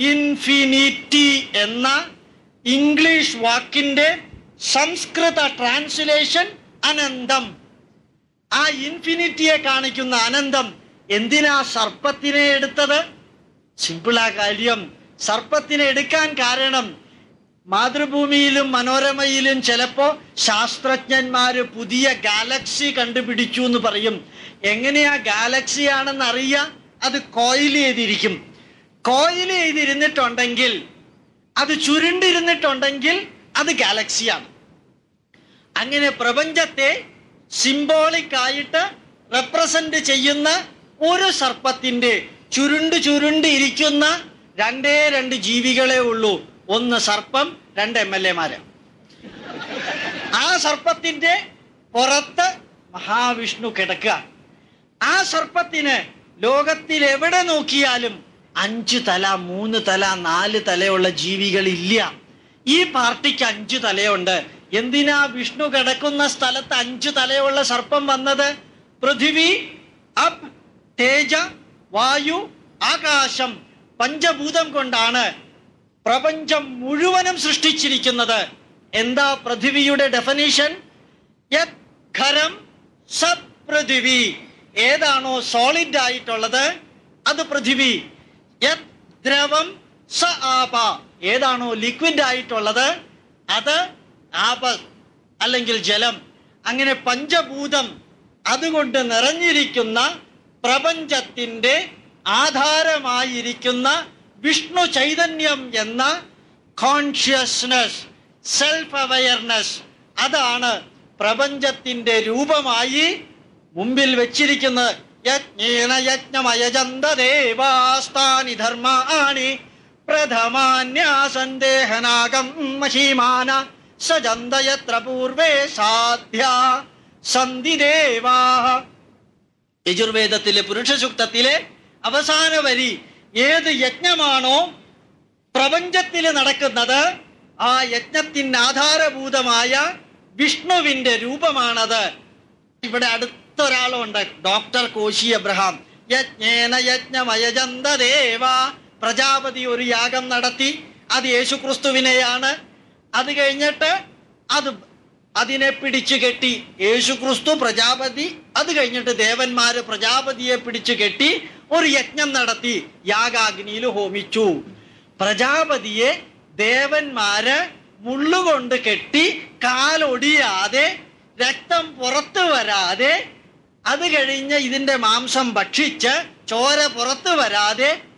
ഇൻഫിനിറ്റി എന്ന ഇംഗ്ലീഷ് വാക്കിന്റെ സംസ്കൃത ട്രാൻസ്ലേഷൻ അനന്തം ആ ഇൻഫിനിറ്റിയെ കാണിക്കുന്ന അനന്തം എന്തിനാ സർപ്പത്തിനെ എടുത്തത് സിമ്പിളാ കാര്യം സർപ്പത്തിനെ എടുക്കാൻ കാരണം മാതൃഭൂമിയിലും മനോരമയിലും ചിലപ്പോ ശാസ്ത്രജ്ഞന്മാര് പുതിയ ഗാലക്സി കണ്ടുപിടിച്ചു എന്ന് പറയും എങ്ങനെയാ ഗാലക്സി ആണെന്ന് അറിയാ അത് കോയിൽ ചെയ്തിരിക്കും കോയിൽ ചെയ്തിരുന്നിട്ടുണ്ടെങ്കിൽ അത് ചുരുണ്ടിരുന്നിട്ടുണ്ടെങ്കിൽ അത് ഗാലക്സിയാണ് അങ്ങനെ പ്രപഞ്ചത്തെ സിംബോളിക് ആയിട്ട് റെപ്രസെന്റ് ചെയ്യുന്ന ഒരു സർപ്പത്തിന്റെ ചുരുണ്ട് ചുരുണ്ട് ഇരിക്കുന്ന രണ്ടേ രണ്ട് ജീവികളെ ഉള്ളൂ ഒന്ന് സർപ്പം രണ്ട് എം എൽ എമാര് ആ സർപ്പത്തിന്റെ പുറത്ത് മഹാവിഷ്ണു കിടക്കുക ആ സർപ്പത്തിന് ലോകത്തിൽ എവിടെ നോക്കിയാലും അഞ്ച് തല മൂന്ന് തല നാല് തലയുള്ള ജീവികളില്ല ഈ പാർട്ടിക്ക് അഞ്ചു തലയുണ്ട് എന്തിനാ വിഷ്ണു കിടക്കുന്ന സ്ഥലത്ത് അഞ്ചു തലയുള്ള സർപ്പം വന്നത് പൃഥിവി അപ് തേജ വായു ആകാശം പഞ്ചഭൂതം കൊണ്ടാണ് പ്രപഞ്ചം മുഴുവനും സൃഷ്ടിച്ചിരിക്കുന്നത് എന്താ പൃഥിവിയുടെ ഡെഫിനീഷൻ യത് ഖരം സത് പൃഥിവി ഏതാണോ സോളിഡ് ആയിട്ടുള്ളത് അത് പൃഥിവി യത് ദ്രവം സ ആപ ഏതാണോ ലിക്വിഡ് ആയിട്ടുള്ളത് അത് ആപ അല്ലെങ്കിൽ ജലം അങ്ങനെ പഞ്ചഭൂതം അതുകൊണ്ട് നിറഞ്ഞിരിക്കുന്ന പ്രപഞ്ചത്തിന്റെ ആധാരമായിരിക്കുന്ന വിഷ്ണു ചൈതന്യം എന്ന കോൺഷ്യസ്നസ് സെൽഫ് അവയർനെസ് അതാണ് പ്രപഞ്ചത്തിന്റെ രൂപമായി മുമ്പിൽ വെച്ചിരിക്കുന്നത് യജ്ഞേന യജ്ഞമയജന്ത ദേവാസ്താനി ധർമാണി പ്രഥമാന്യാസന്ദേഹനാകം മഷീമാന സജന്തയത്ര പൂർവേ സാധ്യ സന്ധിദേവാ യജുർവേദത്തിലെ പുരുഷ സൂക്തത്തിലെ അവസാന വരി ഏത് യജ്ഞമാണോ പ്രപഞ്ചത്തിൽ നടക്കുന്നത് ആ യജ്ഞത്തിന് ആധാരഭൂതമായ വിഷ്ണുവിന്റെ രൂപമാണത് ഇവിടെ അടുത്തൊരാളുണ്ട് ഡോക്ടർ കോശി അബ്രഹാം യജ്ഞേന യജ്ഞമയജന്ത ദേവ പ്രജാപതി ഒരു യാഗം നടത്തി അത് യേശുക്രിസ്തുവിനെയാണ് അത് കഴിഞ്ഞിട്ട് അത് അതിനെ പിടിച്ചു കെട്ടി യേശുക്രിസ്തു പ്രജാപതി അത് കഴിഞ്ഞിട്ട് ദേവന്മാര് പ്രജാപതിയെ പിടിച്ചു കെട്ടി ഒരു യജ്ഞം നടത്തി യാഗാഗ്നിയിൽ ഹോമിച്ചു പ്രജാപതിയെ ദേവന്മാര് മുള്ളുകൊണ്ട് കെട്ടി കാലൊടിയാതെ രക്തം പുറത്തു വരാതെ അത് കഴിഞ്ഞ് ഇതിന്റെ മാംസം ഭക്ഷിച്ച് ചോര പുറത്തു വരാതെ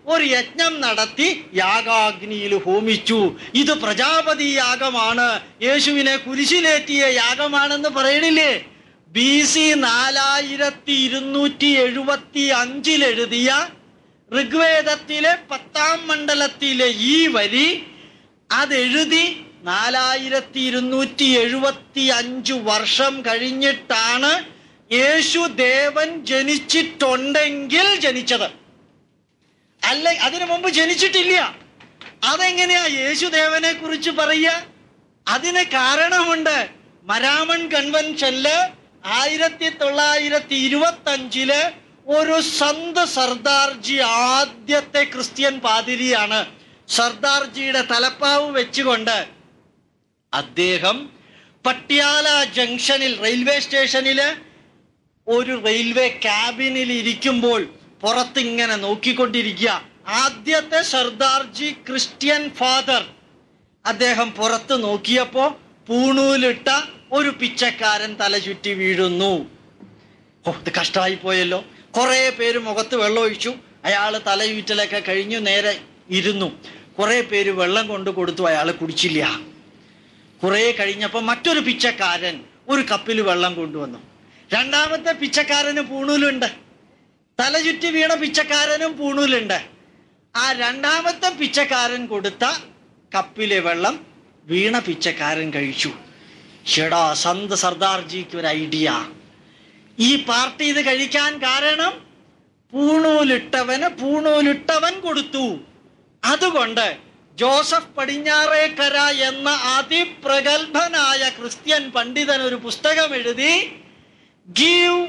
ഒരു യജ്ഞം നടത്തി യാഗാഗ്നിയിൽ ഹോമിച്ചു ഇത് പ്രജാപതി യാഗമാണ് യേശുവിനെ കുരിശിലേറ്റിയ യാഗമാണെന്ന് പറയണില്ലേ ബി സി നാലായിരത്തി ഇരുന്നൂറ്റി എഴുപത്തി അഞ്ചിൽ എഴുതിയ ഋഗ്വേദത്തിലെ പത്താം മണ്ഡലത്തിലെ ഈ വരി അതെഴുതി നാലായിരത്തി ഇരുന്നൂറ്റി എഴുപത്തി അഞ്ച് വർഷം കഴിഞ്ഞിട്ടാണ് യേശു ദേവൻ ജനിച്ചിട്ടുണ്ടെങ്കിൽ ജനിച്ചത് അല്ല അതിനു മുമ്പ് ജനിച്ചിട്ടില്ല അതെങ്ങനെയാ യേശുദേവനെ കുറിച്ച് പറയുക അതിന് കാരണമുണ്ട് മരാമൺ കൺവെൻഷനില് ആയിരത്തി തൊള്ളായിരത്തി ഇരുപത്തി അഞ്ചില് ഒരു സന്ത് സർദാർജി ആദ്യത്തെ ക്രിസ്ത്യൻ പാതിരിയാണ് സർദാർജിയുടെ തലപ്പാവ് വെച്ചുകൊണ്ട് അദ്ദേഹം പട്യാല ജംഗ്ഷനിൽ റെയിൽവേ സ്റ്റേഷനില് ഒരു റെയിൽവേ ക്യാബിനിൽ ഇരിക്കുമ്പോൾ പുറത്തിങ്ങനെ നോക്കിക്കൊണ്ടിരിക്കുക ആദ്യത്തെ സർദാർജി ക്രിസ്ത്യൻ ഫാദർ അദ്ദേഹം പുറത്ത് നോക്കിയപ്പോ പൂണൂലിട്ട ഒരു പിച്ചക്കാരൻ തല ചുറ്റി വീഴുന്നു ഓ ഇത് കഷ്ടമായി പോയല്ലോ കുറെ പേര് മുഖത്ത് വെള്ളം ഒഴിച്ചു അയാൾ തലയുറ്റലൊക്കെ കഴിഞ്ഞു നേരെ ഇരുന്നു കുറെ പേര് വെള്ളം കൊണ്ട് കൊടുത്തു അയാൾ കുടിച്ചില്ല കുറെ കഴിഞ്ഞപ്പോൾ മറ്റൊരു പിച്ചക്കാരൻ ഒരു കപ്പിൽ വെള്ളം കൊണ്ടുവന്നു രണ്ടാമത്തെ പിച്ചക്കാരന് പൂണൂലുണ്ട് തല ചുറ്റി വീണ പിച്ചക്കാരനും പൂണൂലുണ്ട് ആ രണ്ടാമത്തെ പിച്ചക്കാരൻ കൊടുത്ത കപ്പിലെ വെള്ളം വീണ പിച്ചക്കാരൻ കഴിച്ചു ഷെടാ സന്ത് സർദാർജിക്ക് ഒരു ഐഡിയ ഈ പാർട്ടി ഇത് കഴിക്കാൻ കാരണം പൂണൂലിട്ടവന് പൂണൂലിട്ടവൻ കൊടുത്തു അതുകൊണ്ട് ജോസഫ് പടിഞ്ഞാറേക്കര എന്ന അതിപ്രഗത്ഭനായ ക്രിസ്ത്യൻ പണ്ഡിതൻ ഒരു പുസ്തകം എഴുതി give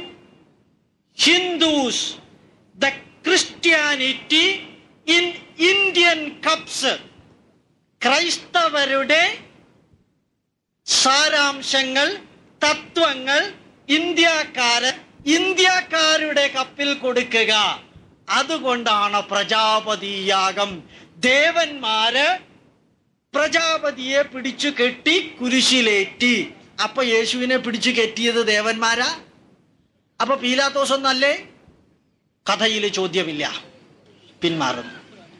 Hindus the Christianity in Indian cups ക്രൈസ്തവരുടെ സാരാംശങ്ങൾ തത്വങ്ങൾ ഇന്ത്യക്കാരൻ ഇന്ത്യക്കാരുടെ കപ്പിൽ കൊടുക്കുക അതുകൊണ്ടാണ് പ്രജാപതി യാഗം ദേവന്മാര് പ്രജാപതിയെ പിടിച്ചു കെട്ടി കുരിശിലേറ്റി അപ്പൊ യേശുവിനെ പിടിച്ചു കെട്ടിയത് ദേവന്മാരാ അപ്പൊ പീലാത്തോസ് ഒന്നല്ലേ കഥയിൽ ചോദ്യമില്ല പിന്മാറുന്നു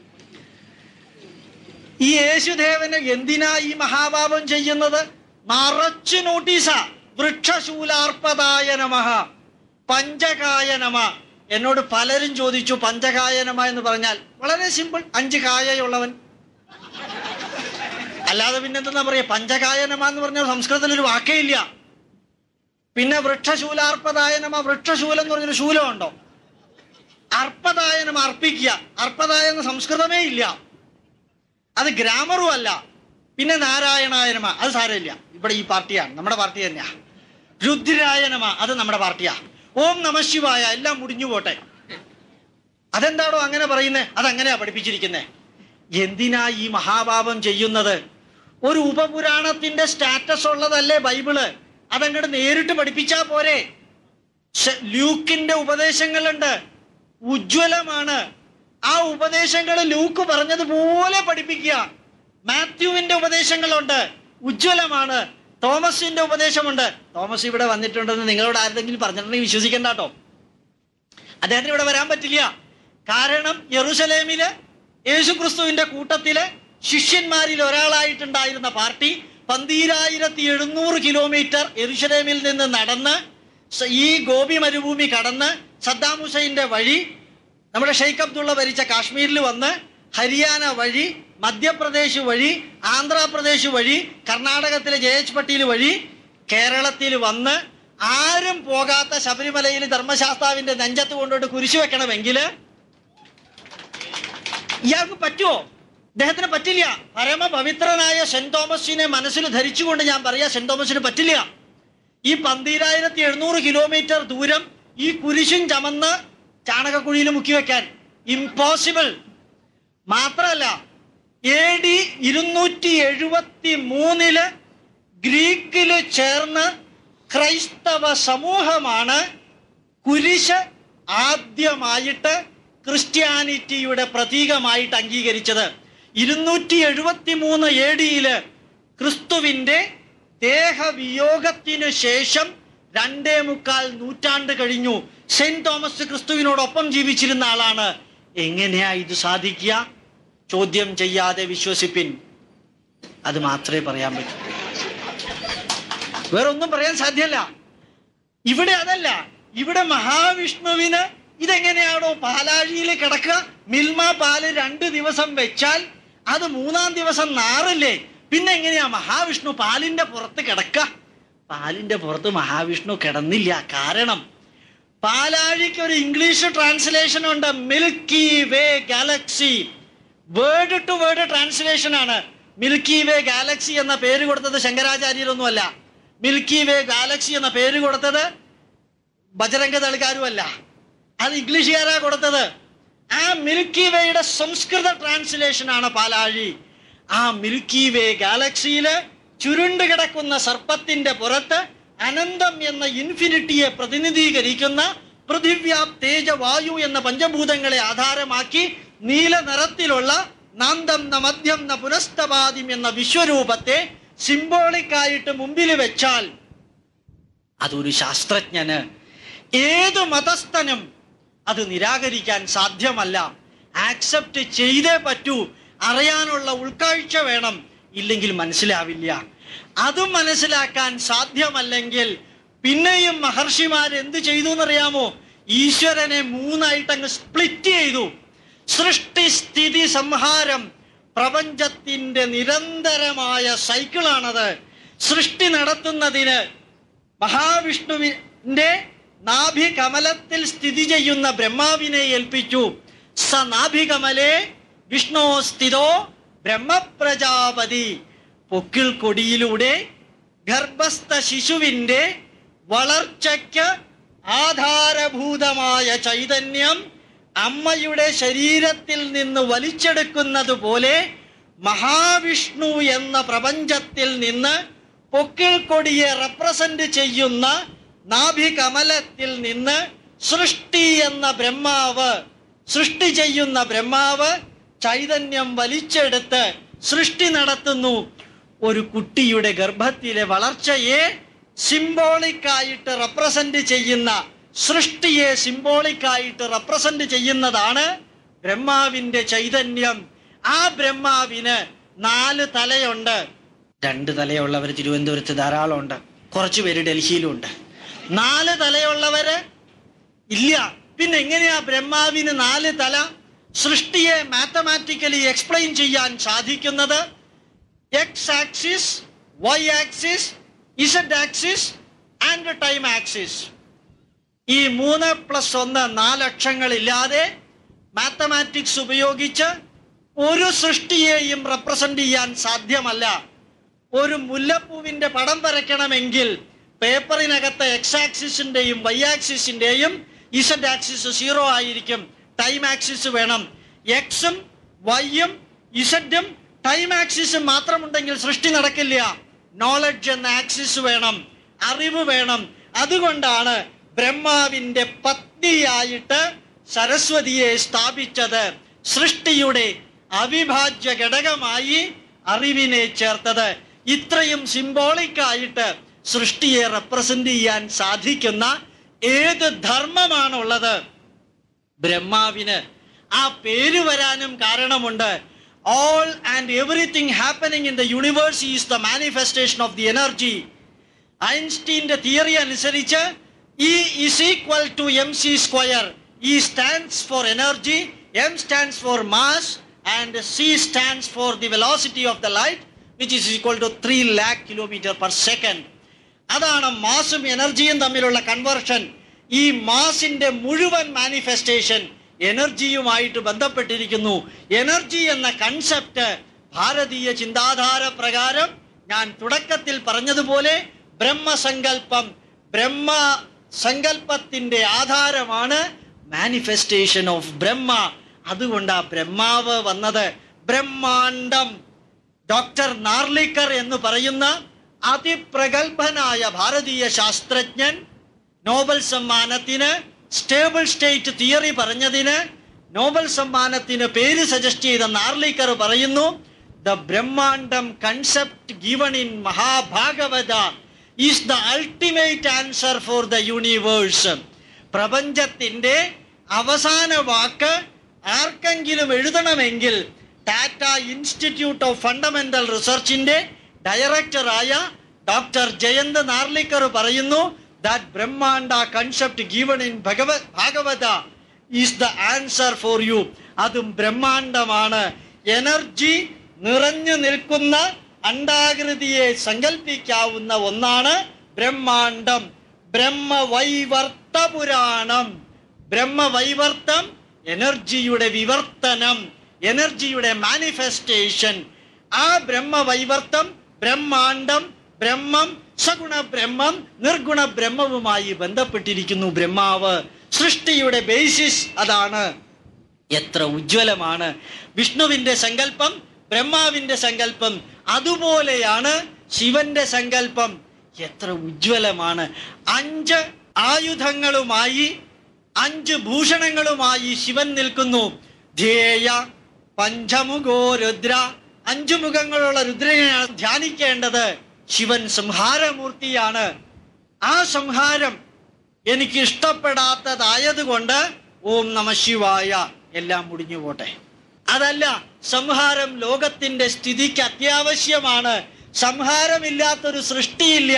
ഈ യേശുദേവന് എന്തിനാ ഈ മഹാപാപം ചെയ്യുന്നത് നിറച്ചു നോട്ടീസാ വൃക്ഷശൂലാർപ്പതായ നമഃ പഞ്ചകായ നമ എന്നോട് പലരും ചോദിച്ചു പഞ്ചകായ നമ എന്ന് പറഞ്ഞാൽ വളരെ സിമ്പിൾ അഞ്ച് കായയുള്ളവൻ അല്ലാതെ പിന്നെന്താ പറയാ പഞ്ചകായ നമ എന്ന് പറഞ്ഞാൽ സംസ്കൃതത്തിൽ ഒരു വാക്കേ ഇല്ല പിന്നെ വൃക്ഷശൂലാർപ്പതായ നമ വൃക്ഷശൂലം എന്ന് പറഞ്ഞൊരു ശൂലമുണ്ടോ അർപ്പതായനം അർപ്പിക്കുക അർപ്പതായ എന്ന സംസ്കൃതമേ ഇല്ല അത് ഗ്രാമറും അല്ല പിന്നെ നാരായണായനമ അത് സാരമില്ല ഇവിടെ ഈ പാർട്ടിയാണ് നമ്മുടെ പാർട്ടി തന്നെയാ രുദ്രായനമ അത് നമ്മുടെ പാർട്ടിയാ ഓം നമശിവായ എല്ലാം മുടിഞ്ഞു പോട്ടെ അതെന്താണോ അങ്ങനെ പറയുന്നത് അതങ്ങനെയാ പഠിപ്പിച്ചിരിക്കുന്നത് എന്തിനാ ഈ മഹാപാപം ചെയ്യുന്നത് ഒരു ഉപപുരാണത്തിന്റെ സ്റ്റാറ്റസ് ഉള്ളതല്ലേ ബൈബിള് അതങ്ങോട്ട് നേരിട്ട് പഠിപ്പിച്ചാ പോരെ ശ- ലൂക്കിന്റെ ഉപദേശങ്ങളുണ്ട് ഉജ്ജ്വലമാണ് ആ ഉപദേശങ്ങൾ ലൂക്ക് പറഞ്ഞതുപോലെ പഠിപ്പിക്കുക മാത്യുവിന്റെ ഉപദേശങ്ങളുണ്ട് ഉജ്ജ്വലമാണ് തോമസിന്റെ ഉപദേശമുണ്ട് തോമസ് ഇവിടെ വന്നിട്ടുണ്ടെന്ന് നിങ്ങളോട് ആരെങ്കിലും പറഞ്ഞിട്ടുണ്ടെങ്കിൽ വിശ്വസിക്കണ്ട കേട്ടോ അദ്ദേഹത്തിന് ഇവിടെ വരാൻ പറ്റില്ല കാരണം യെറുസലേമില് യേശുക്രിസ്തുവിന്റെ കൂട്ടത്തില് ശിഷ്യന്മാരിൽ ഒരാളായിട്ടുണ്ടായിരുന്ന പാർട്ടി പന്തീരായിരത്തി എഴുന്നൂറ് കിലോമീറ്റർ യെരുശലേമിൽ നിന്ന് നടന്ന് സ- ഈ ഗോപി മരുഭൂമി കടന്ന് സദ്ദാം ഹുസൈന്റെ വഴി നമ്മുടെ ഷെയ്ഖ് അബ്ദുള്ള ഭരിച്ച കാശ്മീരിൽ വന്ന് ഹരിയാന വഴി മധ്യപ്രദേശ് വഴി ആന്ധ്രാപ്രദേശ് വഴി കർണാടകത്തിലെ ജെ എച്ച് പട്ടീൽ വഴി കേരളത്തിൽ വന്ന് ആരും പോകാത്ത ശബരിമലയിൽ ധർമ്മശാസ്താവിന്റെ നെഞ്ചത്ത് കൊണ്ടുപോയിട്ട് കുരിശു വെക്കണമെങ്കിൽ ഇയാൾക്ക് പറ്റുമോ ഇദ്ദേഹത്തിന് പറ്റില്ല പരമപവിത്രനായ സെന്റ് തോമസിനെ മനസ്സിൽ ധരിച്ചുകൊണ്ട് ഞാൻ പറയാ സെന്റ് തോമസിന് പറ്റില്ല ഈ പന്തീരായിരത്തി എഴുന്നൂറ് കിലോമീറ്റർ ദൂരം ഈ കുരിശും ചമന്ന് ചാണകക്കുഴിയിൽ മുക്കി വെക്കാൻ ഇമ്പോസിബിൾ മാത്രമല്ല എ ഡി ഇരുന്നൂറ്റി എഴുപത്തി മൂന്നില് ഗ്രീക്കില് ചേർന്ന് ക്രൈസ്തവ സമൂഹമാണ് കുരിശ് ആദ്യമായിട്ട് ക്രിസ്ത്യാനിറ്റിയുടെ പ്രതീകമായിട്ട് അംഗീകരിച്ചത് ഇരുന്നൂറ്റി എഴുപത്തി മൂന്ന് എ ഡിയില് ക്രിസ്തുവിന്റെ ദേഹവിയോഗത്തിനു ശേഷം രണ്ടേ മുക്കാൽ നൂറ്റാണ്ട് കഴിഞ്ഞു സെന്റ് തോമസ് ക്രിസ്തുവിനോടൊപ്പം ജീവിച്ചിരുന്ന ആളാണ് എങ്ങനെയാ ഇത് സാധിക്കുക ചോദ്യം ചെയ്യാതെ വിശ്വസിപ്പിൻ അത് മാത്രമേ പറയാൻ പറ്റൂ വേറെ ഒന്നും പറയാൻ സാധ്യമല്ല ഇവിടെ അതല്ല ഇവിടെ മഹാവിഷ്ണുവിന് ഇതെങ്ങനെയാണോ പാലാഴിയിൽ കിടക്കുക മിൽമ പാല് രണ്ട് ദിവസം വെച്ചാൽ അത് മൂന്നാം ദിവസം നാറില്ലേ പിന്നെ എങ്ങനെയാ മഹാവിഷ്ണു പാലിന്റെ പുറത്ത് കിടക്കുക പാലിന്റെ പുറത്ത് മഹാവിഷ്ണു കിടന്നില്ല കാരണം പാലാഴിക്ക് ഒരു ഇംഗ്ലീഷ് ട്രാൻസ്ലേഷൻ ഉണ്ട് Milky Way galaxy word to word translation ആണ് മിൽക്കി വേ ഗാലക്സി എന്ന പേര് കൊടുത്തത് ശങ്കരാചാര്യരൊന്നുമല്ല മിൽക്കി വേ ഗാലക്സി എന്ന പേര് കൊടുത്തത് ബജരംഗ തളിക്കാരുമല്ല അത് ഇംഗ്ലീഷുകാരാ കൊടുത്തത് ആ മിൽക്കി വേയുടെ സംസ്കൃത ട്രാൻസ്ലേഷൻ ആണ് പാലാഴി ആ മിൽക്കി വേ ഗാലക്സിയില് ചുരുണ്ട് കിടക്കുന്ന സർപ്പത്തിന്റെ പുറത്ത് അനന്തം എന്ന ഇൻഫിനിറ്റിയെ പ്രതിനിധീകരിക്കുന്ന പൃഥിവ്യാപ് തേജ വായു എന്ന പഞ്ചഭൂതങ്ങളെ ആധാരമാക്കി നീല നിറത്തിലുള്ള നാന്തം ന മധ്യം ന പുനസ്തപാദ്യം എന്ന വിശ്വരൂപത്തെ സിംബോളിക്കായിട്ട് മുമ്പിൽ വെച്ചാൽ അതൊരു ശാസ്ത്രജ്ഞന് ഏത് മതസ്ഥനും അത് നിരാകരിക്കാൻ സാധ്യമല്ല ആക്സെപ്റ്റ് ചെയ്തേ പറ്റൂ അറിയാനുള്ള ഉൾക്കാഴ്ച വേണം ഇല്ലെങ്കിൽ മനസ്സിലാവില്ല അതും മനസ്സിലാക്കാൻ സാധ്യമല്ലെങ്കിൽ പിന്നെയും മഹർഷിമാർ എന്ത് ചെയ്തു എന്നറിയാമോ ഈശ്വരനെ മൂന്നായിട്ട് അങ്ങ് സ്പ്ലിറ്റ് ചെയ്തു സൃഷ്ടി സ്ഥിതി സംഹാരം പ്രപഞ്ചത്തിന്റെ നിരന്തരമായ സൈക്കിളാണത് സൃഷ്ടി നടത്തുന്നതിന് മഹാവിഷ്ണുവിന്റെ നാഭി കമലത്തിൽ സ്ഥിതി ചെയ്യുന്ന ബ്രഹ്മാവിനെ ഏൽപ്പിച്ചു സ നാഭികമലേ വിഷ്ണു സ്ഥിതോ ബ്രഹ്മപ്രജാപതി പൊക്കിൾ കൊടിയിലൂടെ ഗർഭസ്ഥ ശിശുവിന്റെ വളർച്ചയ്ക്ക് ആധാരഭൂതമായ ചൈതന്യം അമ്മയുടെ ശരീരത്തിൽ നിന്ന് വലിച്ചെടുക്കുന്നത് പോലെ മഹാവിഷ്ണു എന്ന പ്രപഞ്ചത്തിൽ നിന്ന് പൊക്കിൾ കൊടിയെ റെപ്രസെന്റ് ചെയ്യുന്ന നാഭികമലത്തിൽ നിന്ന് സൃഷ്ടി എന്ന ബ്രഹ്മാവ് സൃഷ്ടി ചെയ്യുന്ന ബ്രഹ്മാവ് ചൈതന്യം വലിച്ചെടുത്ത് സൃഷ്ടി നടത്തുന്നു ഒരു കുട്ടിയുടെ ഗർഭത്തിലെ വളർച്ചയെ സിംബോളിക് ആയിട്ട് റെപ്രസെന്റ് ചെയ്യുന്ന സൃഷ്ടിയെ സിംബോളിക് ആയിട്ട് റെപ്രസെന്റ് ചെയ്യുന്നതാണ് ബ്രഹ്മാവിന്റെ ചൈതന്യം ആ ബ്രഹ്മാവിന് നാല് തലയുണ്ട് രണ്ട് തലയുള്ളവർ തിരുവനന്തപുരത്ത് ധാരാളമുണ്ട് കുറച്ചു പേര് ഡൽഹിയിലുണ്ട് നാല് തലയുള്ളവര് ഇല്ല പിന്നെ എങ്ങനെയാ ബ്രഹ്മാവിന് നാല് തല സൃഷ്ടിയെ മാത്തമാറ്റിക്കലി എക്സ്പ്ലെയിൻ ചെയ്യാൻ സാധിക്കുന്നത് X axis Y axis Z axis and time axis ഈ മൂന്ന് പ്ലസ് ഒന്ന് നാലക്ഷങ്ങളില്ലാതെ മാത്തമാറ്റിക്സ് ഉപയോഗിച്ച് ഒരു സൃഷ്ടിയെയും റെപ്രസെന്റ് ചെയ്യാൻ സാധ്യമല്ല ഒരു മുല്ലപ്പൂവിന്റെ പടം വരയ്ക്കണമെങ്കിൽ പേപ്പറിനകത്ത് എക്സ് ആക്സിസിന്റെയും വൈ ആക്സിസിന്റെയും ഇസഡ് ആക്സിസ് സീറോ ആയിരിക്കും ടൈം ആക്സിസ് വേണം എക്സും വൈയും ഇസഡും ടൈം ആക്സിസും മാത്രമുണ്ടെങ്കിൽ സൃഷ്ടി നടക്കില്ല നോളജ് എന്ന ആക്സിസ് വേണം അറിവ് വേണം അതുകൊണ്ടാണ് ബ്രഹ്മാവിന്റെ പത്നിയായിട്ട് സരസ്വതിയെ സ്ഥാപിച്ചത് സൃഷ്ടിയുടെ അവിഭാജ്യ ഘടകമായി അറിവിനെ ചേർത്തത് ഇത്രയും സിംബോളിക് ആയിട്ട് സൃഷ്ടിയെ റെപ്രസെന്റ് ചെയ്യാൻ സാധിക്കുന്ന ഏത് ധർമ്മമാണുള്ളത് ബ്രഹ്മാവിന് ആ പേര് വരാനും കാരണമുണ്ട് all and everything happening in the universe is the manifestation of the energy ഐൻസ്റ്റീന്റെ തിയറി അനുസരിച്ച് E is equal to M C square E stands for energy M stands for mass and C stands for the velocity of the light which is equal to three lakh kilometre per second അതാണ് മാസും എനർജിയും തമ്മിലുള്ള conversion ഈ മാസിന്റെ മുഴുവൻ manifestation എനർജിയുമായിട്ട് ബന്ധപ്പെട്ടിരിക്കുന്നു energy എന്ന concept ഭാരതീയ ചിന്താധാര പ്രകാരം ഞാൻ തുടക്കത്തിൽ പറഞ്ഞതുപോലെ ബ്രഹ്മസങ്കല്പം ബ്രഹ്മ സങ്കല്പത്തിന്റെ ആധാരമാണ് മാനിഫെസ്റ്റേഷൻ ഓഫ് ബ്രഹ്മ അതുകൊണ്ടാ ബ്രഹ്മാവ് വന്നത് ബ്രഹ്മാണ്ടം ഡോക്ടർ നാർലിക്കർ എന്ന് പറയുന്ന അതിപ്രഗത്ഭനായ ഭാരതീയ ശാസ്ത്രജ്ഞൻ നോബൽ സമ്മാനത്തിന് സ്റ്റേബിൾ സ്റ്റേറ്റ് തിയറി പറഞ്ഞതിന് നോബൽ സമ്മാനത്തിന് പേര് സജസ്റ്റ് ചെയ്ത നാർലിക്കർ പറയുന്നു the Brahmandam concept given in Mahabhagavata is the ultimate answer for the universe പ്രപഞ്ചത്തിന്റെ അവസാന വാക്ക് ആർക്കെങ്കിലും എഴുതണമെങ്കിൽ ടാറ്റ ഇൻസ്റ്റിറ്റ്യൂട്ട് ഓഫ് ഫണ്ടമെന്റൽ റിസർച്ചിന്റെ ഡയറക്ടറായ ഡോക്ടർ ജയന്ത് നാർലിക്കർ പറയുന്നു that Brahmanda concept given in ഭഗവ Bhagavata is the answer for you അതും ബ്രഹ്മാണ്ടമാണ് എനർജി നിറഞ്ഞു നിൽക്കുന്ന അണ്ടാകൃതിയെ സങ്കല്പിക്കാവുന്ന ഒന്നാണ് ബ്രഹ്മാണ്ടം ബ്രഹ്മവൈവർത്ത പുരാണം ബ്രഹ്മവൈവർത്തം എനർജിയുടെ വിവർത്തനം എനർജിയുടെ മാനിഫെസ്റ്റേഷൻ ആ ബ്രഹ്മവൈവർത്തം ബ്രഹ്മാണ്ടം ബ്രഹ്മം സഗുണ ബ്രഹ്മം നിർഗുണ ബ്രഹ്മവുമായി ബന്ധപ്പെട്ടിരിക്കുന്നു ബ്രഹ്മാവ് സൃഷ്ടിയുടെ ബേസിസ് അതാണ് എത്ര ഉജ്ജ്വലമാണ് വിഷ്ണുവിന്റെ സങ്കല്പം ബ്രഹ്മാവിന്റെ സങ്കല്പം അതുപോലെയാണ് ശിവന്റെ സങ്കല്പം എത്ര ഉജ്ജ്വലമാണ് അഞ്ച് ആയുധങ്ങളുമായി അഞ്ച് ഭൂഷണങ്ങളുമായി ശിവൻ നിൽക്കുന്നു ധ്യേയ പഞ്ചമുഖോ രുദ്ര അഞ്ചു മുഖങ്ങളുള്ള രുദ്രനെയാണ് ധ്യാനിക്കേണ്ടത് ശിവൻ സംഹാരമൂർത്തിയാണ് ആ സംഹാരം എനിക്ക് ഇഷ്ടപ്പെടാത്തതായതുകൊണ്ട് ഓം നമ ശിവായ എല്ലാം മുടിഞ്ഞു പോട്ടെ അതല്ല സംഹാരം ലോകത്തിന്റെ സ്ഥിതിക്ക് അത്യാവശ്യമാണ് സംഹാരമില്ലാത്തൊരു സൃഷ്ടിയില്ല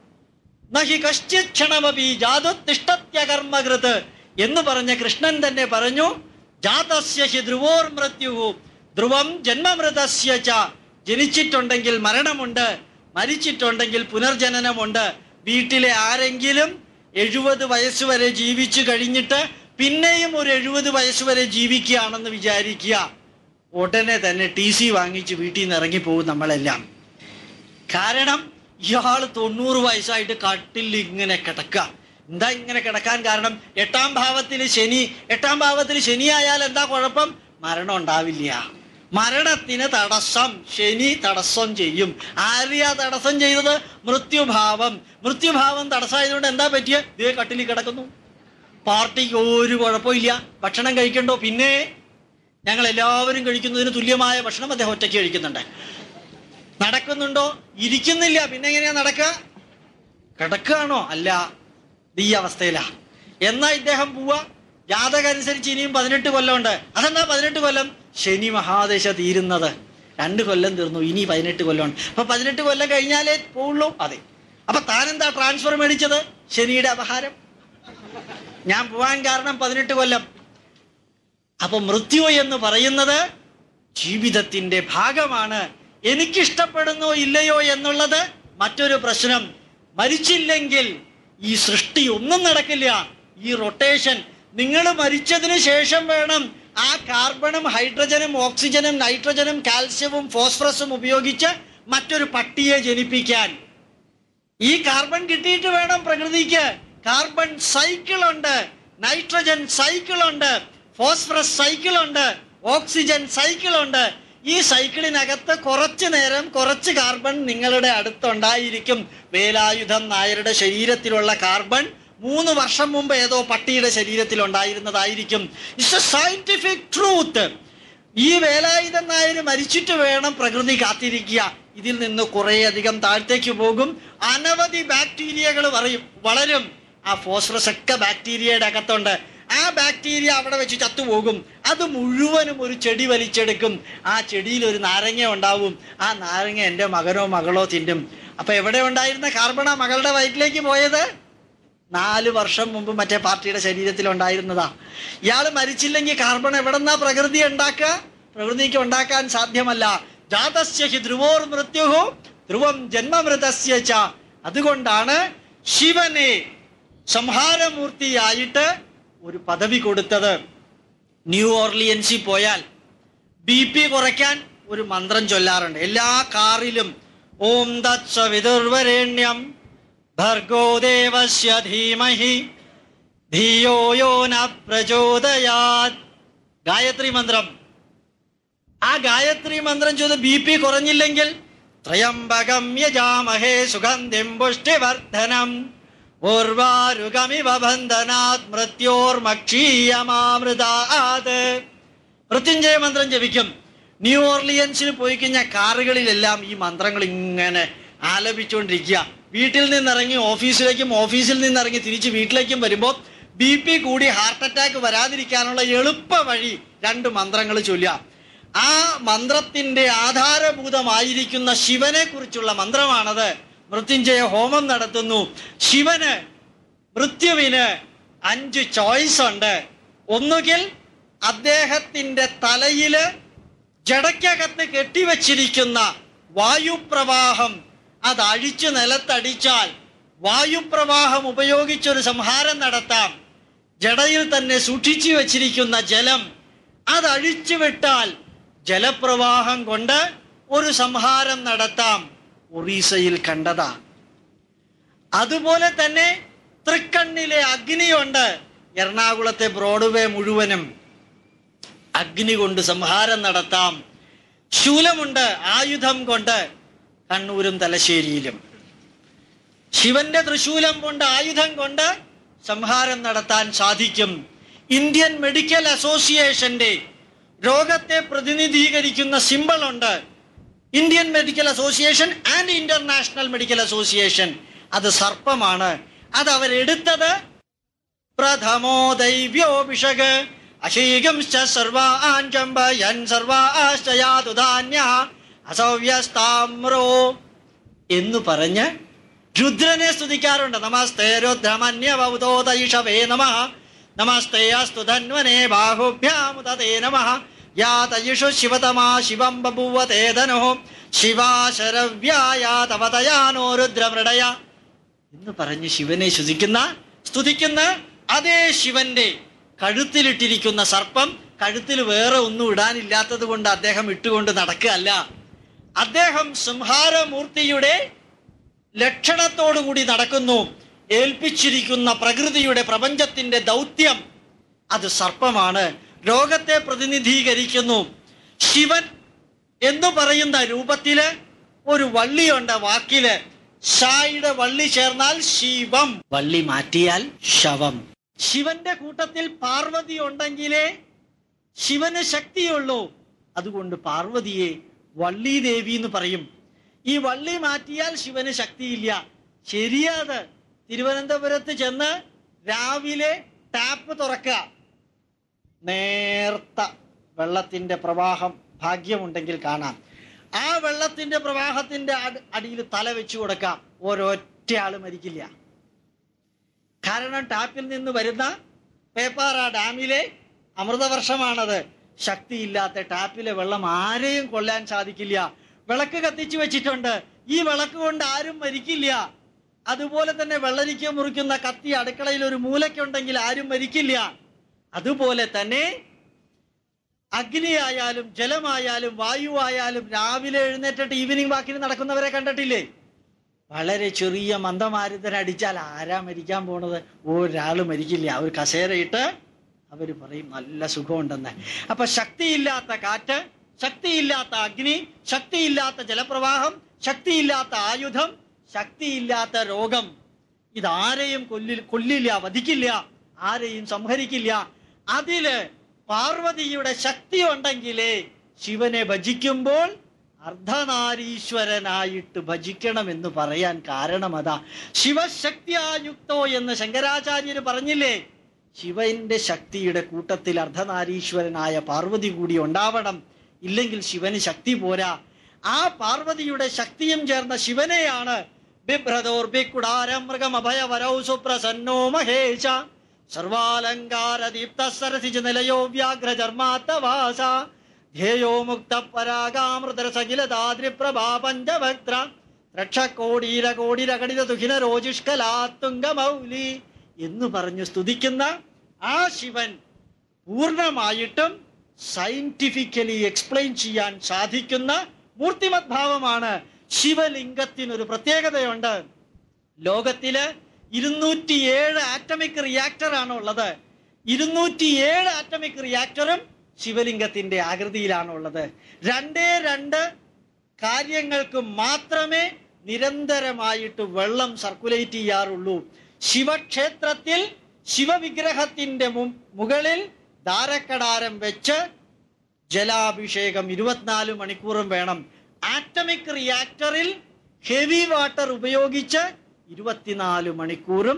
നഹി കശ്ചിത് ക്ഷണമപി ജാതുത്തിഷ്ടത്യകർമ്മകൃത് എന്ന് പറഞ്ഞ കൃഷ്ണൻ തന്നെ പറഞ്ഞു ജാതസ്യ ഹി ധ്രുവോർ മൃത്യു ധ്രുവം ജന്മമൃതസ്യ ച ജനിച്ചിട്ടുണ്ടെങ്കിൽ മരണമുണ്ട് മരിച്ചിട്ടുണ്ടെങ്കിൽ പുനർജനനമുണ്ട് വീട്ടിലെ ആരെങ്കിലും എഴുപത് വയസ്സ് വരെ ജീവിച്ചു കഴിഞ്ഞിട്ട് പിന്നെയും ഒരു എഴുപത് വയസ്സ് വരെ ജീവിക്കുകയാണെന്ന് വിചാരിക്കുക ഉടനെ തന്നെ ടി സി വാങ്ങിച്ച് വീട്ടിൽ നിന്ന് ഇറങ്ങിപ്പോകും നമ്മളെല്ലാം കാരണം ഇയാൾ തൊണ്ണൂറ് വയസ്സായിട്ട് കട്ടിൽ ഇങ്ങനെ കിടക്കുക എന്താ ഇങ്ങനെ കിടക്കാൻ കാരണം എട്ടാം ഭാവത്തിൽ ശനി എട്ടാം ഭാവത്തിൽ ശനി ആയാൽ എന്താ കുഴപ്പം മരണം ഉണ്ടാവില്ല മരണത്തിന് തടസ്സം ശനി തടസ്സം ചെയ്യും ആര്യ തടസ്സം ചെയ്തത് മൃത്യുഭാവം മൃത്യുഭാവം തടസ്സമായതുകൊണ്ട് എന്താ പറ്റിയ ഇതേ കട്ടിലിൽ കിടക്കുന്നു പാർട്ടിക്ക് ഒരു കുഴപ്പമില്ല ഭക്ഷണം കഴിക്കണ്ടോ പിന്നെ ഞങ്ങൾ എല്ലാവരും കഴിക്കുന്നതിന് തുല്യമായ ഭക്ഷണം അദ്ദേഹം ഒറ്റയ്ക്ക് കഴിക്കുന്നുണ്ട് നടക്കുന്നുണ്ടോ ഇരിക്കുന്നില്ല പിന്നെ എങ്ങനെയാ നടക്കുക കിടക്കുകയാണോ അല്ല ഇത് ഈ അവസ്ഥയിലാ എന്നാ ഇദ്ദേഹം പോവാ ജാതകം അനുസരിച്ച് ഇനിയും പതിനെട്ട് കൊല്ലമുണ്ട് അതെന്താ പതിനെട്ട് കൊല്ലം ശനി മഹാദശ തീരുന്നത് രണ്ട് കൊല്ലം തീർന്നു ഇനി പതിനെട്ട് കൊല്ലമുണ്ട് അപ്പൊ പതിനെട്ട് കൊല്ലം കഴിഞ്ഞാലേ പോവുള്ളൂ അതെ അപ്പൊ താനെന്താ ട്രാൻസ്ഫർ മേടിച്ചത് ശനിയുടെ അപഹാരം ഞാൻ പോവാൻ കാരണം പതിനെട്ട് കൊല്ലം അപ്പൊ മൃത്യു എന്ന് പറയുന്നത് ജീവിതത്തിന്റെ ഭാഗമാണ് എനിക്കിഷ്ടപ്പെടുന്നോ ഇല്ലയോ എന്നുള്ളത് മറ്റൊരു പ്രശ്നം മരിച്ചില്ലെങ്കിൽ ഈ സൃഷ്ടി ഒന്നും നടക്കില്ല ഈ റൊട്ടേഷൻ നിങ്ങൾ മരിച്ചതിന് ശേഷം വേണം ആ കാർബണും ഹൈഡ്രജനും ഓക്സിജനും നൈട്രജനും കാൽസ്യവും ഫോസ്ഫറസും ഉപയോഗിച്ച് മറ്റൊരു പട്ടിയെ ജനിപ്പിക്കാൻ ഈ കാർബൺ കിട്ടിയിട്ട് വേണം പ്രകൃതിക്ക് കാർബൺ സൈക്കിൾ ഉണ്ട് നൈട്രജൻ സൈക്കിൾ ഉണ്ട് ഫോസ്ഫറസ് സൈക്കിൾ ഉണ്ട് ഓക്സിജൻ സൈക്കിൾ ഉണ്ട് ഈ സൈക്കിളിനകത്ത് കുറച്ചു നേരം കുറച്ച് കാർബൺ നിങ്ങളുടെ അടുത്തുണ്ടായിരിക്കും വേലായുധം നായരുടെ ശരീരത്തിലുള്ള കാർബൺ മൂന്ന് വർഷം മുമ്പ് ഏതോ പട്ടിയുടെ ശരീരത്തിൽ ഉണ്ടായിരുന്നതായിരിക്കും ഇറ്റ്സ് എ സയന്റിഫിക് ട്രൂത്ത് ഈ വേലായുധൻ നായർ മരിച്ചിട്ട് വേണം പ്രകൃതി കാത്തിരിക്കുക ഇതിൽ നിന്ന് കുറേയധികം താഴത്തേക്ക് പോകും അനവധി ബാക്ടീരിയകൾ പറയും വളരും ആ ഫോസ്ഫറസ് ഒക്കെ ബാക്ടീരിയയുടെ അകത്തുണ്ട് ആ ബാക്ടീരിയ അവിടെ വെച്ച് ചത്തുപോകും അത് മുഴുവനും ഒരു ചെടി വലിച്ചെടുക്കും ആ ചെടിയിൽ ഒരു നാരങ്ങ ഉണ്ടാവും ആ നാരങ്ങ എൻ്റെ മകനോ മകളോ തിന്നും അപ്പൊ എവിടെ ഉണ്ടായിരുന്ന കാർബണ മകളുടെ വയറ്റിലേക്ക് പോയത് നാല് വർഷം മുമ്പ് മറ്റേ പാർട്ടിയുടെ ശരീരത്തിൽ ഉണ്ടായിരുന്നതാ ഇയാൾ മരിച്ചില്ലെങ്കിൽ കാർബൺ എവിടെന്നാ പ്രകൃതി ഉണ്ടാക്കുക പ്രകൃതിക്ക് ഉണ്ടാക്കാൻ സാധ്യമല്ല ജാതസ്യ ഹി ധ്രുവോർ മൃത്യുഹു ധ്രുവം ജന്മമൃതസ്യ ച അതുകൊണ്ടാണ് ശിവനെ സംഹാരമൂർത്തിയായിട്ട് ഒരു പദവി കൊടുത്തത് ന്യൂ ഓർലിയൻസിൽ പോയാൽ ബി പി കുറയ്ക്കാൻ ഒരു മന്ത്രം ചൊല്ലാറുണ്ട് എല്ലാ കാറിലും ഓം തത്സവിതുർവരേണ്യം ഭർഗോ ദേവസ്യ ധീമഹി ധിയോ യോ ന പ്രചോദയാത് ഗായത്രി മന്ത്രം ആ ഗായത്രി മന്ത്രം ചെയ്ത് ബി പി കുറഞ്ഞില്ലെങ്കിൽ ത്രയംബകം യജാമഹേ സുഗന്ധിം പുഷ്ടിവർദ്ധനം ഊർവാരുഗമിവ ബന്ധനാത് മൃത്യോർമക്ഷീയമാമൃതാത് മൃത്യുഞ്ജയ മന്ത്രം ജപിക്കും ന്യൂ ഓർലിയൻസിന് പോയി കഴിഞ്ഞാൽ കാറുകളിലെല്ലാം ഈ മന്ത്രങ്ങൾ ഇങ്ങനെ ആലപിച്ചുകൊണ്ടിരിക്കുക വീട്ടിൽ നിന്നിറങ്ങി ഓഫീസിലേക്കും ഓഫീസിൽ നിന്നിറങ്ങി തിരിച്ച് വീട്ടിലേക്കും വരുമ്പോൾ ബി പി കൂടി ഹാർട്ട് അറ്റാക്ക് വരാതിരിക്കാനുള്ള എളുപ്പ വഴി രണ്ട് മന്ത്രങ്ങൾ ചൊല്ലുക ആ മന്ത്രത്തിന്റെ ആധാരഭൂതമായിരിക്കുന്ന ശിവനെ കുറിച്ചുള്ള മന്ത്രമാണത് മൃത്യുഞ്ജയ ഹോമം നടത്തുന്നു ശിവന് മൃത്യുവിന് അഞ്ച് ചോയ്സ് ഉണ്ട് ഒന്നുകിൽ അദ്ദേഹത്തിന്റെ തലയില് ജടയ്ക്കകത്ത് കെട്ടിവച്ചിരിക്കുന്ന വായുപ്രവാഹം അത് അഴിച്ചു നിലത്തടിച്ചാൽ വായുപ്രവാഹം ഉപയോഗിച്ചൊരു സംഹാരം നടത്താം ജടയിൽ തന്നെ സൂക്ഷിച്ചു വച്ചിരിക്കുന്ന ജലം അത് അഴിച്ചു വിട്ടാൽ ജലപ്രവാഹം കൊണ്ട് ഒരു സംഹാരം നടത്താം ഒറീസയിൽ കണ്ടതാ അതുപോലെ തന്നെ തൃക്കണ്ണിലെ അഗ്നിയുണ്ട് എറണാകുളത്തെ ബ്രോഡ്വേ മുഴുവനും അഗ്നി കൊണ്ട് സംഹാരം നടത്താം ശൂലമുണ്ട് ആയുധം കൊണ്ട് കണ്ണൂരും തലശ്ശേരിയിലും ശിവന്റെ തൃശൂലം കൊണ്ട് ആയുധം കൊണ്ട് സംഹാരം നടത്താൻ സാധിക്കും ഇന്ത്യൻ മെഡിക്കൽ അസോസിയേഷന്റെ രോഗത്തെ പ്രതിനിധീകരിക്കുന്ന സിമ്പിൾ ഉണ്ട് Indian Medical Association and International Medical Association അത് സർപ്പമാണ് അത് അവരെടുത്തത് പ്രഥമോ ദൈവ്യോഭിഷക് അശീകംശ്ച സർവാഞ്ചമ്പയൻ സർവാശ്ചയാതുധാന്യ അസവ്യസ്താമ്രോ എന്ന് പറഞ്ഞ് രുദ്രനെ സ്തുതിക്കാറുണ്ട് നമസ്തേ രുദ്രമന്യവതോതയിഷവേ നമ നമസ്തേ അസ്തു ധന്വനെ ബാഹുഭ്യാമുതേ നമ യാതയിഷു ശിവതമാ ശിവം ബഭൂവ തേതനോ ശിവാശരവ്യായ തവതയാനോ രുദ്രമൃടയ എന്ന് പറഞ്ഞ് ശിവനെ ശ്രുതിക്കുന്ന സ്തുതിക്കുന്ന അതേ ശിവന്റെ കഴുത്തിലിട്ടിരിക്കുന്ന സർപ്പം കഴുത്തിൽ വേറെ ഒന്നും ഇടാനില്ലാത്തത് കൊണ്ട് അദ്ദേഹം ഇട്ടുകൊണ്ട് നടക്കുകയല്ല അദ്ദേഹം സംഹാരമൂർത്തിയുടെ ലക്ഷണത്തോടുകൂടി നടക്കുന്നു ഏൽപ്പിച്ചിരിക്കുന്ന പ്രകൃതിയുടെ പ്രപഞ്ചത്തിന്റെ ദൗത്യം അത് സർപ്പമാണ് രോഗത്തെ പ്രതിനിധീകരിക്കുന്നു ശിവൻ എന്ന് പറയുന്ന രൂപത്തില് ഒരു വള്ളിയുണ്ട് വാക്കില് ഷായുടെ വള്ളി ചേർന്നാൽ ശിവം വള്ളി മാറ്റിയാൽ ശവം ശിവന്റെ കൂട്ടത്തിൽ പാർവതി ഉണ്ടെങ്കിലേ ശിവന് ശക്തിയുള്ളൂ അതുകൊണ്ട് പാർവതിയെ വള്ളി ദേവി എന്ന് പറയും ഈ വള്ളി മാറ്റിയാൽ ശിവന് ശക്തിയില്ല ശരിയാത് തിരുവനന്തപുരത്ത് ചെന്ന് രാവിലെ ടാപ്പ് തുറക്കുക നേർത്ത വെള്ളത്തിന്റെ പ്രവാഹം ഭാഗ്യമുണ്ടെങ്കിൽ കാണാം ആ വെള്ളത്തിന്റെ പ്രവാഹത്തിന്റെ അടി- അടിയിൽ തല വെച്ചു കൊടുക്കാം ഒരൊറ്റ ആള് മരിക്കില്ല കാരണം ടാപ്പിൽ നിന്ന് വരുന്ന പേപ്പാറ ഡാമിലെ അമൃതവർഷമാണത് ശക്തിയില്ലാത്ത ടാപ്പിലെ വെള്ളം ആരെയും കൊല്ലാൻ സാധിക്കില്ല വിളക്ക് കത്തിച്ചു വെച്ചിട്ടുണ്ട് ഈ വിളക്ക് കൊണ്ട് ആരും മരിക്കില്ല അതുപോലെ തന്നെ വെള്ളരിക്ക മുറിക്കുന്ന കത്തി അടുക്കളയിൽ ഒരു മൂലയ്ക്കുണ്ടെങ്കിൽ ആരും മരിക്കില്ല അതുപോലെ തന്നെ അഗ്നിയായാലും ജലമായാലും വായുവായാലും രാവിലെ എഴുന്നേറ്റിട്ട് ഈവനിങ് വാക്കിന് നടക്കുന്നവരെ കണ്ടിട്ടില്ലേ വളരെ ചെറിയ മന്ദമാരുതൻ അടിച്ചാൽ ആരാ മരിക്കാൻ പോണത് ഒരാള് മരിക്കില്ല അവർ കസേരയിട്ട് അവർ പറയും നല്ല സുഖമുണ്ടെന്ന് അപ്പൊ ശക്തിയില്ലാത്ത കാറ്റ് ശക്തിയില്ലാത്ത അഗ്നി ശക്തിയില്ലാത്ത ജലപ്രവാഹം ശക്തിയില്ലാത്ത ആയുധം ശക്തിയില്ലാത്ത രോഗം ഇതാരെയും കൊല്ലി കൊല്ലില്ല വധിക്കില്ല ആരെയും സംഹരിക്കില്ല അതില് പാർവതിയുടെ ശക്തി ഉണ്ടെങ്കിലേ ശിവനെ ഭജിക്കുമ്പോൾ അർദ്ധനാരീശ്വരനായിട്ട് ഭജിക്കണമെന്ന് പറയാൻ കാരണം അതാ ശിവശക്തിയായുക്തോ എന്ന് ശങ്കരാചാര്യര് പറഞ്ഞില്ലേ ശിവന്റെ ശക്തിയുടെ കൂട്ടത്തിൽ അർദ്ധനാരീശ്വരനായ പാർവതി കൂടി ഉണ്ടാവണം ഇല്ലെങ്കിൽ ശിവന് ശക്തി പോരാ ആ പാർവതിയുടെ ശക്തിയും ചേർന്ന ശിവനെയാണ് ബിഭ്രതോർബിക്കുടാരം മൃഗമഭയവരൗ സുപ്രസന്നോ മഹേശ സർവാലങ്കാര ദീപ്ത സരസിജ നിലയോ വ്യാഘ്രചർമാത്തവാസ ധ്യേയോ മുക്ത പരാഗാമൃതരസകിലതാദ്രിപ്രഭാ പഞ്ചഭക്ത്ര രക്ഷക്കോടീര കോടിര കടിത തുഹിന രോജിഷ്കലാത്തുംഗമൗലി എന്ന് പറഞ്ഞു സ്തുതിക്കുന്ന ആ ശിവൻ പൂർണ്ണമായിട്ടും സയന്റിഫിക്കലി എക്സ്പ്ലെയിൻ ചെയ്യാൻ സാധിക്കുന്ന മൂർത്തിമത് ഭാവമാണ് ശിവലിംഗത്തിനൊരു പ്രത്യേകതയുണ്ട് ലോകത്തില് ഇരുന്നൂറ്റിയേഴ് ആറ്റമിക് റിയാക്ടർ ആണ് ഉള്ളത് ഇരുന്നൂറ്റിയേഴ് ആറ്റമിക് റിയാക്ടറും ശിവലിംഗത്തിന്റെ ആകൃതിയിലാണ് ഉള്ളത് രണ്ടേ രണ്ട് കാര്യങ്ങൾക്ക് മാത്രമേ നിരന്തരമായിട്ട് വെള്ളം സർക്കുലേറ്റ് ചെയ്യാറുള്ളൂ ശിവക്ഷേത്രത്തിൽ ശിവവിഗ്രഹത്തിന്റെ മു- മുകളിൽ ധാരക്കടാരം വെച്ച് ജലാഭിഷേകം ഇരുപത്തിനാല് മണിക്കൂറും വേണം ആറ്റമിക് റിയാക്ടറിൽ ഹെവി വാട്ടർ ഉപയോഗിച്ച് ഇരുപത്തിനാല് മണിക്കൂറും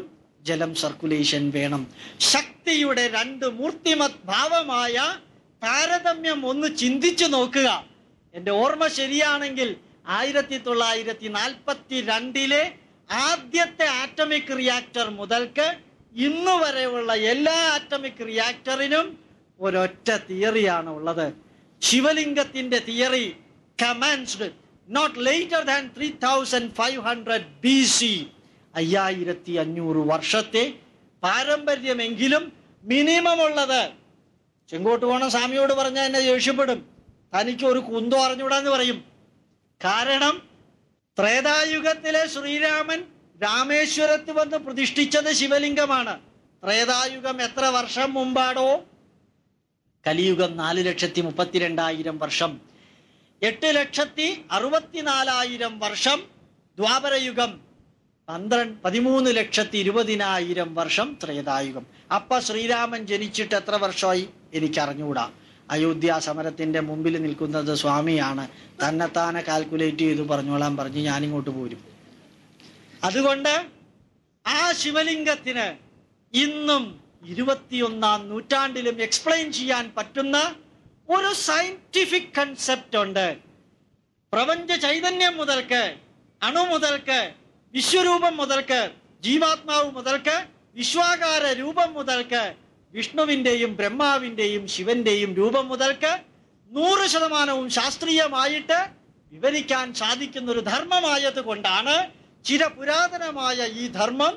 ജലം സർക്കുലേഷൻ വേണം ശക്തിയുടെ രണ്ട് മൂർത്തിമത് ഭാവമായ താരതമ്യം ഒന്ന് ചിന്തിച്ചു നോക്കുക എന്റെ ഓർമ്മ ശരിയാണെങ്കിൽ ആയിരത്തി തൊള്ളായിരത്തി നാൽപ്പത്തി രണ്ടിലെ ആദ്യത്തെ ആറ്റമിക് റിയാക്ടർ മുതൽക്ക് ഇന്ന് വരെയുള്ള എല്ലാ ആറ്റമിക് റിയാക്ടറിനും ഒരൊറ്റ തിയറിയാണ് ഉള്ളത് ശിവലിംഗത്തിന്റെ theory commenced not later than three thousand five hundred B C അയ്യായിരത്തി അഞ്ഞൂറ് വർഷത്തെ പാരമ്പര്യമെങ്കിലും മിനിമം ഉള്ളത് ചെങ്കോട്ട് പോണ സ്വാമിയോട് പറഞ്ഞാൽ എന്നെ ദേഷ്യപ്പെടും തനിക്ക് ഒരു കുന്തം അറിഞ്ഞൂടാന്ന് പറയും കാരണം ത്രേതായുഗത്തിലെ ശ്രീരാമൻ രാമേശ്വരത്ത് വന്ന് പ്രതിഷ്ഠിച്ചത് ശിവലിംഗമാണ് ത്രേതായുഗം എത്ര വർഷം മുമ്പാടോ കലിയുഗം നാല് ലക്ഷത്തി മുപ്പത്തിരണ്ടായിരം വർഷം എട്ട് ലക്ഷത്തി അറുപത്തിനാലായിരം വർഷം ദ്വാപരയുഗം പന്ത്രണ്ട് പതിമൂന്ന് ലക്ഷത്തി ഇരുപതിനായിരം വർഷം ത്രേതായുഗം അപ്പ ശ്രീരാമൻ ജനിച്ചിട്ട് എത്ര വർഷമായി എനിക്കറിഞ്ഞുകൂടാ അയോധ്യ സമരത്തിന്റെ മുമ്പിൽ നിൽക്കുന്നത് സ്വാമിയാണ് തന്നെത്താനെ കാൽക്കുലേറ്റ് ചെയ്ത് പറഞ്ഞോളാൻ പറഞ്ഞ് ഞാനിങ്ങോട്ട് പോരും അതുകൊണ്ട് ആ ശിവലിംഗത്തിന് ഇന്നും ഇരുപത്തിയൊന്നാം നൂറ്റാണ്ടിലും എക്സ്പ്ലെയിൻ ചെയ്യാൻ പറ്റുന്ന ഒരു സയന്റിഫിക് കൺസെപ്റ്റ് ഉണ്ട് പ്രപഞ്ച ചൈതന്യം മുതൽക്ക് അണു മുതൽക്ക് വിശ്വരൂപം മുതൽക്ക് ജീവാത്മാവ് മുതൽക്ക് വിശ്വാകാര രൂപം മുതൽക്ക് വിഷ്ണുവിന്റെയും ബ്രഹ്മാവിന്റെയും ശിവന്റെയും രൂപം മുതൽക്ക് നൂറ് ശതമാനവും ശാസ്ത്രീയമായിട്ട് വിവരിക്കാൻ സാധിക്കുന്ന ഒരു ധർമ്മമായത് കൊണ്ടാണ് ചിരപുരാതനമായ ഈ ധർമ്മം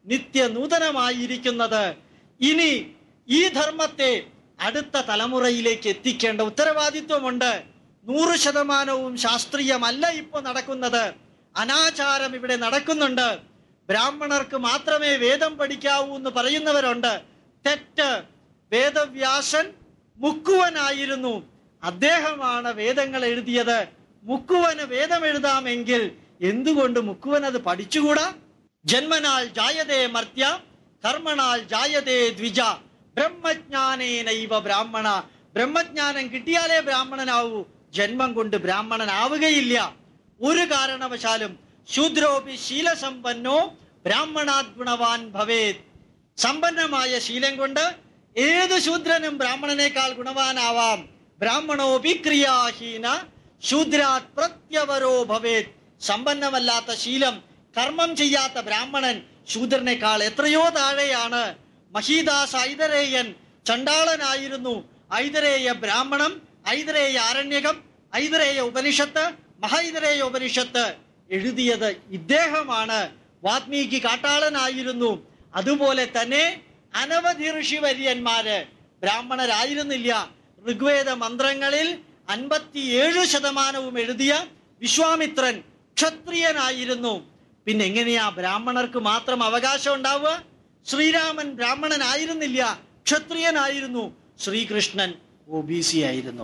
നിത്യനൂതനമായിരിക്കുന്നത് ഇനി ഈ ധർമ്മത്തെ അടുത്ത തലമുറയിലേക്ക് എത്തിക്കേണ്ട ഉത്തരവാദിത്വമുണ്ട് നൂറ് ശതമാനവും ശാസ്ത്രീയമല്ല ഇപ്പൊ നടക്കുന്നത് അനാചാരം ഇവിടെ നടക്കുന്നുണ്ട് ബ്രാഹ്മണർക്ക് മാത്രമേ വേദം പഠിക്കാവൂ എന്ന് പറയുന്നവരുണ്ട് തെറ്റ് വേദവ്യാസൻ മുക്കുവനായിരുന്നു അദ്ദേഹമാണ് വേദങ്ങൾ എഴുതിയത് മുക്കുവന് വേദം എഴുതാമെങ്കിൽ എന്തുകൊണ്ട് മുക്കുവൻ അത് പഠിച്ചുകൂടാ ജന്മനാൽ ജായതേ മർത്യ കർമ്മണാൽ ജായതേ ദ്വിജ ബ്രഹ്മജ്ഞാനേനൈവ ബ്രാഹ്മണ ബ്രഹ്മജ്ഞാനം കിട്ടിയാലേ ബ്രാഹ്മണനാവൂ ജന്മം കൊണ്ട് ബ്രാഹ്മണനാവുകയില്ല ഒരു കാരണവശാലും ശൂദ്രോപി ശീലസമ്പന്നോ ബ്രാഹ്മണാത് ഗുണവാൻ ഭവേത് സമ്പന്നമായ ശീലം കൊണ്ട് ഏത് ശൂദ്രനും ബ്രാഹ്മണനേക്കാൾ ഗുണവാനാവാം ബ്രാഹ്മണോപി ക്രിയാഹീന ശൂദ്രാത് പ്രത്യവരോ ഭവേത് സമ്പന്നമല്ലാത്ത ശീലം കർമ്മം ചെയ്യാത്ത ബ്രാഹ്മണൻ ശൂദ്രനേക്കാൾ എത്രയോ താഴെയാണ് മഹീദാസ് ഐതരേയൻ ചണ്ടാളനായിരുന്നു ഐതരേയ ബ്രാഹ്മണം ഐതരേയ ആരണ്യകം ഐതരേയ ഉപനിഷത്ത് മഹൈതരേയ ഉപനിഷത്ത് എഴുതിയത് ഇദ്ദേഹമാണ് വാത്മീകി കാട്ടാളനായിരുന്നു അതുപോലെ തന്നെ അനവധി ഋഷിവര്യന്മാര് ബ്രാഹ്മണരായിരുന്നില്ല ഋഗ്വേദ മന്ത്രങ്ങളിൽ അൻപത്തിയേഴ് ശതമാനവും എഴുതിയ വിശ്വാമിത്രൻ ക്ഷത്രിയനായിരുന്നു പിന്നെ എങ്ങനെയാ ബ്രാഹ്മണർക്ക് മാത്രം അവകാശം ഉണ്ടാവുക ശ്രീരാമൻ ബ്രാഹ്മണനായിരുന്നില്ല ക്ഷത്രിയനായിരുന്നു ശ്രീകൃഷ്ണൻ ഒ ബി സി ആയിരുന്നു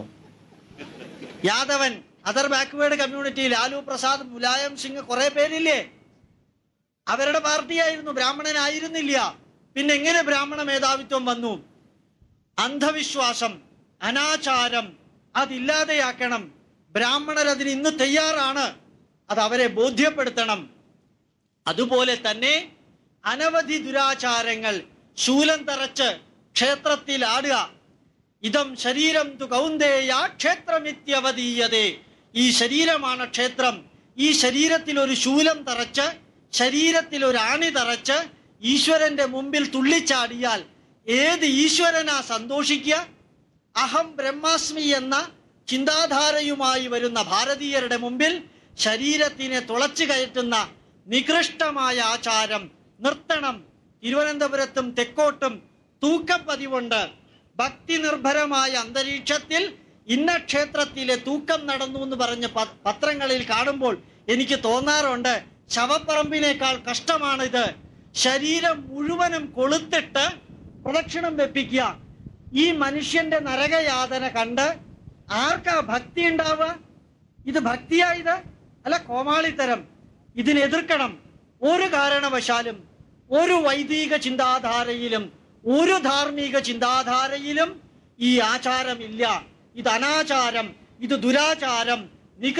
യാദവൻ other backward community Lalu Prasad Mulayam Singh കുറെ പേരില്ലേ അവരുടെ പാർട്ടിയായിരുന്നു ബ്രാഹ്മണനായിരുന്നില്ല പിന്നെ എങ്ങനെ ബ്രാഹ്മണ മേധാവിത്വം വന്നു അന്ധവിശ്വാസം അനാചാരം അതില്ലാതെയാക്കണം ബ്രാഹ്മണർ അതിന് ഇന്ന് തയ്യാറാണ് അത് അവരെ ബോധ്യപ്പെടുത്തണം അതുപോലെ തന്നെ അനവധി ദുരാചാരങ്ങൾ ശൂലം തറച്ച് ക്ഷേത്രത്തിൽ ആടുക ഇതം ശരീരം തു കൗന്ദേയ ക്ഷേത്രമിത്യവതീയതേ ഈ ശരീരമാണ് ക്ഷേത്രം ഈ ശരീരത്തിൽ ഒരു ശൂലം തറച്ച് ശരീരത്തിൽ ഒരു ആണി തറച്ച് ഈശ്വരന്റെ മുമ്പിൽ തുള്ളിച്ചാടിയാൽ ഏത് ഈശ്വരനാ സന്തോഷിക്കുക അഹം ബ്രഹ്മാസ്മി എന്ന ചിന്താധാരയുമായി വരുന്ന ഭാരതീയരുടെ മുമ്പിൽ ശരീരത്തിനെ തുളച്ചു കയറ്റുന്ന നികൃഷ്ടമായ ആചാരം നിർത്തണം തിരുവനന്തപുരത്തും തെക്കോട്ടും തൂക്കം പതിവുണ്ട് ഭക്തി നിർഭരമായ അന്തരീക്ഷത്തിൽ ഇന്ന ക്ഷേത്രത്തിലെ തൂക്കം നടന്നു എന്ന് പറഞ്ഞ് പ- പത്രങ്ങളിൽ കാണുമ്പോൾ എനിക്ക് തോന്നാറുണ്ട് ശവപ്പറമ്പിനേക്കാൾ കഷ്ടമാണിത് ശരീരം മുഴുവനും കൊളുത്തിട്ട് പ്രദക്ഷിണം വെപ്പിക്കുക ഈ മനുഷ്യന്റെ നരകയാതന കണ്ട് ആർക്കാ ഭക്തി ഉണ്ടാവുക ഇത് ഭക്തിയായത് അല്ല കോമാളിത്തരം ഇതിനെ എതിർക്കണം ഒരു കാരണവശാലും ഒരു വൈദിക ചിന്താധാരയിലും ഒരു ധാർമ്മിക ചിന്താധാരയിലും ഈ ആചാരമില്ല ഇത് അനാചാരം ഇത് ദുരാചാരം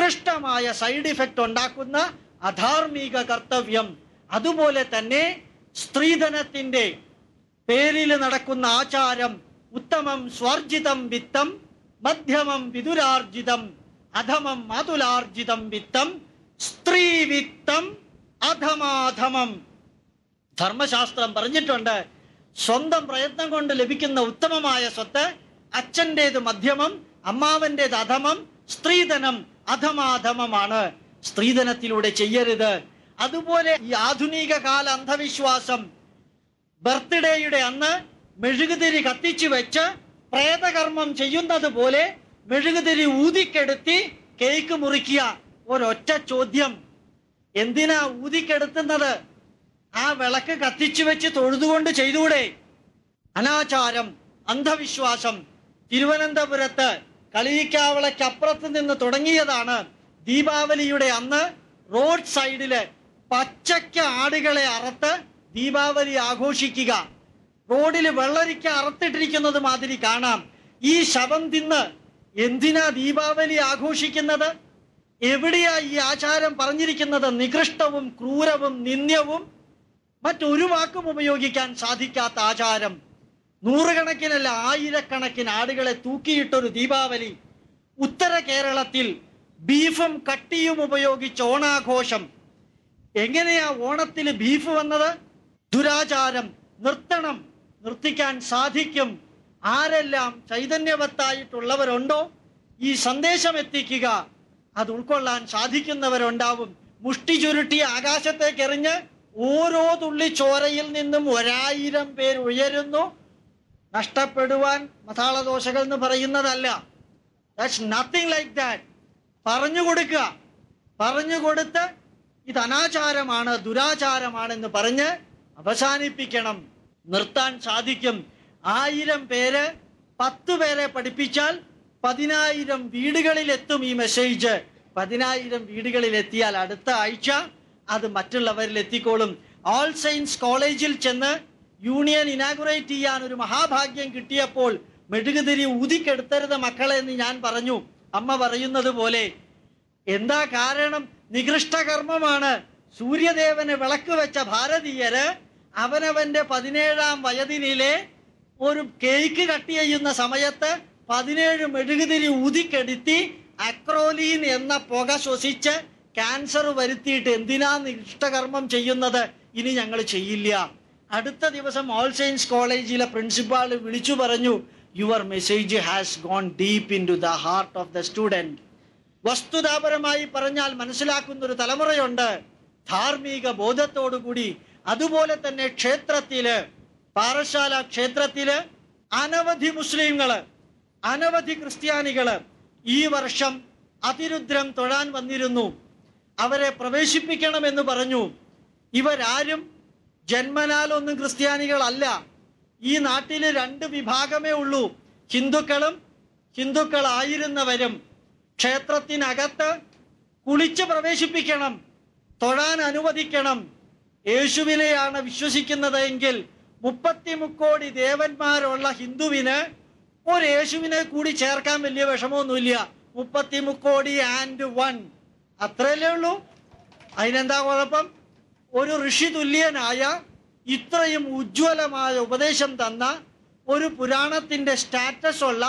നികൃഷ്ടമായ സൈഡ് ഇഫക്റ്റ് ഉണ്ടാക്കുന്ന അധാർമിക കർത്തവ്യം അതുപോലെ തന്നെ സ്ത്രീധനത്തിന്റെ പേരിൽ നടക്കുന്ന ആചാരം ഉത്തമം സ്വാർജിതം വിത്തം മധ്യമം വിതുരാർജിതം അധമം മാതുലാർജിതം വിത്തം സ്ത്രീ വിത്തം അധമാധമം ധർമ്മശാസ്ത്രം പറഞ്ഞിട്ടുണ്ട് സ്വന്തം പ്രയത്നം കൊണ്ട് ലഭിക്കുന്ന ഉത്തമമായ സ്വത്ത് അച്ഛൻ്റേത് മധ്യമം അമ്മാവൻ്റേത് അധമം സ്ത്രീധനം അധമാധമമാണ് സ്ത്രീധനത്തിലൂടെ ചെയ്യരുത് അതുപോലെ ഈ ആധുനിക കാല അന്ധവിശ്വാസം ബർത്ത്ഡേയുടെ അന്ന് മെഴുകുതിരി കത്തിച്ചു വെച്ച് പ്രേതകർമ്മം ചെയ്യുന്നത് പോലെ മെഴുകുതിരി ഊതിക്കെടുത്തി കേക്ക് മുറിക്കുക ഒരൊറ്റ ചോദ്യം എന്തിനാ ഊതിക്കെടുത്തുന്നത് ആ വിളക്ക് കത്തിച്ചു വെച്ച് തൊഴുതുകൊണ്ട് ചെയ്തൂടെ അനാചാരം അന്ധവിശ്വാസം തിരുവനന്തപുരത്ത് കളിയിക്കാവളയ്ക്കപ്പുറത്ത് നിന്ന് തുടങ്ങിയതാണ് ദീപാവലിയുടെ അന്ന് റോഡ് സൈഡില് പച്ചയ്ക്ക് ആടുകളെ അറുത്ത് ദീപാവലി ആഘോഷിക്കുക റോഡിൽ വെള്ളരിക്ക അറുത്തിട്ടിരിക്കുന്നത് മാതിരി കാണാം ഈ ശവം തിന്ന് എന്തിനാ ദീപാവലി ആഘോഷിക്കുന്നത് എവിടെയാ ഈ ആചാരം പറഞ്ഞിരിക്കുന്നത് നികൃഷ്ടവും ക്രൂരവും നിന്ദ്യവും മറ്റൊരു വാക്കും ഉപയോഗിക്കാൻ സാധിക്കാത്ത ആചാരം നൂറുകണക്കിനല്ല ആയിരക്കണക്കിന് ആടുകളെ തൂക്കിയിട്ടൊരു ദീപാവലി ഉത്തര കേരളത്തിൽ ബീഫും കട്ടിയും ഉപയോഗിച്ച് ഓണാഘോഷം എങ്ങനെയാ ഓണത്തിൽ ബീഫ് വന്നത് ദുരാചാരം നിർത്തണം നിർത്തിക്കാൻ സാധിക്കും ആരെല്ലാം ചൈതന്യവത്തായിട്ടുള്ളവരുണ്ടോ ഈ സന്ദേശം എത്തിക്കുക അത് ഉൾക്കൊള്ളാൻ സാധിക്കുന്നവരുണ്ടാവും മുഷ്ടി ചുരുട്ടി ആകാശത്തേക്ക് എറിഞ്ഞ് ഓരോ തുള്ളി ചോരയിൽ നിന്നും ഒരായിരം പേർ ഉയരുന്നു നഷ്ടപ്പെടുവാൻ മസാളദോശകൾ എന്ന് പറയുന്നതല്ല ദാറ്റ്സ് നത്തിങ് ലൈക്ക് ദാറ്റ് പറഞ്ഞു കൊടുക്കുക പറഞ്ഞു കൊടുത്ത് ഇത് അനാചാരമാണ് ദുരാചാരമാണെന്ന് പറഞ്ഞ് അവസാനിപ്പിക്കണം നിർത്താൻ സാധിക്കും ആയിരം പേര് പത്ത് പേരെ പഠിപ്പിച്ചാൽ പതിനായിരം വീടുകളിൽ എത്തും ഈ മെസ്സേജ് പതിനായിരം വീടുകളിൽ എത്തിയാൽ അടുത്ത ആഴ്ച അത് മറ്റുള്ളവരിൽ എത്തിക്കോളും ഓൾ സയൻസ് കോളേജിൽ ചെന്ന് യൂണിയൻ ഇനാഗുറേറ്റ് ചെയ്യാൻ ഒരു മഹാഭാഗ്യം കിട്ടിയപ്പോൾ മെഴുകുതിരി ഊതിക്കെടുത്തരുത് മക്കളെ എന്ന് ഞാൻ പറഞ്ഞു അമ്മ പറയുന്നത് പോലെ എന്താ കാരണം നികൃഷ്ടകർമ്മമാണ് സൂര്യദേവന് വിളക്ക് വെച്ച ഭാരതീയര് അവനവന്റെ പതിനേഴാം വയതിനിലെ ഒരു കേക്ക് കട്ട് ചെയ്യുന്ന സമയത്ത് പതിനേഴ് മെഴുകുതിരി ഊതിക്കെടുത്തി അക്രോലീൻ എന്ന പുക ശ്വസിച്ച് ക്യാൻസർ വരുത്തിയിട്ട് എന്തിനാ നികൃഷ്ടകർമ്മം ചെയ്യുന്നത് ഇനി ഞങ്ങൾ ചെയ്യില്ല അടുത്ത ദിവസം ഓൾ സയൻസ് കോളേജിലെ പ്രിൻസിപ്പാൾ വിളിച്ചു പറഞ്ഞു your message has gone deep into the heart of the student വസ്തുതാപരമായി പറഞ്ഞാൽ മനസ്സിലാക്കുന്ന ഒരു തലമുറയുണ്ട് ധാർമ്മിക ബോധത്തോടുകൂടി അതുപോലെ തന്നെ ക്ഷേത്രത്തില് പാറശാല ക്ഷേത്രത്തില് അനവധി മുസ്ലിങ്ങള് അനവധി ക്രിസ്ത്യാനികള് ഈ വർഷം അതിരുദ്രം തൊഴാൻ വന്നിരുന്നു അവരെ പ്രവേശിപ്പിക്കണമെന്ന് പറഞ്ഞു ഇവരാരും ജന്മനാലൊന്നും ക്രിസ്ത്യാനികളല്ല ഈ നാട്ടില് രണ്ട് വിഭാഗമേ ഉള്ളൂ ഹിന്ദുക്കളും ഹിന്ദുക്കളായിരുന്നവരും ക്ഷേത്രത്തിനകത്ത് കുളിച്ച് പ്രവേശിപ്പിക്കണം തൊഴാൻ അനുവദിക്കണം യേശുവിനെയാണ് വിശ്വസിക്കുന്നത് എങ്കിൽ മുപ്പത്തി മുക്കോടി ദേവന്മാരുള്ള ഹിന്ദുവിന് ഒരു യേശുവിനെ കൂടി ചേർക്കാൻ വലിയ വിഷമമൊന്നുമില്ല മുപ്പത്തി മുക്കോടി ആൻഡ് വൺ അത്രയല്ലേ ഉള്ളൂ അതിനെന്താ കുഴപ്പം ഒരു ഋഷി തുല്യനായ ഇത്രയും ഉജ്ജ്വലമായ ഉപദേശം തന്ന ഒരു പുരാണത്തിന്റെ സ്റ്റാറ്റസ് ഉള്ള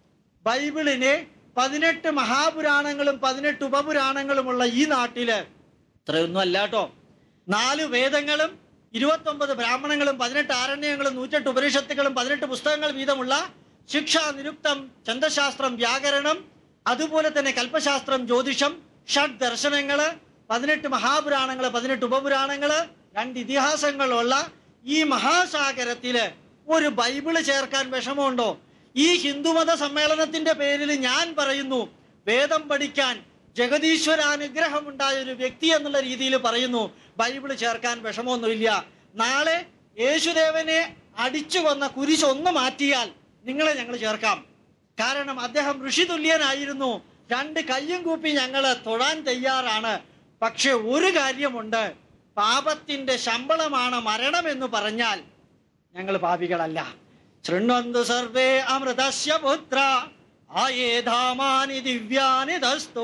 ബൈബിളിനെ പതിനെട്ട് മഹാപുരാണങ്ങളും പതിനെട്ട് ഉപപുരാണങ്ങളുമുള്ള ഈ നാട്ടില് ഇത്രയൊന്നും അല്ല കേട്ടോ നാല് വേദങ്ങളും ഇരുപത്തൊമ്പത് ബ്രാഹ്മണങ്ങളും പതിനെട്ട് ആരണ്യങ്ങളും നൂറ്റെട്ട് ഉപനിഷത്തുകളും പതിനെട്ട് പുസ്തകങ്ങൾ വീതമുള്ള ശിക്ഷ നിരുക്തം ചന്ദ്രശാസ്ത്രം വ്യാകരണം അതുപോലെ തന്നെ കൽപ്പശാസ്ത്രം ജ്യോതിഷം ഷഡ് ദർശനങ്ങള് പതിനെട്ട് മഹാപുരാണങ്ങള് പതിനെട്ട് ഉപപുരാണങ്ങള് രണ്ട് ഇതിഹാസങ്ങളുള്ള ഈ മഹാസാഗരത്തില് ഒരു ബൈബിള് ചേർക്കാൻ വിഷമമുണ്ടോ ഈ ഹിന്ദുമത സമ്മേളനത്തിന്റെ പേരിൽ ഞാൻ പറയുന്നു വേദം പഠിക്കാൻ ജഗദീശ്വരാനുഗ്രഹം ഉണ്ടായ ഒരു വ്യക്തി എന്നുള്ള രീതിയിൽ പറയുന്നു ബൈബിള് ചേർക്കാൻ വിഷമമൊന്നുമില്ല നാളെ യേശുദേവനെ അടിച്ചു കൊന്ന കുരിശ് ഒന്ന് മാറ്റിയാൽ നിങ്ങളെ ഞങ്ങൾ ചേർക്കാം കാരണം അദ്ദേഹം ഋഷി തുല്യനായിരുന്നു രണ്ട് കയ്യും കൂപ്പി ഞങ്ങള് തൊഴാൻ തയ്യാറാണ് പക്ഷെ ഒരു കാര്യമുണ്ട് പാപത്തിന്റെ ശമ്പളമാണ് മരണം എന്ന് പറഞ്ഞാൽ ഞങ്ങൾ പാപികളല്ല ശൃണ്വന്തു സർവേ അമൃതസ്യ പുത്ര ആയേധാമാനി ദിവ്യാനി ദസ്തു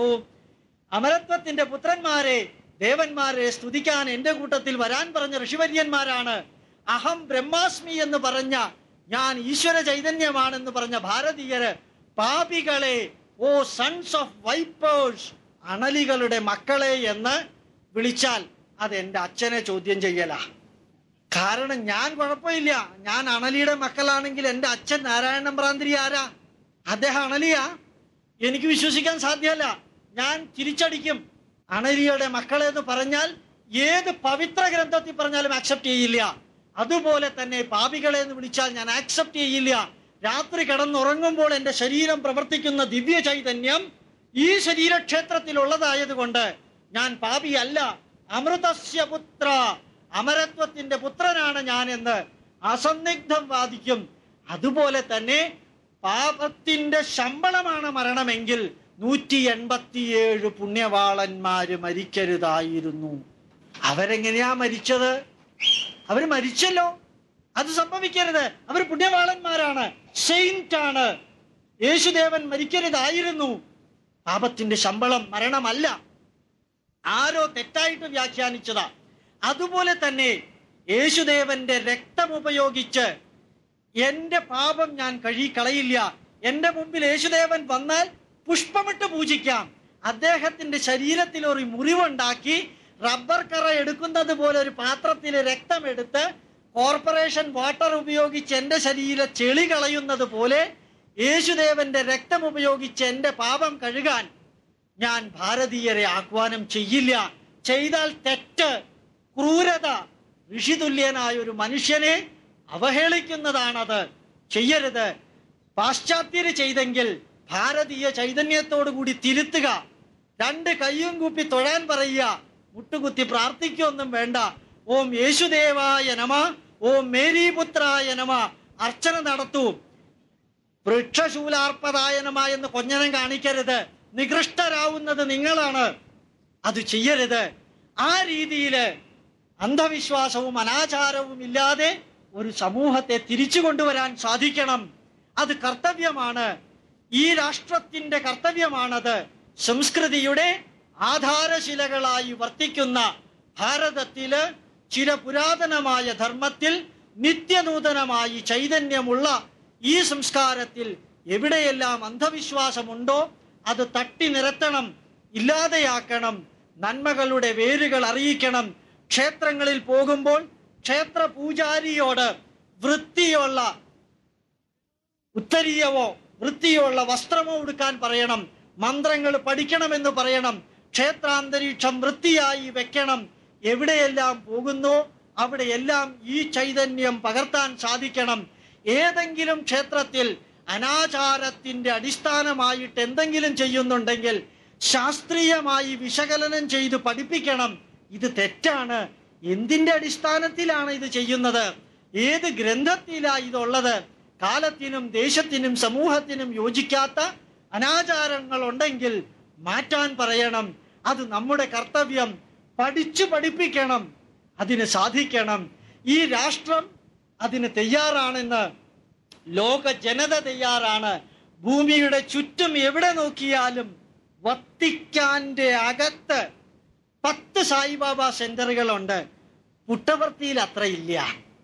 അമരത്വത്തിന്റെ പുത്രന്മാരെ ദേവന്മാരെ സ്തുതിക്കാൻ എന്റെ കൂട്ടത്തിൽ വരാൻ പറഞ്ഞ ഋഷിവര്യന്മാരാണ് അഹം ബ്രഹ്മാസ്മി എന്ന് പറഞ്ഞ ഞാൻ ഈശ്വര ചൈതന്യമാണെന്ന് പറഞ്ഞ ഭാരതീയര് പാപികളെ ഓ സൺസ് ഓഫ് വൈപ്പേഴ്സ് അണലികളുടെ മക്കളെ എന്ന് വിളിച്ചാൽ അത് എൻ്റെ അച്ഛനെ ചോദ്യം ചെയ്യലാ കാരണം ഞാൻ കുഴപ്പമില്ല ഞാൻ അണലിയുടെ മക്കളാണെങ്കിൽ എൻ്റെ അച്ഛൻ നാരായണൻ ഭ്രാന്തിരി ആരാ അദ്ദേഹം അണലിയാ എനിക്ക് വിശ്വസിക്കാൻ സാധ്യമല്ല ഞാൻ തിരിച്ചടിക്കും അണലിയുടെ മക്കളെ എന്ന് പറഞ്ഞാൽ ഏത് പവിത്ര ഗ്രന്ഥത്തിൽ പറഞ്ഞാലും ആക്സെപ്റ്റ് ചെയ്യില്ല അതുപോലെ തന്നെ പാപികളെ എന്ന് വിളിച്ചാൽ ഞാൻ ആക്സെപ്റ്റ് ചെയ്യില്ല രാത്രി കിടന്നുറങ്ങുമ്പോൾ എൻ്റെ ശരീരം പ്രവർത്തിക്കുന്ന ദിവ്യ ചൈതന്യം ഈ ശരീരക്ഷേത്രത്തിലുള്ളതായതുകൊണ്ട് ഞാൻ പാപിയല്ല അമൃതസ്യ പുത്ര അമരത്വത്തിന്റെ പുത്രനാണ് ഞാൻ എന്ന് അസന്നിഗ്ധം വാദിക്കും അതുപോലെ തന്നെ പാപത്തിന്റെ ശമ്പളമാണ് മരണമെങ്കിൽ നൂറ്റി എൺപത്തിയേഴ് പുണ്യവാളന്മാര് മരിക്കരുതായിരുന്നു അവരെങ്ങനെയാ മരിച്ചത് അവര് മരിച്ചല്ലോ അത് സംഭവിക്കരുത് അവർ പുണ്യവാളന്മാരാണ് സെയിന്റ് ആണ് യേശുദേവൻ മരിക്കരുതായിരുന്നു പാപത്തിന്റെ ശമ്പളം മരണമല്ല ആരോ തെറ്റായിട്ട് വ്യാഖ്യാനിച്ചതാ അതുപോലെ തന്നെ യേശുദേവന്റെ രക്തം ഉപയോഗിച്ച് എന്റെ പാപം ഞാൻ കഴുകിക്കളയില്ല എന്റെ മുമ്പിൽ യേശുദേവൻ വന്നാൽ പുഷ്പമിട്ട് പൂജിക്കാം അദ്ദേഹത്തിന്റെ ശരീരത്തിൽ ഒരു മുറിവുണ്ടാക്കി റബ്ബർ കറ എടുക്കുന്നത് പോലെ ഒരു പാത്രത്തിൽ രക്തമെടുത്ത് കോർപ്പറേഷൻ വാട്ടർ ഉപയോഗിച്ച് എന്റെ ശരീര ചെളി കളയുന്നത് പോലെ യേശുദേവന്റെ രക്തം ഉപയോഗിച്ച് എന്റെ പാപം കഴുകാൻ ഞാൻ ഭാരതീയരെ ആഹ്വാനം ചെയ്യില്ല ചെയ്താൽ തെറ്റ് ക്രൂരത ഋഷിതുല്യനായ ഒരു മനുഷ്യനെ അവഹേളിക്കുന്നതാണത് ചെയ്യരുത് പാശ്ചാത്യര് ചെയ്തെങ്കിൽ ഭാരതീയ ചൈതന്യത്തോടു കൂടി തിരുത്തുക രണ്ട് കയ്യും കൂപ്പി തൊഴാൻ പറയുക മുട്ടുകുത്തി പ്രാർത്ഥിക്കൊന്നും വേണ്ട ഓം യേശുദേവായ നമ ഓം മേരീപുത്രായ നമ അർച്ചന നടത്തൂ വൃക്ഷശൂലാർപ്പതായനമായ എന്ന് കൊഞ്ഞനം കാണിക്കരുത് നികൃഷ്ടരാവുന്നത് നിങ്ങളാണ് അത് ചെയ്യരുത് ആ രീതിയിൽ അന്ധവിശ്വാസവും അനാചാരവും ഇല്ലാതെ ഒരു സമൂഹത്തെ തിരിച്ചു കൊണ്ടുവരാൻ സാധിക്കണം അത് കർത്തവ്യമാണ് ഈ രാഷ്ട്രത്തിന്റെ കർത്തവ്യമാണത് സംസ്കൃതിയുടെ ആധാരശിലകളായി വർത്തിക്കുന്ന ഭാരതത്തില് ചില പുരാതനമായ ധർമ്മത്തിൽ നിത്യനൂതനമായി ചൈതന്യമുള്ള ഈ സംസ്കാരത്തിൽ എവിടെയെല്ലാം അന്ധവിശ്വാസമുണ്ടോ അത് തട്ടി നിരത്തണം ഇല്ലാതെയാക്കണം നന്മകളുടെ വേരുകൾ അറിയിക്കണം ക്ഷേത്രങ്ങളിൽ പോകുമ്പോൾ ക്ഷേത്ര പൂജാരിയോട് വൃത്തിയുള്ള ഉത്തരീയമോ വൃത്തിയുള്ള വസ്ത്രമോ ഉടുക്കാൻ പറയണം മന്ത്രങ്ങൾ പഠിക്കണമെന്ന് പറയണം ക്ഷേത്രാന്തരീക്ഷം വൃത്തിയായി വെക്കണം എവിടെയെല്ലാം പോകുന്നോ അവിടെയെല്ലാം ഈ ചൈതന്യം പകർത്താൻ സാധിക്കണം ഏതെങ്കിലും ക്ഷേത്രത്തിൽ അനാചാരത്തിന്റെ അടിസ്ഥാനമായിട്ട് എന്തെങ്കിലും ചെയ്യുന്നുണ്ടെങ്കിൽ ശാസ്ത്രീയമായി വിശകലനം ചെയ്ത് പഠിപ്പിക്കണം ഇത് തെറ്റാണ് എന്തിന്റെ അടിസ്ഥാനത്തിലാണ് ഇത് ചെയ്യുന്നത് ഏത് ഗ്രന്ഥത്തിലാണ് ഇതുള്ളത് കാലത്തിനും ദേശത്തിനും സമൂഹത്തിനും യോജിക്കാത്ത അനാചാരങ്ങൾ ഉണ്ടെങ്കിൽ മാറ്റാൻ പറയണം അത് നമ്മുടെ കർത്തവ്യം പഠിച്ചു പഠിപ്പിക്കണം അതിന് സാധിക്കണം ഈ രാഷ്ട്രം അതിന് തയ്യാറാണെന്ന് ലോക ജനത തയ്യാറാണ് ഭൂമിയുടെ ചുറ്റും എവിടെ നോക്കിയാലും വത്തിക്കാന്റെ അകത്ത് പത്ത് സായിബാബ സെന്ററുകളുണ്ട് പുട്ടവർത്തിയിൽ അത്രയില്ല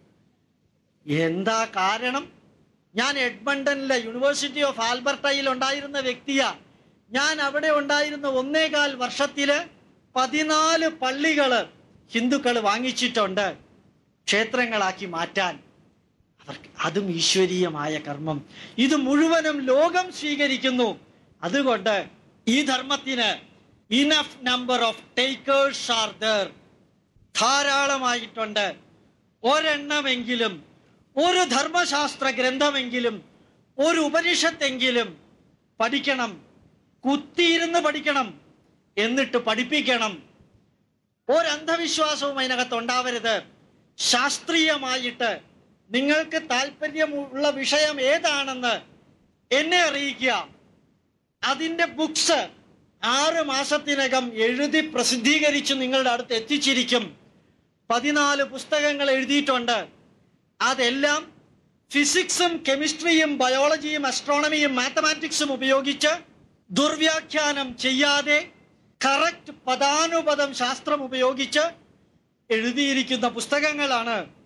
എന്താ കാരണം ഞാൻ എഡ്മണ്ടനിലെ യൂണിവേഴ്സിറ്റി ഓഫ് ആൽബർട്ടയിൽ ഉണ്ടായിരുന്ന വ്യക്തിയാ ഞാൻ അവിടെ ഉണ്ടായിരുന്ന ഒന്നേകാൽ വർഷത്തില് പതിനാല് പള്ളികള് ഹിന്ദുക്കൾ വാങ്ങിച്ചിട്ടുണ്ട് ക്ഷേത്രങ്ങളാക്കി മാറ്റാൻ അവർക്ക് അതും ഈശ്വരീയമായ കർമ്മം ഇത് മുഴുവനും ലോകം സ്വീകരിക്കുന്നു അതുകൊണ്ട് ഈ ധർമ്മത്തിന് enough number of takers are there ധാരാളമായിട്ടുണ്ട് ഒരെണ്ണമെങ്കിലും ഒരു ധർമ്മശാസ്ത്ര ഗ്രന്ഥമെങ്കിലും ഒരു ഉപനിഷത്തെങ്കിലും പഠിക്കണം കുത്തിയിരുന്ന് പഠിക്കണം എന്നിട്ട് പഠിപ്പിക്കണം ഒരു അന്ധവിശ്വാസവും അതിനകത്ത് ഉണ്ടാവരുത് ശാസ്ത്രീയമായിട്ട് നിങ്ങൾക്ക് താല്പര്യമുള്ള വിഷയം ഏതാണെന്ന് എന്നെ അറിയിക്കുക അതിന്റെ ബുക്സ് ആറ് മാസത്തിനകം എഴുതി പ്രസിദ്ധീകരിച്ച് നിങ്ങളുടെ അടുത്ത് എത്തിച്ചിരിക്കും പതിനാല് പുസ്തകങ്ങൾ എഴുതിയിട്ടുണ്ട് അതെല്ലാം ഫിസിക്സും കെമിസ്ട്രിയും ബയോളജിയും അസ്ട്രോണമിയും മാത്തമാറ്റിക്സും ഉപയോഗിച്ച് ദുർവ്യാഖ്യാനം ചെയ്യാതെ കറക്റ്റ് പദാനുപദം ശാസ്ത്രം ഉപയോഗിച്ച് എഴുതിയിരിക്കുന്ന പുസ്തകങ്ങളാണ്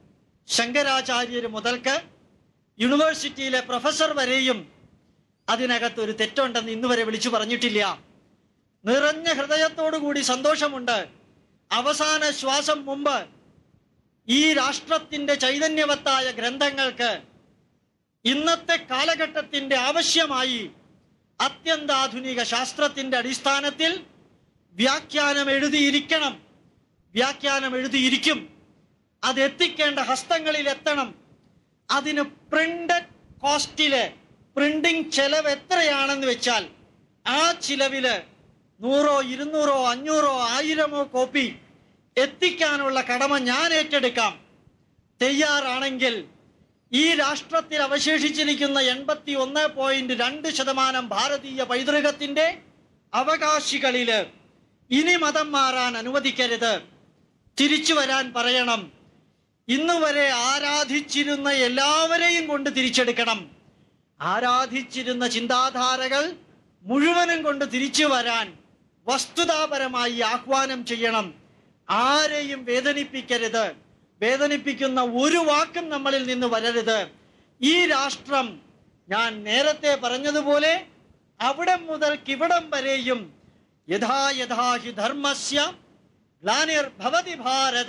ശങ്കരാചാര്യർ മുതൽക്ക് യൂണിവേഴ്സിറ്റിയിലെ പ്രൊഫസർ വരെയും അതിനകത്ത് ഒരു തെറ്റുണ്ടെന്ന് ഇന്ന് വരെ വിളിച്ചു പറഞ്ഞിട്ടില്ല നിറഞ്ഞ ഹൃദയത്തോടു കൂടി സന്തോഷമുണ്ട് അവസാന ശ്വാസം മുമ്പ് ഈ രാഷ്ട്രത്തിന്റെ ചൈതന്യവത്തായ ഗ്രന്ഥങ്ങൾക്ക് ഇന്നത്തെ കാലഘട്ടത്തിന്റെ ആവശ്യമായി അത്യന്താധുനിക ശാസ്ത്രത്തിന്റെ അടിസ്ഥാനത്തിൽ വ്യാഖ്യാനം എഴുതിയിരിക്കണം വ്യാഖ്യാനം എഴുതിയിരിക്കും അത് എത്തിക്കേണ്ട ഹസ്തങ്ങളിൽ എത്തണം അതിന് പ്രിന്റഡ് കോസ്റ്റില് പ്രിന്റിംഗ് ചെലവ് എത്രയാണെന്ന് വെച്ചാൽ ആ ചിലവില് നൂറോ ഇരുന്നൂറോ അഞ്ഞൂറോ ആയിരമോ കോപ്പി എത്തിക്കാനുള്ള കടമ ഞാൻ ഏറ്റെടുക്കാം തയ്യാറാണെങ്കിൽ ഈ രാഷ്ട്രത്തിൽ അവശേഷിച്ചിരിക്കുന്ന എൺപത്തി ഒന്ന് പോയിന്റ് രണ്ട് ശതമാനം ഭാരതീയ പൈതൃകത്തിന്റെ അവകാശികളില് ഇനി മതം മാറാൻ അനുവദിക്കരുത് തിരിച്ചു വരാൻ പറയണം ഇന്ന് വരെ ആരാധിച്ചിരുന്ന എല്ലാവരെയും കൊണ്ട് തിരിച്ചെടുക്കണം ആരാധിച്ചിരുന്ന ചിന്താധാരകൾ മുഴുവനും കൊണ്ട് തിരിച്ചു വരാൻ വസ്തുതാപരമായി ആഹ്വാനം ചെയ്യണം ആരെയും വേദനിപ്പിക്കരുത് വേദനിപ്പിക്കുന്ന ഒരു വാക്കും നമ്മളിൽ നിന്ന് വരരുത് ഈ രാഷ്ട്രം ഞാൻ നേരത്തെ പറഞ്ഞതുപോലെ അവിടം മുതൽ ഇവിടം വരെയും യഥാ യഥാ ഹി ധർമ്മസ്യ ഗ്ലാനിർഭവതി ഭാരത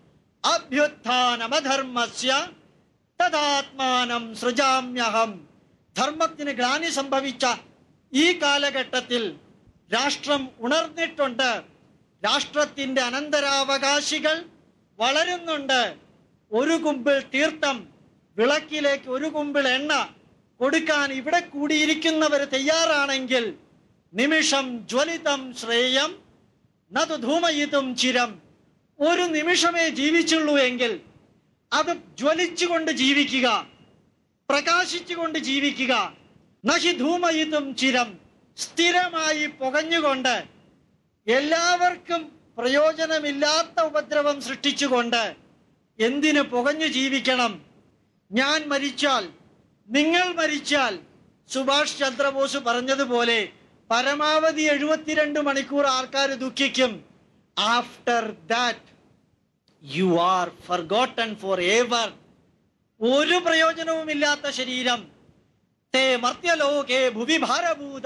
അഭ്യുത്ഥാനമധർമ്മസ്യ തദാത്മാനം സൃജാമ്യഹം ധർമ്മത്തിന് ഗ്ലാനി സംഭവിച്ച ഈ കാലഘട്ടത്തിൽ രാഷ്ട്രം ഉണർന്നിട്ടുണ്ട് രാഷ്ട്രത്തിന്റെ അനന്തരാവകാശികൾ വളരുന്നുണ്ട് ഒരു കുമ്പിൾ തീർത്ഥം വിളക്കിലേക്ക് ഒരു കുമ്പിൾ എണ്ണ കൊടുക്കാൻ ഇവിടെ കൂടിയിരിക്കുന്നവർ തയ്യാറാണെങ്കിൽ നിമിഷം ജ്വലിതം ശ്രേയം നതു ധൂമയിതും ചിരം ഒരു നിമിഷമേ ജീവിച്ചുള്ളൂ എങ്കിൽ അത് ജ്വലിച്ചുകൊണ്ട് ജീവിക്കുക പ്രകാശിച്ചുകൊണ്ട് ജീവിക്കുക നഹി ധൂമയിതും ചിരം സ്ഥിരമായി പുകഞ്ഞുകൊണ്ട് എല്ലാവർക്കും പ്രയോജനമില്ലാത്ത ഉപദ്രവം സൃഷ്ടിച്ചുകൊണ്ട് എന്തിന് പുകഞ്ഞു ജീവിക്കണം ഞാൻ മരിച്ചാൽ നിങ്ങൾ മരിച്ചാൽ സുഭാഷ് ചന്ദ്രബോസ് പറഞ്ഞതുപോലെ പരമാവധി എഴുപത്തിരണ്ട് മണിക്കൂർ ആൾക്കാർ ദുഃഖിക്കും after that you are forgotten for ever ഒരു പ്രയോജനവുമില്ലാത്ത ശരീരം തേ മർത്യലോകേ ഭുവി ഭാരഭൂത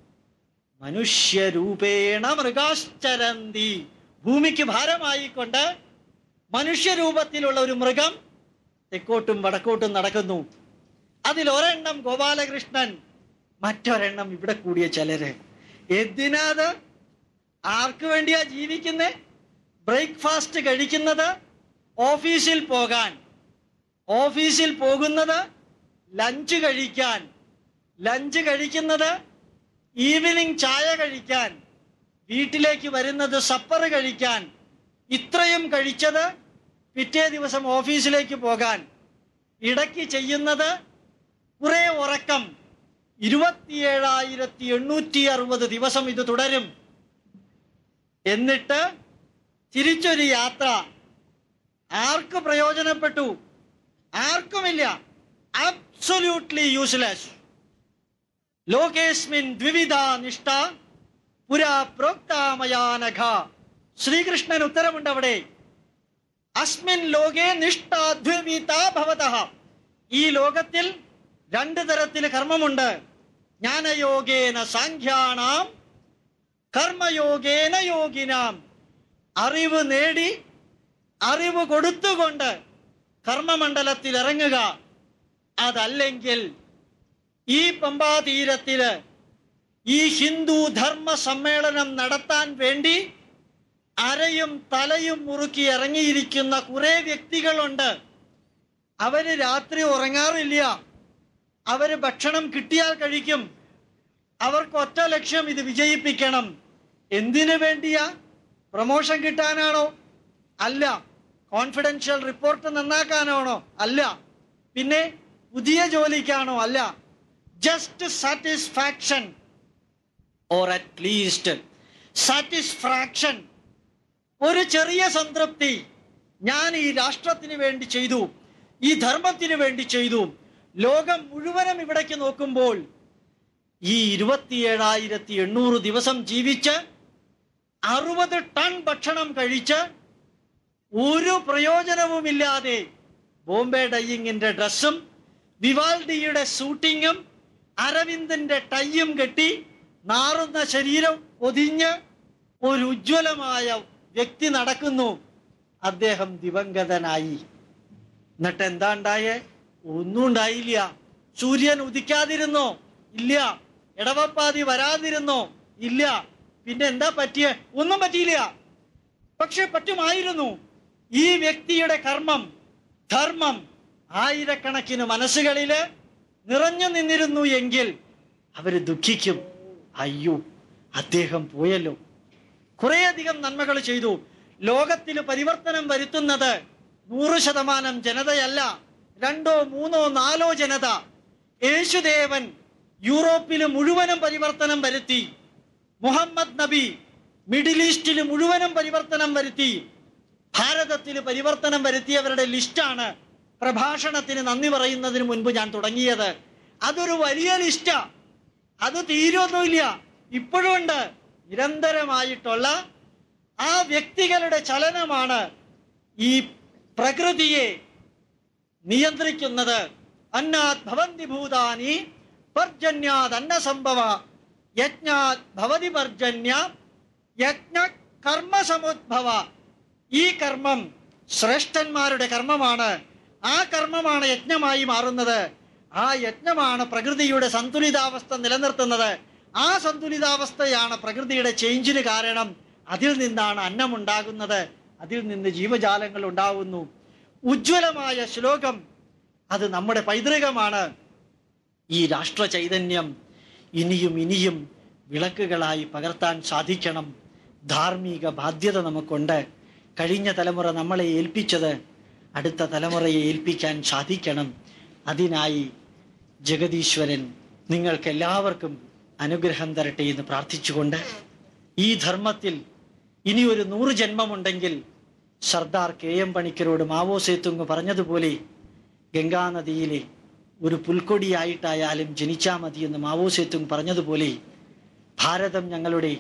മനുഷ്യരൂപേണ മൃഗാശ്ചരന്തി ഭൂമിക്ക് ഭാരമായിക്കൊണ്ട് മനുഷ്യരൂപത്തിലുള്ള ഒരു മൃഗം തെക്കോട്ടും വടക്കോട്ടും നടക്കുന്നു അതിൽ ഒരെണ്ണം ഗോപാലകൃഷ്ണൻ മറ്റൊരെണ്ണം ഇവിടെ കൂടിയ ചിലര് എന്തിനാത് ആർക്ക് വേണ്ടിയാ ജീവിക്കുന്നേ ബ്രേക്ക്ഫാസ്റ്റ് കഴിക്കുന്നത് ഓഫീസിൽ പോകാൻ ഓഫീസിൽ പോകുന്നത് ലഞ്ച് കഴിക്കാൻ ലഞ്ച് കഴിക്കുന്നത് ഈവനിങ് ചായ കഴിക്കാൻ വീട്ടിലേക്ക് വരുന്നത് സപ്പർ കഴിക്കാൻ ഇത്രയും കഴിച്ചത് പിറ്റേ ദിവസം ഓഫീസിലേക്ക് പോകാൻ ഇടയ്ക്ക് ചെയ്യുന്നത് കുറെ ഉറക്കം ഇരുപത്തിയേഴായിരത്തി എണ്ണൂറ്റി അറുപത് ദിവസം ഇത് തുടരും എന്നിട്ട് തിരിച്ചൊരു യാത്ര ആർക്ക് പ്രയോജനപ്പെട്ടു ആർക്കുമില്ല അബ്സൊല്യൂട്ട്ലി യൂസ്ലെസ് ലോകേസ്മിൻ ദ്വിവിധ നിഷ്ഠ പുരാ പ്രോക്താമയാനഘ ശ്രീകൃഷ്ണൻ ഉത്തരമുണ്ട് അവിടെ അസ്മിൻ ലോകേ നിഷ്ഠ ദ്വിവിധ ഭവത ഈ ലോകത്തിൽ രണ്ട് തരത്തിൽ കർമ്മമുണ്ട് ജ്ഞാനയോഗേന സാഖ്യാണാം കർമ്മയോഗേന യോഗിനാം അറിവ് നേടി അറിവ് കൊടുത്തുകൊണ്ട് കർമ്മമണ്ഡലത്തിൽ ഇറങ്ങുക അതല്ലെങ്കിൽ ഈ പമ്പാതീരത്തില് ഈ ഹിന്ദു ധർമ്മ സമ്മേളനം നടത്താൻ വേണ്ടി അരയും തലയും മുറുക്കി ഇറങ്ങിയിരിക്കുന്ന കുറെ വ്യക്തികളുണ്ട് അവര് രാത്രി ഉറങ്ങാറില്ല അവര് ഭക്ഷണം കിട്ടിയാൽ കഴിക്കും അവർക്ക് ഒറ്റ ലക്ഷ്യം ഇത് വിജയിപ്പിക്കണം എന്തിനു വേണ്ടിയാ പ്രൊമോഷൻ കിട്ടാനാണോ അല്ല കോൺഫിഡൻഷ്യൽ റിപ്പോർട്ട് നന്നാക്കാനാണോ അല്ല പിന്നെ പുതിയ ജോലിക്കാണോ അല്ല just satisfaction or at least satisfaction ഒരു ചെറിയ സംതൃപ്തി ഞാൻ ഈ രാഷ്ട്രത്തിന് വേണ്ടി ചെയ്തു ഈ ധർമ്മത്തിന് വേണ്ടി ചെയ്തു ലോകം മുഴുവനും ഇവിടേക്ക് നോക്കുമ്പോൾ ഈ ഇരുപത്തിയേഴായിരത്തി എണ്ണൂറ് ദിവസം ജീവിച്ച് അറുപത് ടൺ ഭക്ഷണം കഴിച്ച് ഒരു പ്രയോജനവുമില്ലാതെ ബോംബെ ഡയ്യിങ്ങിന്റെ ഡ്രസ്സും വിവാൽഡിയുടെ ഷൂട്ടിങ്ങും അരവിന്ദന്റെ ടൈയും കെട്ടി നാറുന്ന ശരീരം ഒതിഞ്ഞ് ഒരു ഉജ്ജ്വലമായ വ്യക്തി നടക്കുന്നു അദ്ദേഹം ദിവംഗതനായി എന്നിട്ട് എന്താ ഉണ്ടായേ ഒന്നും ഉണ്ടായില്ല സൂര്യൻ ഉദിക്കാതിരുന്നോ ഇല്ല ഇടവപ്പാതി വരാതിരുന്നോ ഇല്ല പിന്നെ എന്താ പറ്റിയേ ഒന്നും പറ്റിയില്ല പക്ഷെ പറ്റുമായിരുന്നു ഈ വ്യക്തിയുടെ കർമ്മം ധർമ്മം ആയിരക്കണക്കിന് മനസ്സുകളില് നിറഞ്ഞു നിന്നിരുന്നു എങ്കിൽ അവര് ദുഃഖിക്കും അയ്യോ അദ്ദേഹം പോയല്ലോ കുറേയധികം നന്മകൾ ചെയ്തു ലോകത്തിൽ പരിവർത്തനം വരുത്തുന്നത് നൂറ് ശതമാനം ജനതയല്ല രണ്ടോ മൂന്നോ നാലോ ജനത യേശുദേവൻ യൂറോപ്പിൽ മുഴുവനും പരിവർത്തനം വരുത്തി മുഹമ്മദ് നബി മിഡിൽ ഈസ്റ്റിൽ മുഴുവനും പരിവർത്തനം വരുത്തി ഭാരതത്തിൽ പരിവർത്തനം വരുത്തിയവരുടെ ലിസ്റ്റാണ് പ്രഭാഷണത്തിന് നന്ദി പറയുന്നതിന് മുൻപ് ഞാൻ തുടങ്ങിയത് അതൊരു വലിയ ലിസ്റ്റാ അത് തീരൊന്നുമില്ല ഇപ്പോഴും ഉണ്ട് നിരന്തരമായിട്ടുള്ള ആ വ്യക്തികളുടെ ചലനമാണ് ഈ പ്രകൃതിയെ നിയന്ത്രിക്കുന്നത് അന്നാത് ഭവന്തി ഭൂതാനി പർജന്യാത് അന്നസംഭവ യജ്ഞാത് ഭവതി പർജന്യ യജ്ഞ കർമ്മസമുദ്ഭവ ഈ കർമ്മം ശ്രേഷ്ഠന്മാരുടെ കർമ്മമാണ് ആ കർമ്മമാണ് യജ്ഞമായി മാറുന്നത് ആ യജ്ഞമാണ് പ്രകൃതിയുടെ സന്തുലിതാവസ്ഥ നിലനിർത്തുന്നത് ആ സന്തുലിതാവസ്ഥയാണ് പ്രകൃതിയുടെ ചേഞ്ചിന് കാരണം അതിൽ നിന്നാണ് അന്നമുണ്ടാകുന്നത് അതിൽ നിന്ന് ജീവജാലങ്ങൾ ഉണ്ടാകുന്നു ഉജ്ജ്വലമായ ശ്ലോകം അത് നമ്മുടെ പൈതൃകമാണ് ഈ രാഷ്ട്ര ചൈതന്യം ഇനിയും ഇനിയും വിളക്കുകളായി പകർത്താൻ സാധിക്കണം ധാർമ്മിക ബാധ്യത നമുക്കുണ്ട് കഴിഞ്ഞ തലമുറ നമ്മളെ ഏൽപ്പിച്ചത് അടുത്ത തലമുറയെ ഏൽപ്പിക്കാൻ സാധിക്കണം അതിനായി ജഗദീശ്വരൻ നിങ്ങൾക്ക് എല്ലാവർക്കും അനുഗ്രഹം തരട്ടെ എന്ന് പ്രാർത്ഥിച്ചുകൊണ്ട് ഈ ധർമ്മത്തിൽ ഇനി ഒരു നൂറ് ജന്മമുണ്ടെങ്കിൽ സർദാർ കെ എം പണിക്കരോട് മാവോ സേത്തുങ് പറഞ്ഞതുപോലെ ഗംഗാനദിയിലെ ഒരു പുൽക്കൊടിയായിട്ടായാലും ജനിച്ചാ മതി എന്ന് മാവോ സേത്തുങ് പറഞ്ഞതുപോലെ ഭാരതം ഞങ്ങളുടെ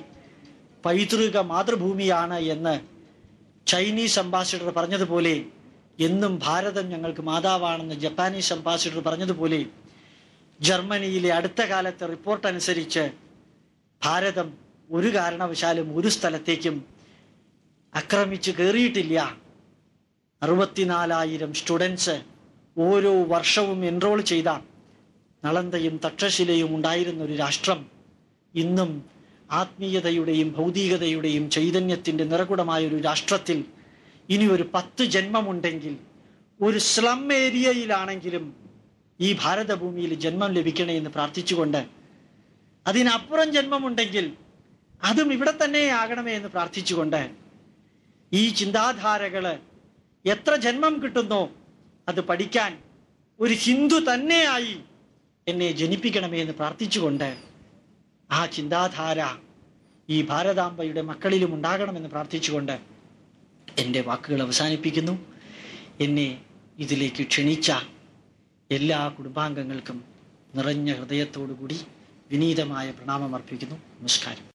പൈതൃക മാതൃഭൂമിയാണ് എന്ന് ചൈനീസ് അംബാസിഡർ പറഞ്ഞതുപോലെ എന്നും ഭാരതം ഞങ്ങൾക്ക് മാതാവാണെന്ന് ജപ്പാനീസ് അംബാസിഡർ പറഞ്ഞതുപോലെ ജർമ്മനിയിലെ അടുത്ത കാലത്തെ റിപ്പോർട്ട് അനുസരിച്ച് ഭാരതം ഒരു കാരണവശാലും ഒരു സ്ഥലത്തേക്കും ആക്രമിച്ചു കയറിയിട്ടില്ല അറുപത്തിനാലായിരം സ്റ്റുഡൻസ് ഓരോ വർഷവും എൻറോൾ ചെയ്ത നളന്തയും തക്ഷശിലയും ഉണ്ടായിരുന്ന ഒരു രാഷ്ട്രം ഇന്നും ആത്മീയതയുടെയും ഭൗതികതയുടെയും ചൈതന്യത്തിന്റെ നിറകുടമായ ഒരു രാഷ്ട്രത്തിൽ ഇനി ഒരു പത്ത് ജന്മമുണ്ടെങ്കിൽ ഒരു സ്ലം ഏരിയയിലാണെങ്കിലും ഈ ഭാരതഭൂമിയിൽ ജന്മം ലഭിക്കണേ എന്ന് പ്രാർത്ഥിച്ചുകൊണ്ട് അതിനപ്പുറം ജന്മമുണ്ടെങ്കിൽ അതും ഇവിടെ തന്നെ ആകണമേ എന്ന് പ്രാർത്ഥിച്ചുകൊണ്ട് ഈ ചിന്താധാരകള് എത്ര ജന്മം കിട്ടുന്നോ അത് പഠിക്കാൻ ഒരു ഹിന്ദു തന്നെയായി എന്നെ ജനിപ്പിക്കണമേ എന്ന് പ്രാർത്ഥിച്ചുകൊണ്ട് ആ ചിന്താധാര ഈ ഭാരതാംബയുടെ മക്കളിലും ഉണ്ടാകണമെന്ന് പ്രാർത്ഥിച്ചുകൊണ്ട് എൻ്റെ വാക്കുകൾ അവസാനിപ്പിക്കുന്നു എന്നെ ഇതിലേക്ക് ക്ഷണിച്ച എല്ലാ കുടുംബാംഗങ്ങൾക്കും നിറഞ്ഞ ഹൃദയത്തോടു കൂടി വിനീതമായ പ്രണാമം അർപ്പിക്കുന്നു നമസ്കാരം